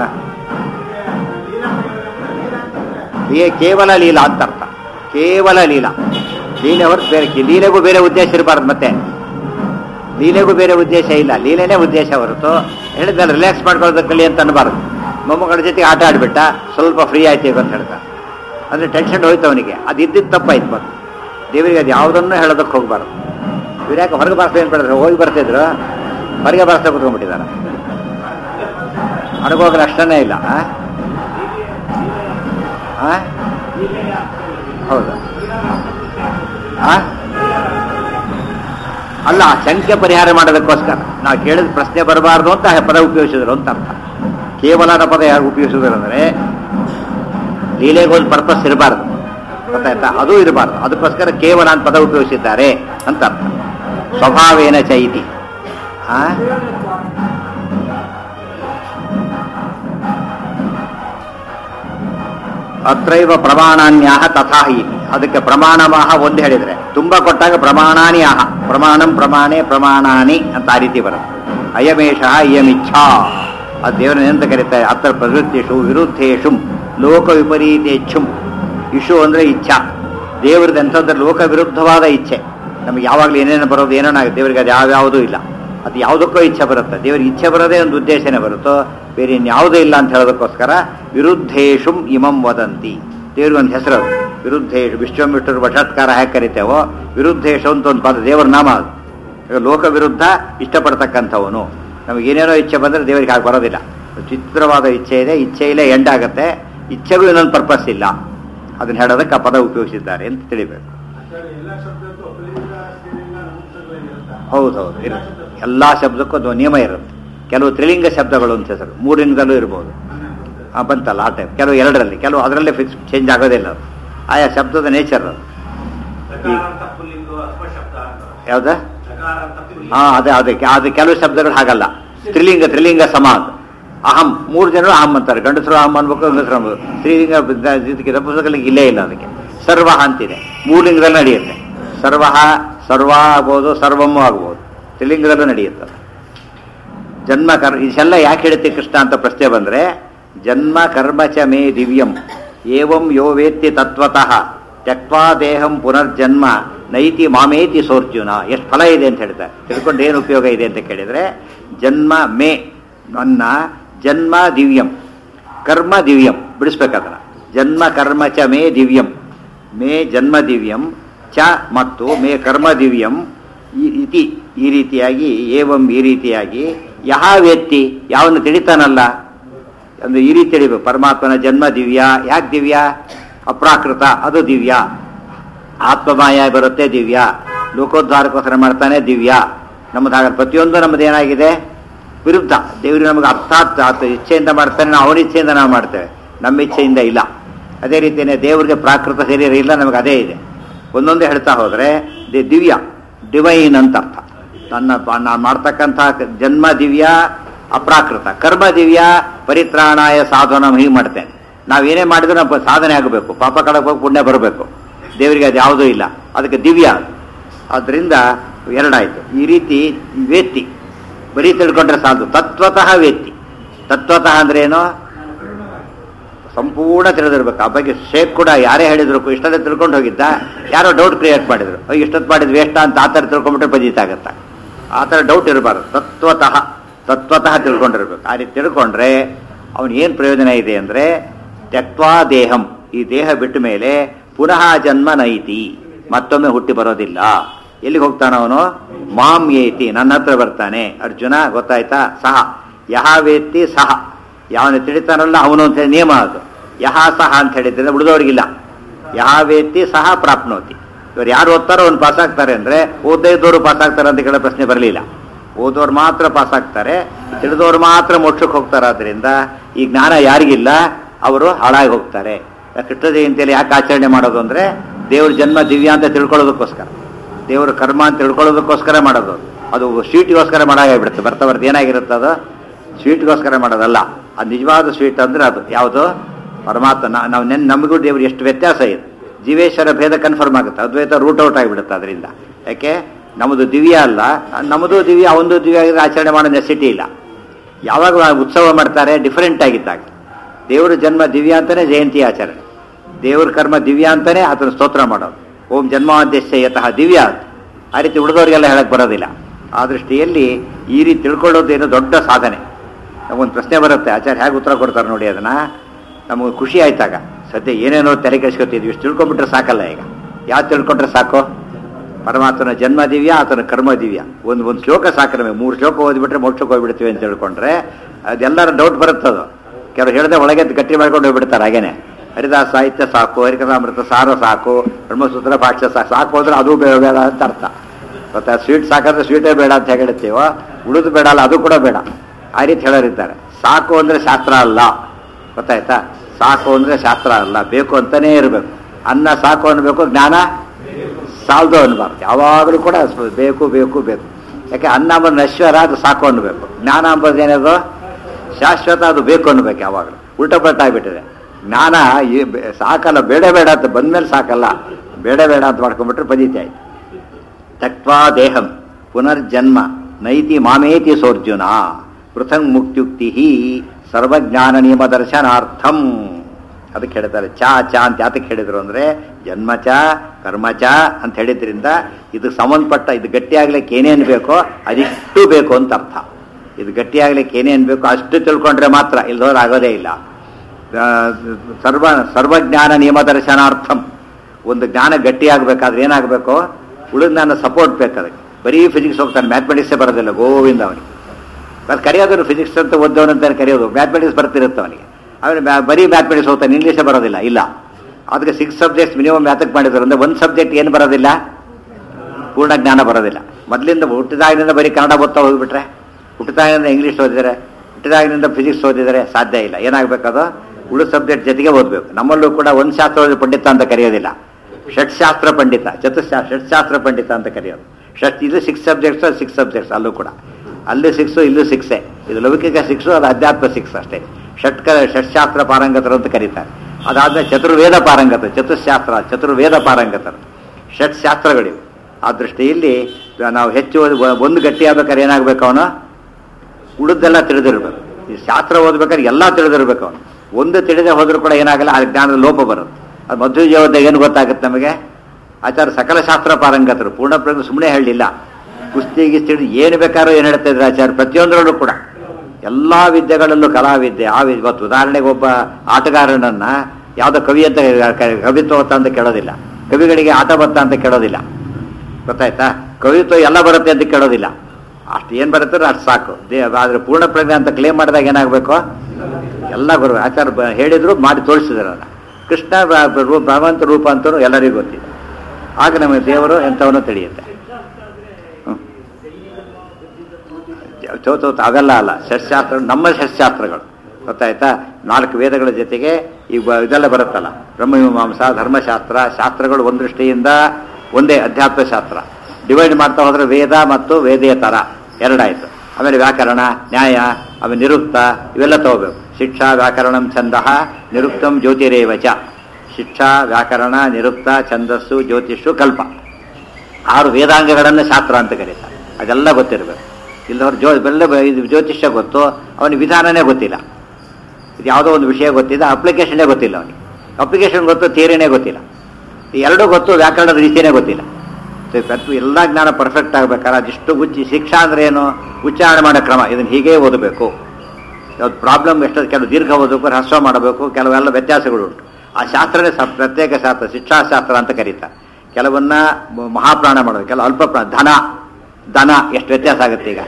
ಲೀಲೆ ಕೇವಲ ಲೀಲಾ ಅಂತ ಅರ್ಥ ಕೇವಲ ಲೀಲಾ ಲೀಲೆ ಹೊರತು ಬೇರೆ ಲೀಲೆಗೂ ಬೇರೆ ಉದ್ದೇಶ ಇರಬಾರ್ದು ಮತ್ತೆ ಲೀಲೆಗೂ ಬೇರೆ ಉದ್ದೇಶ ಇಲ್ಲ ಲೀಲೆನೇ ಉದ್ದೇಶ ಹೊರತು ಹೇಳಿದ್ಮೇಲೆ ರಿಲ್ಯಾಕ್ಸ್ ಮಾಡ್ಕೊಳ್ಳೋದಕ್ಕೆ ಕಲಿ ಅಂತ ಅನ್ಬಾರ್ದು ಮೊಮ್ಮಗಳ ಜೊತೆಗೆ ಆಟ ಆಡ್ಬಿಟ್ಟ ಸ್ವಲ್ಪ ಫ್ರೀ ಆಯ್ತು ಈಗ ಅಂತ ಹೇಳ್ತಾರೆ ಅಂದ್ರೆ ಟೆನ್ಷನ್ ಹೋಯ್ತು ಅವನಿಗೆ ಅದು ಇದ್ದಿದ್ದು ತಪ್ಪಾಯ್ತು ಬಂದು ದೇವರಿಗೆ ಅದು ಯಾವುದನ್ನು ಹೇಳೋದಕ್ಕೆ ಹೋಗ್ಬಾರ್ದು ಇವ್ರು ಯಾಕೆ ಹೊರಗೆ ಬರ್ತಾ ಏನು ಮಾಡಿದ್ರು ಹೋಗಿ ಬರ್ತಿದ್ರು ಹೊರಗೆ ಬರ್ತಾ ಕುತ್ಕೊಂಡ್ಬಿಟ್ಟಿದ್ದಾರೆ ಅನುಭವದ ಅಷ್ಟನೇ ಇಲ್ಲ ಆ? ಆ? ಹೌದಾ ಆ? ಅಲ್ಲ ಶಂಕೆ ಪರಿಹಾರ ಮಾಡೋದಕ್ಕೋಸ್ಕರ ನಾವು ಕೇಳಿದ ಪ್ರಶ್ನೆ ಬರಬಾರ್ದು ಅಂತ ಆ ಪದ ಉಪಯೋಗಿಸಿದ್ರು ಅಂತ ಅರ್ಥ ಕೇವಲ ಅನ್ನೋ ಪದ ಯಾರು ಉಪಯೋಗಿಸಿದ್ರು ಅಂದ್ರೆ ಲೀಲೆಗೊಂದು ಪರ್ಪಸ್ ಇರಬಾರ್ದು ಗೊತ್ತಾಯ್ತಾ ಅದು ಇರಬಾರ್ದು ಅದಕ್ಕೋಸ್ಕರ ಕೇವಲ ಅಂತ ಪದ ಉಪಯೋಗಿಸಿದ್ದಾರೆ ಅಂತ ಅರ್ಥ ಸ್ವಭಾವೇನ ಚೈತಿ ಆ ಅತ್ರೈವ ಪ್ರಮಾಣಾನ್ಯಾಹ ತಥಾ ಇತಿ ಅದಕ್ಕೆ ಪ್ರಮಾಣಮಾಹ ಒಂದು ಹೇಳಿದ್ರೆ ತುಂಬ ಕೊಟ್ಟಾಗ ಪ್ರಮಾಣಾನಿ ಆಹ ಪ್ರಮಾಣಂ ಪ್ರಮಾಣೆ ಪ್ರಮಾಣಾನಿ ಅಂತ ಆ ರೀತಿ ಬರುತ್ತೆ ಅಯಮೇಷ ಇಯಮಿಚ್ಛಾ ಅದು ದೇವರನ್ನ ಎಂತ ಕರೀತಾರೆ ಅತ್ರ ಪ್ರವೃತ್ತಿಷು ವಿರುದ್ಧೇಶು ಲೋಕ ವಿಪರೀತೇಚ್ಛುಂ ಇಶು ಅಂದ್ರೆ ಇಚ್ಛಾ ದೇವರದ್ದು ಎಂಥದ್ದು ಲೋಕ ವಿರುದ್ಧವಾದ ಇಚ್ಛೆ ನಮಗೆ ಯಾವಾಗಲೂ ಏನೇನು ಬರೋದು ಏನೇನೋ ಆಗುತ್ತೆ ದೇವರಿಗೆ ಅದು ಯಾವ್ಯಾವುದೂ ಇಲ್ಲ ಅದು ಯಾವುದಕ್ಕೋ ಇಚ್ಛೆ ಬರುತ್ತೆ ದೇವರಿಗೆ ಇಚ್ಛೆ ಬರೋದೇ ಒಂದು ಉದ್ದೇಶನೇ ಬರುತ್ತೋ ಬೇರೆ ಇನ್ಯಾವುದೂ ಇಲ್ಲ ಅಂತ ಹೇಳೋದಕ್ಕೋಸ್ಕರ ವಿರುದ್ಧೇಶುಂ ಇಮಂ ವದಂತಿ ದೇವ್ರಿಗೆ ಒಂದು ಹೆಸರು ಅದು ವಿರುದ್ಧೇಶು ವಿಶ್ವಮಿಷ್ಟರು ವಷತ್ಕಾರ ಹೇಗೆ ಕರಿತೇವೋ ವಿರುದ್ಧೇಶು ಅಂತ ಒಂದು ಪದ ದೇವರ ನಾಮ ಅದು ಈಗ ಲೋಕ ವಿರುದ್ಧ ಇಷ್ಟಪಡ್ತಕ್ಕಂಥವನು ನಮಗೆ ಏನೇನೋ ಇಚ್ಛೆ ಬಂದರೆ ದೇವರಿಗೆ ಹಾಗೆ ಬರೋದಿಲ್ಲ ಚಿತ್ರವಾದ ಇಚ್ಛೆ ಇದೆ ಇಚ್ಛೆ ಇಲ್ಲ ಎಂಡ್ ಆಗುತ್ತೆ ಇಚ್ಛೆಗೂ ಇನ್ನೊಂದು ಪರ್ಪಸ್ ಇಲ್ಲ ಅದನ್ನ ಹೇಳೋದಕ್ಕೆ ಆ ಪದ ಉಪಯೋಗಿಸಿದ್ದಾರೆ ಅಂತ ತಿಳಿಬೇಕು ಎಲ್ಲ ಶಬ್ದಕ್ಕೂ ಪುಲ್ಲಿಂಗ ಸ್ತ್ರೀಲಿಂಗ ನಪುಂಸಕಗಳಿರುತ್ತಾ? ಹೌದೌದು ಇರುತ್ತೆ ಎಲ್ಲಾ ಶಬ್ದಕ್ಕೂ ಅದು ನಿಯಮ ಇರುತ್ತೆ ಕೆಲವು ತ್ರಿಲಿಂಗ ಶಬ್ದಗಳು ಅಂತ ಹೆಸರು ಮೂರಿನಿಂದಲೂ ಇರ್ಬೋದು ಆ, ಬಂತಲ್ಲ ಆ ಟೈಪ್ ಕೆಲವು ಎರಡರಲ್ಲಿ ಕೆಲವು ಅದರಲ್ಲೇ ಫಿಕ್ಸ್ ಚೇಂಜ್ ಆಗೋದಿಲ್ಲ ಅದು ಆಯಾ ಶಬ್ದದ ನೇಚರ್ ಅದು ಸಕಾರ ಅಂತ ಪುಲ್ಲಿಂಗ ಅಥವಾ ಶಬ್ದ ಅಂತ ಯಾವ್ದ ಸಕಾರ ಅಂತ ಪುಲ್ಲಿಂಗ ಹಾ ಅದೇ ಅದಕ್ಕೆ ಅದು ಕೆಲವು ಶಬ್ದಗಳು ಹಾಗಲ್ಲ ಸ್ತ್ರೀಲಿಂಗ ತ್ರಿಲಿಂಗ ಸಮ ಅದು ಅಹಂ ಮೂರು ಜನರು ಅಹಂ ಅಂತಾರೆ ಗಂಡಸರು ಅಹಂ ಅನ್ಬೇಕು ಗಂಡಸರು ಅನ್ಬೇಕು ಸ್ತ್ರೀಲಿಂಗ ಬ- ಇದಕ್ಕೆ ಪುಸ್ತಕಗಳಿಗೆ ಇಲ್ಲೇ ಇಲ್ಲ ಅದಕ್ಕೆ ಸರ್ವ ಅಂತಿದೆ ಮೂರ್ಲಿಂಗದಲ್ಲಿ ನಡೆಯುತ್ತೆ ಸರ್ವ ಸರ್ವ ಆಗ್ಬೋದು ಸರ್ವಮ್ಮು ಆಗ್ಬೋದು ತ್ರಿಲಿಂಗದಲ್ಲೂ ನಡೆಯುತ್ತೆ ಜನ್ಮ ಕರ್ ಇದೆಲ್ಲ ಯಾಕೆ ಹೇಳುತ್ತೆ ಕೃಷ್ಣ ಅಂತ ಪ್ರಶ್ನೆ ಬಂದ್ರೆ ಜನ್ಮ ಕರ್ಮ ಚ ಮೇ ದಿವ್ಯಂ ಏವಂ ಯೋ ವೇತ್ತಿ ತತ್ವತಃ ತ್ಯಕ್ವಾ ದೇಹಂ ಪುನರ್ಜನ್ಮ ನೈತಿ ಮಾಮೇತಿ ಸೋರ್ಜುನ ಎಷ್ಟು ಫಲ ಇದೆ ಅಂತ ಹೇಳ್ತಾರೆ ತಿಳ್ಕೊಂಡು ಏನು ಉಪಯೋಗ ಇದೆ ಅಂತ ಕೇಳಿದ್ರೆ ಜನ್ಮ ಮೇ ನನ್ನ ಜನ್ಮ ದಿವ್ಯಂ ಕರ್ಮ ದಿವ್ಯಂ ಬಿಡಿಸ್ಬೇಕದನ್ನ ಜನ್ಮ ಕರ್ಮ ಚ ಮೇ ದಿವ್ಯಂ ಮೇ ಜನ್ಮ ದಿವ್ಯಂ ಚ ಮತ್ತು ಮೇ ಕರ್ಮ ದಿವ್ಯಂ ಈ- ಇತಿ ಈ ರೀತಿಯಾಗಿ ಏವಂ ಈ ರೀತಿಯಾಗಿ ಯಹ ವ್ಯಕ್ತಿ ಯಾವನ್ನು ತಿಳಿತಾನಲ್ಲ ಅಂದ್ರೆ ಈ ರೀತಿ ತಿಳಿಬೇಕು ಪರಮಾತ್ಮನ ಜನ್ಮ ದಿವ್ಯ ಯಾಕೆ ದಿವ್ಯ ಅಪ್ರಾಕೃತ ಅದು ದಿವ್ಯ ಆತ್ಮಮಾಯ ಬರುತ್ತೆ ದಿವ್ಯ ಲೋಕೋದ್ಧಾರಕ್ಕೋಸ್ಕರ ಮಾಡ್ತಾನೆ ದಿವ್ಯ ನಮ್ಮದು ಹಾಗೆ ಪ್ರತಿಯೊಂದು ನಮ್ಮದು ಏನಾಗಿದೆ ವಿರುದ್ಧ ದೇವರು ನಮಗೆ ಅರ್ಥಾತ್ ಆತ ಇಚ್ಛೆಯಿಂದ ಮಾಡ್ತಾನೆ ನಾವು ಅವನ ಇಚ್ಛೆಯಿಂದ ನಾವು ಮಾಡ್ತೇವೆ ನಮ್ಮ ಇಚ್ಛೆಯಿಂದ ಇಲ್ಲ ಅದೇ ರೀತಿಯೇ ದೇವರಿಗೆ ಪ್ರಾಕೃತ ಶರೀರ ಇಲ್ಲ ನಮಗೆ ಅದೇ ಇದೆ ಒಂದೊಂದೇ ಹೇಳ್ತಾ ಹೋದರೆ ದಿ- ದಿವ್ಯ ಡಿವೈನ್ ಅಂತ ಅರ್ಥ ನನ್ನ ನಾನು ಮಾಡ್ತಕ್ಕಂಥ ಜನ್ಮ ದಿವ್ಯ ಅಪ್ರಾಕೃತ ಕರ್ಮ ದಿವ್ಯ ಪರಿತ್ರಾಣಾಯ ಸಾಧನ ಹೀಗೆ ಮಾಡ್ತೇನೆ ನಾವೇನೇ ಮಾಡಿದ್ರು ನಮ್ಮ ಸಾಧನೆ ಆಗಬೇಕು ಪಾಪ ಕಳಕ್ಕೆ ಹೋಗಿ ಪುಣ್ಯ ಬರಬೇಕು ದೇವರಿಗೆ ಅದು ಯಾವುದೂ ಇಲ್ಲ ಅದಕ್ಕೆ ದಿವ್ಯ ಅದು. ಅದರಿಂದ ಎರಡಾಯ್ತು ಈ ರೀತಿ ವೇತ್ತಿ ಬರೀ ತಿಳ್ಕೊಂಡ್ರೆ ಸಾಲದು ತತ್ವತಃ ವೇತ್ತಿ ತತ್ವತಃ ಅಂದ್ರೆ ಏನು ಸಂಪೂರ್ಣ ತಿಳಿದಿರ್ಬೇಕು ಆ ಬಗ್ಗೆ ಶೇಕ್ ಕೂಡ ಯಾರೇ ಹೇಳಿದ್ರು ಇಷ್ಟೊಂದೇ ತಿಳ್ಕೊಂಡು ಹೋಗಿದ್ದ ಯಾರೋ ಡೌಟ್ ಕ್ರಿಯೇಟ್ ಮಾಡಿದ್ರು ಅಯ್ಯೋ, ಇಷ್ಟೊತ್ತು ಮಾಡಿದ್ ವೇಸ್ಟ್ ಅಂತ ಆ ಥರ ತಿಳ್ಕೊಂಡ್ಬಿಟ್ರೆ ಪಜಿತ ಆಗತ್ತ ಆ ಥರ ಡೌಟ್ ಇರಬಾರ್ದು ತತ್ವತಃ ತತ್ವತಃ ತಿಳ್ಕೊಂಡಿರ್ಬೇಕು ಆ ರೀತಿ ತಿಳ್ಕೊಂಡ್ರೆ ಅವನು ಏನು ಪ್ರಯೋಜನ ಇದೆ ಅಂದರೆ ತ್ಯಕ್ವಾ ದೇಹಂ ಈ ದೇಹ ಬಿಟ್ಟ ಮೇಲೆ ಪುನಃ ಜನ್ಮ ನೈತಿ ಮತ್ತೊಮ್ಮೆ ಹುಟ್ಟಿ ಬರೋದಿಲ್ಲ ಎಲ್ಲಿಗೆ ಹೋಗ್ತಾನ ಅವನು ಮಾಂ ಏತಿ ನನ್ನ ಹತ್ರ ಬರ್ತಾನೆ ಅರ್ಜುನ ಗೊತ್ತಾಯ್ತಾ ಸಹ ಯಹ ವೇತ್ತಿ ಸಹ ಯಾವನು ತಿಳಿತಾನಲ್ಲ ಅವನು ಅಂತ ಹೇಳಿ ನಿಯಮ ಅದು ಯಹ ಸಹ ಅಂತ ಹೇಳಿದ್ರೆ ಉಳಿದವ್ರಿಗಿಲ್ಲ ಯಹ ವೇತ್ತಿ ಸಹ ಪ್ರಾಪ್ನೋತಿ ಇವ್ರು ಯಾರು ಓದ್ತಾರೋ ಅವ್ನು ಪಾಸ್ ಆಗ್ತಾರೆ ಅಂದ್ರೆ ಓದೇ ಇದ್ದವರು ಪಾಸ್ ಆಗ್ತಾರೆ ಅಂತ ಕೇಳೋ ಪ್ರಶ್ನೆ ಬರಲಿಲ್ಲ ಓದೋರು ಮಾತ್ರ ಪಾಸ್ ಆಗ್ತಾರೆ ತಿಳಿದವ್ರು ಮಾತ್ರ ಮೋಕ್ಷಕ್ಕೆ ಹೋಗ್ತಾರೆ ಆದ್ರಿಂದ ಈ ಜ್ಞಾನ ಯಾರಿಗಿಲ್ಲ ಅವರು ಹಾಳಾಗಿ ಹೋಗ್ತಾರೆ ಕೃಷ್ಣ ಜಯಂತಿಯಲ್ಲಿ ಯಾಕೆ ಆಚರಣೆ ಮಾಡೋದು ಅಂದ್ರೆ ದೇವ್ರ ಜನ್ಮ ದಿವ್ಯ ಅಂತ ತಿಳ್ಕೊಳ್ಳೋದಕ್ಕೋಸ್ಕರ ದೇವ್ರ ಕರ್ಮ ಅಂತ ತಿಳ್ಕೊಳ್ಳೋದಕ್ಕೋಸ್ಕರ ಮಾಡೋದು ಅದು ಸ್ವೀಟ್ಗೋಸ್ಕರ ಮಾಡಾಗಿಬಿಡುತ್ತೆ ಬರ್ತಾ ಬರ್ತಾ ಏನಾಗಿರುತ್ತೆ ಅದು ಸ್ವೀಟ್ಗೋಸ್ಕರ ಮಾಡೋದಲ್ಲ ಅದು ನಿಜವಾದ ಸ್ವೀಟ್ ಅಂದ್ರೆ ಅದು ಯಾವುದು ಪರಮಾತ್ಮ ನಾ- ನಾವು ನೆನ್ ನಮಗೂ ದೇವ್ರು ಎಷ್ಟು ವ್ಯತ್ಯಾಸ ಇದೆ ಜೀವೇಶ್ವರ ಭೇದ ಕನ್ಫರ್ಮ್ ಆಗುತ್ತೆ ಅದ್ವೈತ ರೂಟ್ ಔಟ್ ಆಗಿಬಿಡುತ್ತೆ ಅದರಿಂದ ಯಾಕೆ ನಮ್ಮದು ದಿವ್ಯ ಅಲ್ಲ ನಮ್ಮದು ದಿವ್ಯ ಒಂದು ದಿವ್ಯ ಆಗಿದ್ರೆ ಆಚರಣೆ ಮಾಡೋ ನೆಸಿಟಿ ಇಲ್ಲ ಯಾವಾಗ ನಾವು ಉತ್ಸವ ಮಾಡ್ತಾರೆ ಡಿಫರೆಂಟ್ ಆಗಿದ್ದಾಗ ದೇವರ ಜನ್ಮ ದಿವ್ಯ ಅಂತಾನೆ ಜಯಂತಿ ಆಚರಣೆ ದೇವ್ರ ಕರ್ಮ ದಿವ್ಯ ಅಂತಾನೆ ಅದನ್ನ ಸ್ತೋತ್ರ ಮಾಡೋದು ಓಂ ಜನ್ಮಾದ್ಯಶ್ಚ ಯತಃ ದಿವ್ಯ ಅಂತ. ಆ ರೀತಿ ಉಳಿದವರಿಗೆಲ್ಲ ಹೇಳಕ್ ಬರೋದಿಲ್ಲ ಆ ದೃಷ್ಟಿಯಲ್ಲಿ ಈ ರೀತಿ ತಿಳ್ಕೊಳ್ಳೋದು ಏನು ದೊಡ್ಡ ಸಾಧನೆ ನಮಗೊಂದು ಪ್ರಶ್ನೆ ಬರುತ್ತೆ ಆಚಾರ್ಯ ಹೇಗೆ ಉತ್ತರ ಕೊಡ್ತಾರೆ ನೋಡಿ ಅದನ್ನ ನಮಗೆ ಖುಷಿ ಆಯ್ತಾಗ ಸದ್ಯ ಏನೇನೋ ತಲೆ ಕೆಡಿಸ್ಕೊತಿದ್ವಿ ಇಷ್ಟು ತಿಳ್ಕೊಂಡ್ಬಿಟ್ರೆ ಸಾಕಲ್ಲ ಈಗ ಯಾವ್ದು ತಿಳ್ಕೊಂಡ್ರೆ ಸಾಕು ಪರಮಾತ್ಮನ ಜನ್ಮ ದಿವ್ಯ ಆತನ ಕರ್ಮ ದಿವ್ಯ ಒಂದು ಒಂದು ಶ್ಲೋಕ ಸಾಕು ನಮಗೆ ಮೂರು ಶ್ಲೋಕ ಓದ್ಬಿಟ್ರೆ ಮೋಕ್ಷಕ್ಕೆ ಹೋಗ್ಬಿಡ್ತೀವಿ ಅಂತ ತಿಳ್ಕೊಂಡ್ರೆ ಅದೆಲ್ಲರ ಡೌಟ್ ಬರುತ್ತದು ಕೆಲವರು ಹೇಳ್ದೆ ಒಳಗೆ ಗಟ್ಟಿ ಮಾಡ್ಕೊಂಡು ಹೋಗ್ಬಿಡ್ತಾರೆ ಹಾಗೇನೆ ಹರಿದಾಸ ಸಾಹಿತ್ಯ ಸಾಕು ಹರಿಕಥಾಮೃತ ಸಾರ ಸಾಕು ಬ್ರಹ್ಮಸೂತ್ರ ಭಾಷ್ಯ ಸಾಕು ಸಾಕು ಹೋದ್ರೆ ಅದು ಬೇಡ ಬೇಡ ಅಂತ ಅರ್ಥ ಗೊತ್ತಾ ಸ್ವೀಟ್ ಸಾಕಾದ್ರೆ ಸ್ವೀಟೇ ಬೇಡ ಅಂತ ಹೇಳಿರ್ತೀವೋ ಉಳಿದು ಬೇಡ ಅಲ್ಲ ಅದು ಕೂಡ ಬೇಡ ಆ ರೀತಿ ಹೇಳೋರಿದ್ದಾರೆ ಸಾಕು ಅಂದ್ರೆ ಶಾಸ್ತ್ರ ಅಲ್ಲ ಗೊತ್ತಾಯ್ತಾ ಸಾಕು ಅಂದ್ರೆ ಶಾಸ್ತ್ರ ಅಲ್ಲ ಬೇಕು ಅಂತಾನೇ ಇರಬೇಕು ಅನ್ನ ಸಾಕು ಅನ್ಬೇಕು ಜ್ಞಾನ ಸಾಲದು ಅನ್ಬಾರ್ದು ಯಾವಾಗಲೂ ಕೂಡ ಸ್- ಬೇಕು ಬೇಕು ಬೇಕು ಯಾಕೆ ಅನ್ನ ಅಂಬುದು ನಶ್ವರ ಅದು ಸಾಕು ಅನ್ಬೇಕು ಜ್ಞಾನ ಅಂಬುದು ಏನದು ಶಾಶ್ವತ ಅದು ಬೇಕು ಅನ್ಬೇಕು ಯಾವಾಗಲೂ ಉಲ್ಟ ಪಲ್ಟ ಆಗ್ಬಿಟ್ಟಿದೆ ಜ್ಞಾನ ಈ ಬೆ- ಸಾಕಲ್ಲ ಬೇಡ ಬೇಡ ಅಂತ ಬಂದ್ಮೇಲೆ ಸಾಕಲ್ಲ ಬೇಡ ಬೇಡ ಅಂತ ಮಾಡ್ಕೊಂಡ್ಬಿಟ್ರೆ ಪದೀತಿ ಆಯ್ತು ತಕ್ವಾ ದೇಹಂ ಪುನರ್ಜನ್ಮ ನೈತಿ ಮಾಮೇತಿ ಸೋರ್ಜುನ ಪೃಥಂಗ್ ಮುಕ್ತ್ಯುಕ್ತಿ ಸರ್ವಜ್ಞಾನ ನಿಯಮ ದರ್ಶನಾರ್ಥಂ ಅದಕ್ಕೆ ಹೇಳ್ತಾರೆ ಚಾ ಚಾ ಅಂತ ಯಾತಕ್ಕೆ ಹೇಳಿದ್ರು ಅಂದ್ರೆ ಜನ್ಮ ಚ ಕರ್ಮ ಚ ಅಂತ ಹೇಳಿದ್ರಿಂದ ಇದು ಸಂಬಂಧಪಟ್ಟ ಇದು ಗಟ್ಟಿಯಾಗ್ಲಿಕ್ಕೆ ಏನೇನು ಬೇಕೋ ಅದಿಷ್ಟು ಬೇಕು ಅಂತ ಅರ್ಥ ಇದು ಗಟ್ಟಿಯಾಗ್ಲಿಕ್ಕೆ ಏನೇನು ಬೇಕೋ ಅಷ್ಟು ತಿಳ್ಕೊಂಡ್ರೆ ಮಾತ್ರ ಇಲ್ದವ್ರು ಆಗೋದೇ ಇಲ್ಲ ಆ, ಸರ್ವ ಸರ್ವಜ್ಞಾನ ನಿಯಮ ದರ್ಶನಾರ್ಥಂ ಒಂದು ಜ್ಞಾನ ಗಟ್ಟಿಯಾಗಬೇಕಾದ್ರೆ ಏನಾಗಬೇಕು ಉಳಿದ ಜ್ಞಾನ ಸಪೋರ್ಟ್ ಬೇಕು ಅದಕ್ಕೆ ಬರೀ ಫಿಸಿಕ್ಸ್ ಹೋಗ್ತಾನೆ ಮ್ಯಾಥಮೆಟಿಕ್ಸೇ ಬರೋದಿಲ್ಲ ಗೋವಿಂದ ಅವನಿಗೆ ಅದು ಕರೆಯೋದನ್ನು ಫಿಸಿಕ್ಸ್ ಅಂತ ಓದ್ದವನಂತ ಕರೆಯೋದು ಮ್ಯಾಥಮೆಟಿಕ್ಸ್ ಬರ್ತಿರುತ್ತೆ ಅವನಿಗೆ ಅವನು ಮ್ಯಾ- ಬರೀ ಮ್ಯಾಥಮೆಟಿಕ್ಸ್ ಹೋಗ್ತಾನೆ ಇಂಗ್ಲೀಷೇ ಬರೋದಿಲ್ಲ ಇಲ್ಲ ಅದಕ್ಕೆ ಸಿಕ್ಸ್ ಸಬ್ಜೆಕ್ಟ್ಸ್ ಮಿನಿಮಮ್ ಮ್ಯಾಥಕ್ ಮಾಡಿದ್ರು ಅಂದ್ರೆ ಒಂದು ಸಬ್ಜೆಕ್ಟ್ ಏನು ಬರೋದಿಲ್ಲ ಪೂರ್ಣ ಜ್ಞಾನ ಬರೋದಿಲ್ಲ ಮೊದಲಿಂದ ಹುಟ್ಟಿದಾಗಿನಿಂದ ಬರೀ ಕನ್ನಡ ಓದ್ತಾ ಹೋಗ್ಬಿಟ್ರೆ ಹುಟ್ಟಿದಾಗಿನಿಂದ ಇಂಗ್ಲೀಷ್ ಓದಿದರೆ ಹುಟ್ಟಿದಾಗಿನಿಂದ ಫಿಸಿಕ್ಸ್ ಓದಿದರೆ ಸಾಧ್ಯ ಇಲ್ಲ ಏನಾಗಬೇಕದು ಉಳಿದ ಸಬ್ಜೆಕ್ಟ್ ಜೊತೆಗೆ ಓದಬೇಕು ನಮ್ಮಲ್ಲೂ ಕೂಡ ಒಂದು ಶಾಸ್ತ್ರ ಪಂಡಿತ ಅಂತ ಕರೆಯೋದಿಲ್ಲ ಷಟ್ಶಾಸ್ತ್ರ ಪಂಡಿತ ಚತುಶಾ ಷಟ್ಶಾಸ್ತ್ರ ಪಂಡಿತ ಅಂತ ಕರೆಯೋದು ಷಟ್ ಇದು ಸಿಕ್ಸ್ ಸಬ್ಜೆಕ್ಟ್ಸ್ ಸಿಕ್ಸ್ ಸಬ್ಜೆಕ್ಟ್ಸ್ ಅಲ್ಲೂ ಕೂಡ ಅಲ್ಲಿ ಸಿಕ್ಸು ಇಲ್ಲೂ ಸಿಕ್ಸೇ ಇದು ಲೌಕಿಕ ಸಿಕ್ಸು ಅದು ಅಧ್ಯಾತ್ಮ ಸಿಕ್ಸ್ ಅಷ್ಟೇ ಷಟ್ಕ ಷಟ್ಶಾಸ್ತ್ರ ಪಾರಂಗತರು ಅಂತ ಕರೀತಾರೆ ಅದಾದ್ಮೇಲೆ ಚತುರ್ವೇದ ಪಾರಂಗತ ಚತುಶಾಸ್ತ್ರ ಚತುರ್ವೇದ ಪಾರಂಗತರು ಷಟ್ ಶಾಸ್ತ್ರಗಳಿವೆ ಆ ದೃಷ್ಟಿಯಲ್ಲಿ ನಾವು ಹೆಚ್ಚು ಓದಿ- ಒಂದು ಗಟ್ಟಿ ಆಗ್ಬೇಕಾದ್ರೆ ಏನಾಗಬೇಕು ಅವನು ಉಳಿದೆಲ್ಲ ತಿಳಿದಿರ್ಬೇಕು ಈ ಶಾಸ್ತ್ರ ಓದ್ಬೇಕಾದ್ರೆ ಎಲ್ಲ ತಿಳಿದಿರ್ಬೇಕು ಅವನು ಒಂದು ತಿಳಿದೇ ಹೋದ್ರೂ ಕೂಡ ಏನಾಗಲ್ಲ ಆ ಜ್ಞಾನದ ಲೋಪ ಬರುತ್ತೆ ಅದು ಮಧ್ವ ಜೀವನದಾಗ ಏನು ಗೊತ್ತಾಗುತ್ತೆ ನಮಗೆ ಆಚಾರ ಸಕಲ ಶಾಸ್ತ್ರ ಪಾರಂಗತರು ಪೂರ್ಣ ಪ್ರಜ್ಞೆ ಸುಮ್ಮನೆ ಹೇಳಲಿಲ್ಲ ಕುಸ್ತಿ ಗಿಸ್ತಿ ಏನು ಬೇಕಾದ್ರೂ ಏನು ಹೇಳ್ತಾ ಇದ್ರು ಆಚಾರ ಪ್ರತಿಯೊಂದರಲ್ಲೂ ಕೂಡ ಎಲ್ಲ ವಿದ್ಯೆಗಳಲ್ಲೂ ಕಲಾವಿದ್ಯೆ ಆ ವಿದ್ಯೆ ಇವತ್ತು ಉದಾಹರಣೆಗೆ ಒಬ್ಬ ಆಟಗಾರನನ್ನ ಯಾವುದೋ ಕವಿ ಅಂತ ಕ- ಕವಿತ್ವ ಗೊತ್ತಾ ಅಂತ ಕೇಳೋದಿಲ್ಲ ಕವಿಗಳಿಗೆ ಆಟ ಬತ್ತಾ ಅಂತ ಕೇಳೋದಿಲ್ಲ ಗೊತ್ತಾಯ್ತಾ ಕವಿತ್ವ ಎಲ್ಲ ಬರುತ್ತೆ ಅಂತ ಕೇಳೋದಿಲ್ಲ ಅಷ್ಟು ಏನು ಬರುತ್ತೆ ಅಷ್ಟು ಸಾಕು ದೇ ಆದ್ರೆ ಪೂರ್ಣ ಪ್ರಜ್ಞೆ ಅಂತ ಕ್ಲೇಮ್ ಮಾಡಿದಾಗ ಏನಾಗಬೇಕು ಎಲ್ಲ ಗುರು ಆಚಾರ ಬ- ಹೇಳಿದ್ರು ಮಾಡಿ ತೋರಿಸಿದಾರಲ್ಲ ಕೃಷ್ಣ ಬ- ಬ- ರೂ- ಭಗವಂತ ರೂಪ ಅಂತೂ ಎಲ್ಲರಿಗೂ ಗೊತ್ತಿದೆ ಆಗ ನಮಗೆ ದೇವರು ಎಂಥವನ್ನೂ ತಿಳಿಯುತ್ತೆ ಹ್ಮ್. ಚೌತ ಅವೆಲ್ಲ ಅಲ್ಲ ಷಟ್ಶಾಸ್ತ್ರ ನಮ್ಮ ಷಟ್ಶಾಸ್ತ್ರಗಳು ಗೊತ್ತಾಯ್ತಾ ನಾಲ್ಕು ವೇದಗಳ ಜೊತೆಗೆ ಈ ಬ- ಇದೆಲ್ಲ ಬರುತ್ತಲ್ಲ ಬ್ರಹ್ಮಮೀಮಾಂಸ ಧರ್ಮಶಾಸ್ತ್ರ ಶಾಸ್ತ್ರಗಳು ಒಂದು ದೃಷ್ಟಿಯಿಂದ ಒಂದೇ ಅಧ್ಯಾತ್ಮ ಶಾಸ್ತ್ರ ಡಿವೈಡ್ ಮಾಡ್ತಾ ಹೋದ್ರೆ ವೇದ ಮತ್ತು ವೇದೇತರ ಎರಡಾಯ್ತು ಆಮೇಲೆ ವ್ಯಾಕರಣ ನ್ಯಾಯ ಆಮೇಲೆ ನಿರುಕ್ತ ಇವೆಲ್ಲ ತಗೋಬೇಕು ಶಿಕ್ಷಾ ವ್ಯಾಕರಣಂ ಛಂದಃ ನಿರುಕ್ತಂ ಜ್ಯೋತಿರೇವಚ ಶಿಕ್ಷಾ ವ್ಯಾಕರಣ ನಿರುಕ್ತ ಛಂದಸ್ಸು ಜ್ಯೋತಿಷು ಕಲ್ಪ ಆರು ವೇದಾಂಗಗಳನ್ನು ಶಾಸ್ತ್ರ ಅಂತ ಕರೀತಾರೆ ಅದೆಲ್ಲ ಗೊತ್ತಿರಬೇಕು ಇಲ್ಲದವ್ರು ಜೋ ಬೆಲ್ಲ ಇದು ಜ್ಯೋತಿಷ್ಯ ಗೊತ್ತು ಅವನಿಗೆ ವಿಧಾನನೇ ಗೊತ್ತಿಲ್ಲ ಇದು ಯಾವುದೋ ಒಂದು ವಿಷಯ ಗೊತ್ತಿದೆ ಅಪ್ಲಿಕೇಶನ್ನೇ ಗೊತ್ತಿಲ್ಲ ಅವನಿಗೆ ಅಪ್ಲಿಕೇಶನ್ ಗೊತ್ತು ಥಿಯರಿನೇ ಗೊತ್ತಿಲ್ಲ ಈ ಎರಡೂ ಗೊತ್ತು ವ್ಯಾಕರಣದ ರೀತಿಯೇ ಗೊತ್ತಿಲ್ಲ ಸೊ ಈ ತತ್ವ ಎಲ್ಲ ಜ್ಞಾನ ಪರ್ಫೆಕ್ಟ್ ಆಗಬೇಕಾದ್ರೆ ಅದಿಷ್ಟು ಉಚ್ಚಿ ಶಿಕ್ಷಾ ಅಂದ್ರೆ ಏನು ಉಚ್ಚಾರಣೆ ಮಾಡೋ ಕ್ರಮ ಇದನ್ನು ಹೀಗೇ ಓದಬೇಕು ಯಾವ್ದು ಪ್ರಾಬ್ಲಮ್ ಎಷ್ಟೊಂದು ಕೆಲವು ದೀರ್ಘ ಓದಬೇಕು ಹ್ರಸ್ವ ಮಾಡಬೇಕು ಕೆಲವೆಲ್ಲ ವ್ಯತ್ಯಾಸಗಳು ಉಂಟು ಆ ಶಾಸ್ತ್ರನೇ ಸ ಪ್ರತ್ಯೇಕ ಶಾಸ್ತ್ರ ಶಿಕ್ಷಾಶಾಸ್ತ್ರ ಅಂತ ಕರೀತಾರೆ ಕೆಲವನ್ನ ಮ- ಮಹಾಪ್ರಾಣ ಮಾಡಬೇಕು ಕೆಲವು ಅಲ್ಪ ಪ್ರಾಣ ಧನ ಧನ ಎಷ್ಟು ವ್ಯತ್ಯಾಸ ಆಗುತ್ತೆ ಈಗ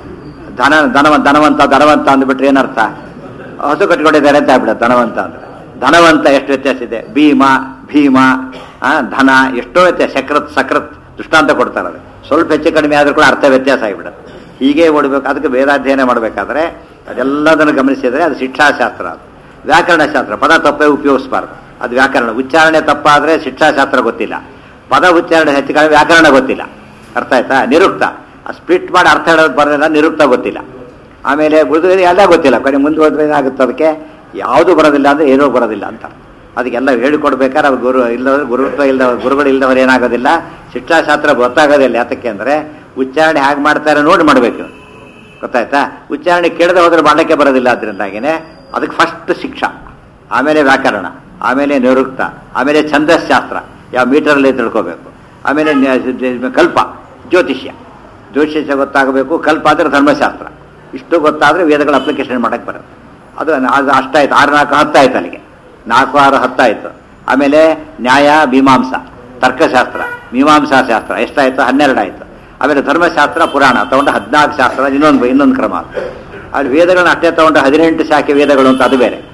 ಧನ ಧನವಂತ ಧನವಂತ ಧನವಂತ ಅಂದ್ಬಿಟ್ರೆ ಏನರ್ಥ ಹಸು ಕಟ್ಕೊಂಡಿದ್ದಾರೆ ಅಂತ ಆಗ್ಬಿಡುತ್ತೆ ಧನವಂತ ಅಂದ್ರೆ ಧನವಂತ ಎಷ್ಟು ವ್ಯತ್ಯಾಸ ಇದೆ ಭೀಮ ಭೀಮ ಆ, ಧನ ಎಷ್ಟೋ ವ್ಯತ್ಯಾಸ ಸಕ್ರತ್ ಸಕ್ರತ್ ದೃಷ್ಟಾಂತ ಕೊಡ್ತಾರೆ ಅದು ಸ್ವಲ್ಪ ಹೆಚ್ಚು ಕಡಿಮೆ ಆದ್ರೂ ಕೂಡ ಅರ್ಥ ವ್ಯತ್ಯಾಸ ಆಗಿಬಿಡುತ್ತೆ ಹೀಗೆ ಓಡಬೇಕು ಅದಕ್ಕೆ ವೇದಾಧ್ಯಯನ ಮಾಡಬೇಕಾದ್ರೆ ಅದೆಲ್ಲದನ್ನು ಗಮನಿಸಿದರೆ ಅದು ಶಿಕ್ಷಾಶಾಸ್ತ್ರ ಅದು ವ್ಯಾಕರಣಶಾಸ್ತ್ರ ಪದ ತಪ್ಪೇ ಉಪಯೋಗಿಸಬಾರ್ದು ಅದು ವ್ಯಾಕರಣ ಉಚ್ಚಾರಣೆ ತಪ್ಪಾದ್ರೆ ಶಿಕ್ಷಾಶಾಸ್ತ್ರ ಗೊತ್ತಿಲ್ಲ ಪದ ಉಚ್ಚಾರಣೆ ಹೆಚ್ಚು ಕಡಿಮೆ ವ್ಯಾಕರಣ ಗೊತ್ತಿಲ್ಲ ಅರ್ಥ ಆಯ್ತಾ ನಿರುಕ್ತ ಸ್ಪ್ಲಿಟ್ ಮಾಡಿ ಅರ್ಥ ಹೇಳೋದು ಬರೋದಿಲ್ಲ ನಿರುಕ್ತ ಗೊತ್ತಿಲ್ಲ ಆಮೇಲೆ ಉಳಿದು ಎಲ್ಲ ಗೊತ್ತಿಲ್ಲ ಕೊನೆ ಮುಂದೆ ಹೋದ್ರೆ ಏನಾಗುತ್ತೆ ಅದಕ್ಕೆ ಯಾವುದು ಬರೋದಿಲ್ಲ ಅಂದ್ರೆ ಏನೂ ಬರೋದಿಲ್ಲ ಅಂತ ಅದಕ್ಕೆಲ್ಲ ಹೇಳಿಕೊಡ್ಬೇಕಾದ್ರೆ ಅವ್ರು ಗುರು ಇಲ್ಲದವ್ರು ಗುರುತ್ವ ಇಲ್ಲದವ್ರು ಗುರುಗಳು ಇಲ್ಲದವ್ರು ಏನಾಗೋದಿಲ್ಲ ಶಿಕ್ಷಾಶಾಸ್ತ್ರ ಗೊತ್ತಾಗೋದಿಲ್ಲ ಯಾತಕ್ಕೆ ಅಂದ್ರೆ ಉಚ್ಚಾರಣೆ ಹೇಗೆ ಮಾಡ್ತಾರೆ ನೋಡಿ ಮಾಡಬೇಕು ಗೊತ್ತಾಯ್ತಾ ಉಚ್ಚಾರಣೆ ಕೇಳದೆ ಹೋದ್ರೆ ಮಾಡಕ್ಕೆ ಬರೋದಿಲ್ಲ ಅದರಿಂದಾಗಿನೇ ಅದಕ್ಕೆ ಫಸ್ಟ್ ಶಿಕ್ಷಾ ಆಮೇಲೆ ವ್ಯಾಕರಣ ಆಮೇಲೆ ನಿರುಕ್ತ ಆಮೇಲೆ ಛಂದಸ್ಶಾಸ್ತ್ರ ಯಾವ ಮೀಟರಲ್ಲಿ ತಿಳ್ಕೋಬೇಕು ಆಮೇಲೆ ನ್ಯ- ಕಲ್ಪ ಜ್ಯೋತಿಷ್ಯ ಜ್ಯೋತಿಷ್ಯ ಗೊತ್ತಾಗಬೇಕು ಕಲ್ಪ ಅಂದ್ರೆ ಧರ್ಮಶಾಸ್ತ್ರ ಇಷ್ಟು ಗೊತ್ತಾದ್ರೆ ವೇದಗಳ ಅಪ್ಲಿಕೇಶನ್ ಮಾಡಕ್ಕೆ ಬರುತ್ತೆ ಅದು ಅದು ಅಷ್ಟಾಯ್ತು ಆರು ನಾಲ್ಕು ಹತ್ತಾಯ್ತು ಅಲ್ಲಿಗೆ ನಾಲ್ಕು ಆರು ಹತ್ತಾಯ್ತು ಆಮೇಲೆ ನ್ಯಾಯ ಮೀಮಾಂಸ ತರ್ಕಶಾಸ್ತ್ರ ಮೀಮಾಂಸಾ ಶಾಸ್ತ್ರ ಎಷ್ಟಾಯ್ತು ಹನ್ನೆರಡು ಆಯ್ತು ಆಮೇಲೆ ಧರ್ಮಶಾಸ್ತ್ರ ಪುರಾಣ ತಗೊಂಡು ಹದಿನಾಲ್ಕು ಶಾಸ್ತ್ರ ಇನ್ನೊಂದು ಇನ್ನೊಂದು ಕ್ರಮ ಅಲ್ಲಿ ವೇದಗಳನ್ನ ಅಷ್ಟೇ ತಗೊಂಡು ಹದಿನೆಂಟು ಶಾಖೆ ವೇದಗಳು ಅಂತ ಅದು ಬೇರೆ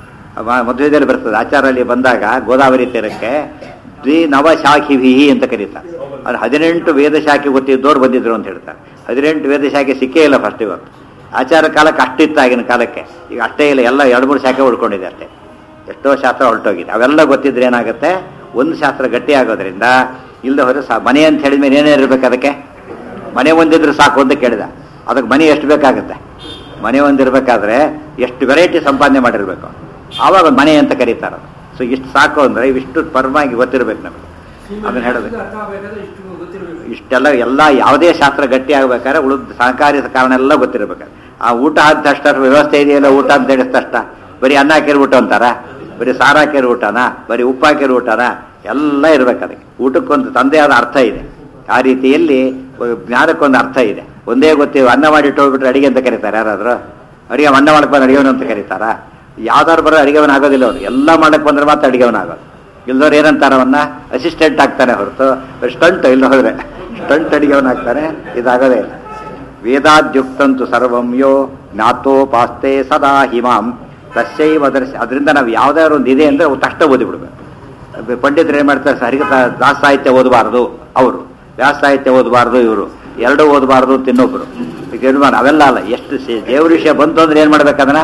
ಮ- ಮಧ್ವದಲ್ಲಿ ಬರ್ತದೆ ಆಚಾರಲ್ಲಿ ಬಂದಾಗ ಗೋದಾವರಿ ತೀರಕ್ಕೆ ದ್ವಿನವ ಶಾಖಿಭಿ ಅಂತ ಕರೀತಾರೆ ಅದು ಹದಿನೆಂಟು ವೇದ ಶಾಖೆ ಗೊತ್ತಿದ್ದವ್ರು ಬಂದಿದ್ರು ಅಂತ ಹೇಳ್ತಾರೆ ಹದಿನೆಂಟು ವೇದ ಶಾಖೆ ಸಿಕ್ಕೇ ಇಲ್ಲ ಫಸ್ಟ್ ಇವತ್ತು ಆಚಾರ ಕಾಲಕ್ಕೆ ಅಷ್ಟಿತ್ತು ಆಗಿನ ಕಾಲಕ್ಕೆ ಈಗ ಅಷ್ಟೇ ಇಲ್ಲ ಎಲ್ಲ ಎರಡು ಮೂರು ಶಾಖೆ ಉಳ್ಕೊಂಡಿದೆ ಅಷ್ಟೇ ಎಷ್ಟೋ ಶಾಸ್ತ್ರ ಹೊರಟೋಗಿದೆ ಅವೆಲ್ಲ ಗೊತ್ತಿದ್ರೆ ಏನಾಗುತ್ತೆ ಒಂದು ಶಾಸ್ತ್ರ ಗಟ್ಟಿ ಆಗೋದ್ರಿಂದ ಇಲ್ಲದೆ ಹೋದ್ರೆ ಸಾ ಮನೆ ಅಂತ ಹೇಳಿದ ಮೇಲೆ ಏನೇ ಇರ್ಬೇಕು ಅದಕ್ಕೆ ಮನೆ ಒಂದಿದ್ರೆ ಸಾಕು ಅಂತ ಕೇಳಿದ ಅದಕ್ಕೆ ಮನೆ ಎಷ್ಟು ಬೇಕಾಗುತ್ತೆ ಮನೆ ಒಂದಿರ್ಬೇಕಾದ್ರೆ ಎಷ್ಟು ವೆರೈಟಿ ಸಂಪಾದನೆ ಮಾಡಿರ್ಬೇಕು ಆವಾಗ ಒಂದ್ ಮನೆ ಅಂತ ಕರೀತಾರೆ ಸೊ ಇಷ್ಟು ಸಾಕು ಅಂದ್ರೆ ಇಷ್ಟು ಪರವಾಗಿ ಗೊತ್ತಿರ್ಬೇಕು ನಮಗೆ ಅದನ್ನ ಹೇಳಬೇಕು ಅರ್ಥ ಆಗ್ಬೇಕಾದ್ರೆ ಇಷ್ಟು ಗೊತ್ತಿರಬೇಕು ಇಷ್ಟೆಲ್ಲ ಎಲ್ಲ ಯಾವುದೇ ಶಾಸ್ತ್ರ ಗಟ್ಟಿ ಆಗ್ಬೇಕಾದ್ರೆ ಉಳಿದ ಸಹಕಾರಿ ಕಾರಣ ಎಲ್ಲ ಗೊತ್ತಿರ್ಬೇಕು ಆ ಊಟ ಆದ ತಕ್ಷಣ ವ್ಯವಸ್ಥೆ ಇದೆಯಲ್ಲ ಊಟ ಅಂತ ಹೇಳಿದ ತಕ್ಷಣ ಬರೀ ಅನ್ನ ಹಾಕಿರೋ ಊಟ ಅಂತಾರ ಬರೀ ಸಾರು ಹಾಕಿರೋ ಊಟನ ಬರೀ ಉಪ್ಪು ಹಾಕಿರೋ ಊಟನ ಎಲ್ಲ ಇರ್ಬೇಕು ಅದಕ್ಕೆ ಊಟಕ್ಕೊಂದು ತಂದೆ ಆದ ಅರ್ಥ ಇದೆ ಆ ರೀತಿಯಲ್ಲಿ ಜ್ಞಾನಕ್ಕೊಂದು ಅರ್ಥ ಇದೆ ಒಂದೇ ಗೊತ್ತಿ ಅನ್ನ ಮಾಡಿ ಹೋಗ್ಬಿಟ್ರೆ ಅಡಿಗೆ ಅಂತ ಕರೀತಾರೆ ಯಾರಾದ್ರು ಅಡಿಗೆ ಅನ್ನ ಮಾಡಕ್ ಬಂದ್ರೆ ಅಡಿಗೆವನು ಅಂತ ಕರೀತಾರ ಯಾವ್ದಾದ್ರು ಬರೋ ಅಡಿಗೆವನ್ ಆಗೋದಿಲ್ಲ ಅವ್ರು ಎಲ್ಲ ಮಾಡಕ್ ಬಂದ್ರೆ ಮಾತ್ರ ಅಡಿಗೆವನ್ ಆಗೋದು ಇಲ್ದವ್ರು ಏನಂತಾರ ಅವನ್ನ ಅಸಿಸ್ಟೆಂಟ್ ಆಗ್ತಾನೆ ಹೊರತು ಸ್ಟಂಟ್ ಇಲ್ಲ ಹೋದ್ರೆ ಸ್ಟಂಟ್ ಅಡಿಗೆವನ್ ಆಗ್ತಾನೆ ಇದಾಗದೇ ಇಲ್ಲ ವೇದಾದ್ಯುಕ್ತಂತು ಸರ್ವಂ ಯೋ ಜ್ಞಾತೋಪಾಸ್ತೆ ಸದಾ ಹಿಮಾಂ ತಸ್ಯೈವ ದರ್ಶ ಅದರಿಂದ ನಾವು ಯಾವ್ದಾದ್ರು ಒಂದು ಇದೆ ಅಂದ್ರೆ ಅವು ತಕ್ಷಣ ಓದಿಬಿಡ್ಬೇಕು ಪಂಡಿತರು ಏನ್ ಮಾಡ್ತಾರೆ ಹರಿಕ ದಾಸ ಸಾಹಿತ್ಯ ಓದಬಾರದು ಅವರು ವ್ಯಾಸ ಸಾಹಿತ್ಯ ಓದಬಾರದು ಇವರು ಎರಡೂ ಓದಬಾರದು ಅಂತ ಇನ್ನೊಬ್ರು ಈಗ ಏನ್ ಮಾಡ ಅವೆಲ್ಲ ಅಲ್ಲ ಎಷ್ಟು ಸಿ- ದೇವ್ರ ವಿಷಯ ಬಂತು ಅಂದ್ರೆ ಏನ್ ಮಾಡ್ಬೇಕದನ್ನ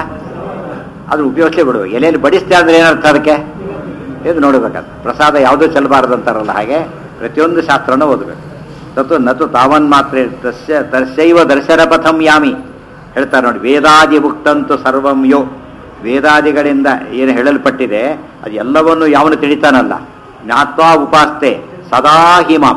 ಅದು ಉಪಯೋಗಿಸೇ ಬಿಡ್ಬೇಕು ಎಲೆಯಲ್ಲಿ ಬಡಿಸ್ತೆ ಅಂದ್ರೆ ಏನರ್ಥ ಅದಕ್ಕೆ ಇದು ನೋಡ್ಬೇಕಾದ ಪ್ರಸಾದ ಯಾವುದೂ ಚೆಲ್ಲಬಾರದು ಅಂತಾರಲ್ಲ ಹಾಗೆ ಪ್ರತಿಯೊಂದು ಶಾಸ್ತ್ರನೂ ಓದಬೇಕು ತತ್ತು ನತು ತಾವನ್ ಮಾತ್ರ ತಸ್ಯ ತಸ್ಯೈವ ದರ್ಶನ ಪಥಂ ಯಾಮಿ ಹೇಳ್ತಾರೆ ನೋಡಿ ವೇದಾದಿ ಮುಕ್ತಂತು ಸರ್ವಂ ಯೋ ವೇದಾದಿಗಳಿಂದ ಏನು ಹೇಳಲ್ಪಟ್ಟಿದೆ ಅದು ಎಲ್ಲವನ್ನು ಯಾವನು ತಿಳಿತಾನಲ್ಲ ಜ್ಞಾತ್ವಾ ಉಪಾಸ್ತೆ ಸದಾ ಹಿಮಾಂ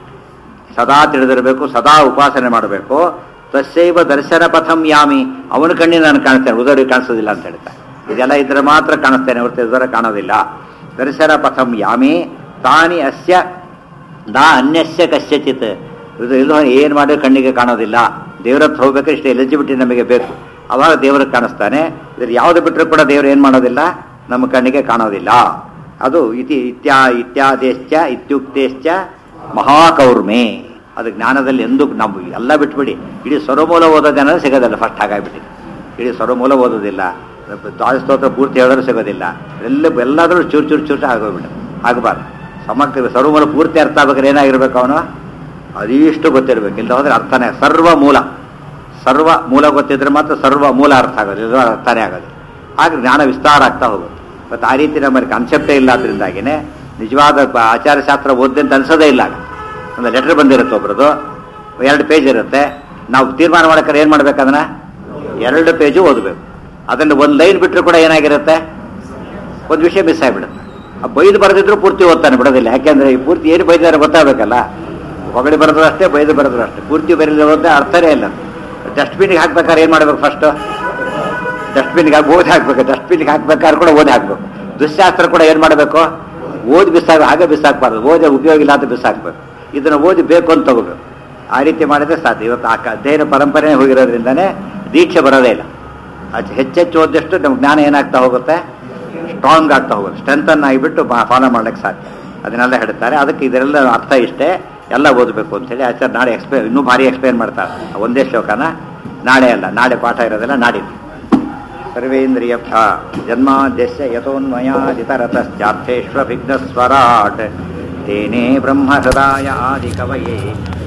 ಸದಾ ತಿಳಿದಿರಬೇಕು ಸದಾ ಉಪಾಸನೆ ಮಾಡಬೇಕು ತಸ್ಸೈವ ದರ್ಶನ ಪಥಂ ಯಾಮಿ ಅವನ ಕಣ್ಣಿನ ನಾನು ಕಾಣಿಸ್ತೇನೆ ಉದರಿಗೆ ಕಾಣಿಸೋದಿಲ್ಲ ಅಂತ ಹೇಳ್ತಾರೆ ಇದೆಲ್ಲ ಇದ್ರೆ ಮಾತ್ರ ಕಾಣಿಸ್ತೇನೆ ಹೊರತು ಉದರ ಕಾಣೋದಿಲ್ಲ ದರ್ಶನ ಪಥಂ ಯಾಮಿ ತಾನಿ ಅಸ್ಯ ನಾ ಅನ್ಯಸ್ಯ ಕಸ್ಯಚಿತ್ ಇದು ಇಲ್ಲ ಏನು ಮಾಡಿ ಕಣ್ಣಿಗೆ ಕಾಣೋದಿಲ್ಲ ದೇವ್ರ ಹತ್ರ ಹೋಗ್ಬೇಕಾದ್ರೆ ಇಷ್ಟು ಎಲಿಜಿಬಿಲಿಟಿ ನಮಗೆ ಬೇಕು ಅವಾಗ ದೇವ್ರಿಗೆ ಕಾಣಿಸ್ತಾನೆ ಇದ್ರ ಯಾವುದು ಬಿಟ್ಟರು ಕೂಡ ದೇವ್ರು ಏನು ಮಾಡೋದಿಲ್ಲ ನಮ್ಮ ಕಣ್ಣಿಗೆ ಕಾಣೋದಿಲ್ಲ ಅದು ಇತಿ ಇತ್ಯಾ ಇತ್ಯಾದೇಶ್ಚ ಇತ್ಯುಕ್ತೇಶ್ಚ ಮಹಾಕೌರ್ಮೆ ಅದು ಜ್ಞಾನದಲ್ಲಿ ಎಂದು ನಾವು ಎಲ್ಲ ಬಿಟ್ಬಿಡಿ ಇಡೀ ಸ್ವರಮೂಲ ಓದೋದೇನ ಸಿಗೋದಿಲ್ಲ ಫಸ್ಟ್ ಹಾಗಾಗ್ಬಿಟ್ಟಿದೆ ಇಡೀ ಸ್ವರಮೂಲ ಓದೋದಿಲ್ಲ ಸ್ತೋತ್ರ ಪೂರ್ತಿ ಹೇಳೋರು ಸಿಗೋದಿಲ್ಲ ಎಲ್ಲ ಎಲ್ಲಾದ್ರೂ ಚೂರು ಚೂರು ಚೂರು ಆಗೋಗ್ಬಿಟ್ಟು ಆಗಬಾರ್ದು ಸಮಗ್ರ ಸರ್ವಮೂಲ ಪೂರ್ತಿ ಅರ್ಥ ಆಗ್ಬೇಕಾದ್ರೆ ಏನಾಗಿರ್ಬೇಕು ಅವನು ಅದಿಷ್ಟು ಗೊತ್ತಿರ್ಬೇಕು ಇಲ್ಲ ಹೋದ್ರೆ ಅರ್ಥನೇ ಸರ್ವ ಮೂಲ ಸರ್ವ ಮೂಲ ಗೊತ್ತಿದ್ರೆ ಮಾತ್ರ ಸರ್ವ ಮೂಲ ಅರ್ಥ ಆಗೋದು ಇದು ಅರ್ಥನೇ ಆಗೋದು ಆಗ ಜ್ಞಾನ ವಿಸ್ತಾರ ಆಗ್ತಾ ಹೋಗುತ್ತೆ ಮತ್ತು ಆ ರೀತಿ ನಮ್ಮಲ್ಲಿ ಕಾನ್ಸೆಪ್ಟೇ ಇಲ್ಲ ಅದರಿಂದಾಗಿನೇ ನಿಜವಾದ ಬ- ಆಚಾರಶಾಸ್ತ್ರ ಓದ್ದೆ ಅಂತ ಅನ್ಸೋದೇ ಇಲ್ಲ ಆಗ. ಒಂದು ಲೆಟರ್ ಬಂದಿರುತ್ತೆ ಒಬ್ರದ್ದು ಎರಡು ಪೇಜ್ ಇರುತ್ತೆ ನಾವು ತೀರ್ಮಾನ ಮಾಡೋಕೆ ಏನು ಮಾಡ್ಬೇಕು ಅದನ್ನ ಎರಡು ಪೇಜು ಓದಬೇಕು ಅದನ್ನು ಒಂದು ಲೈನ್ ಬಿಟ್ಟರು ಕೂಡ ಏನಾಗಿರುತ್ತೆ ಒಂದು ವಿಷಯ ಮಿಸ್ ಆಗಿಬಿಡುತ್ತೆ ಆ ಬೈದು ಬರೆದಿದ್ರು ಪೂರ್ತಿ ಓದ್ತಾನೆ ಬಿಡೋದಿಲ್ಲ ಯಾಕೆಂದ್ರೆ ಈ ಪೂರ್ತಿ ಏನು ಬೈದಾರೆ ಗೊತ್ತಾಗಬೇಕಲ್ಲ ಹೊಗಳಿ ಬರೆದ್ರು ಅಷ್ಟೇ ಬೈದು ಬರೆದ್ರು ಅಷ್ಟೇ ಪೂರ್ತಿ ಬರೀಲಿ ಓದ್ದೆ ಅರ್ಥನೇ ಇಲ್ಲ ಡಸ್ಟ್ಬಿನ್ಗೆ ಹಾಕ್ಬೇಕಾದ್ರೆ ಏನು ಮಾಡ್ಬೇಕು ಫಸ್ಟು ಡಸ್ಟ್ಬಿನ್ಗೆ ಹಾಕಿ ಓದಿ ಹಾಕ್ಬೇಕು ಡಸ್ಟ್ಬಿನ್ಗೆ ಹಾಕ್ಬೇಕಾದ್ರೆ ಕೂಡ ಓದಿ ಹಾಕ್ಬೇಕು ದುಶ್ಯಾಸ್ತ್ರ ಕೂಡ ಏನು ಮಾಡಬೇಕು ಓದಿ ಬಿಸಾಕ ಹಾಗೆ ಬಿಸಾಕ್ಬಾರ್ದು ಓದಿ ಉಪಯೋಗ ಇಲ್ಲ ಅಂತ ಬಿಸಾಕ್ಬೇಕು ಇದನ್ನ ಓದಿ ಬೇಕು ಅಂತ ತಗೋಬೇಕು ಆ ರೀತಿ ಮಾಡಿದ್ರೆ ಸಾಧ್ಯ ಇವತ್ತು ಆ ಕ- ಅಧ್ಯಯನ ಪರಂಪರೆ ಹೋಗಿರೋದ್ರಿಂದನೇ ದೀಕ್ಷೆ ಬರೋದೇ ಇಲ್ಲ ಅದು ಹೆಚ್ಚೆಚ್ಚು ಓದಿದಷ್ಟು ನಮ್ಮ ಜ್ಞಾನ ಏನಾಗ್ತಾ ಹೋಗುತ್ತೆ ಸ್ಟ್ರಾಂಗ್ ಆಗ್ತಾ ಹೋಗುತ್ತೆ ಸ್ಟ್ರೆಂತನ್ನು ಆಗಿಬಿಟ್ಟು ಫಾಲೋ ಮಾಡ್ಲಿಕ್ಕೆ ಸಾಧ್ಯ ಅದನ್ನೆಲ್ಲ ಹೇಳ್ತಾರೆ ಅದಕ್ಕೆ ಇದರೆಲ್ಲ ಅರ್ಥ ಇಷ್ಟೇ ಎಲ್ಲ ಓದಬೇಕು ಅಂತೇಳಿ ಆಚಾರ್ಯ ನಾಳೆ ಎಕ್ಸ್ಪ್ಲೇನ್ ಇನ್ನೂ ಭಾರಿ ಎಕ್ಸ್ಪ್ಲೇನ್ ಮಾಡ್ತಾರೆ ಆ ಒಂದೇ ಶ್ಲೋಕನ ನಾಳೆ ಅಲ್ಲ ನಾಳೆ ಪಾಠ ಇರೋದೆಲ್ಲ ನಾಡಿದ್ದು ಸರ್ವೇಂದ್ರಿಯಭ್ಯ ಜನ್ಮಾದ್ಯಸ್ಯ ಯತೋನ್ಮಯಾದಿತರತಶ್ಚಾರ್ಥೇಷ್ವಭಿಘ್ನಸ್ವರಾಟ್ ತೇನೇ ಬ್ರಹ್ಮಹೃದಾಯ ಆದಿಕವಯೇ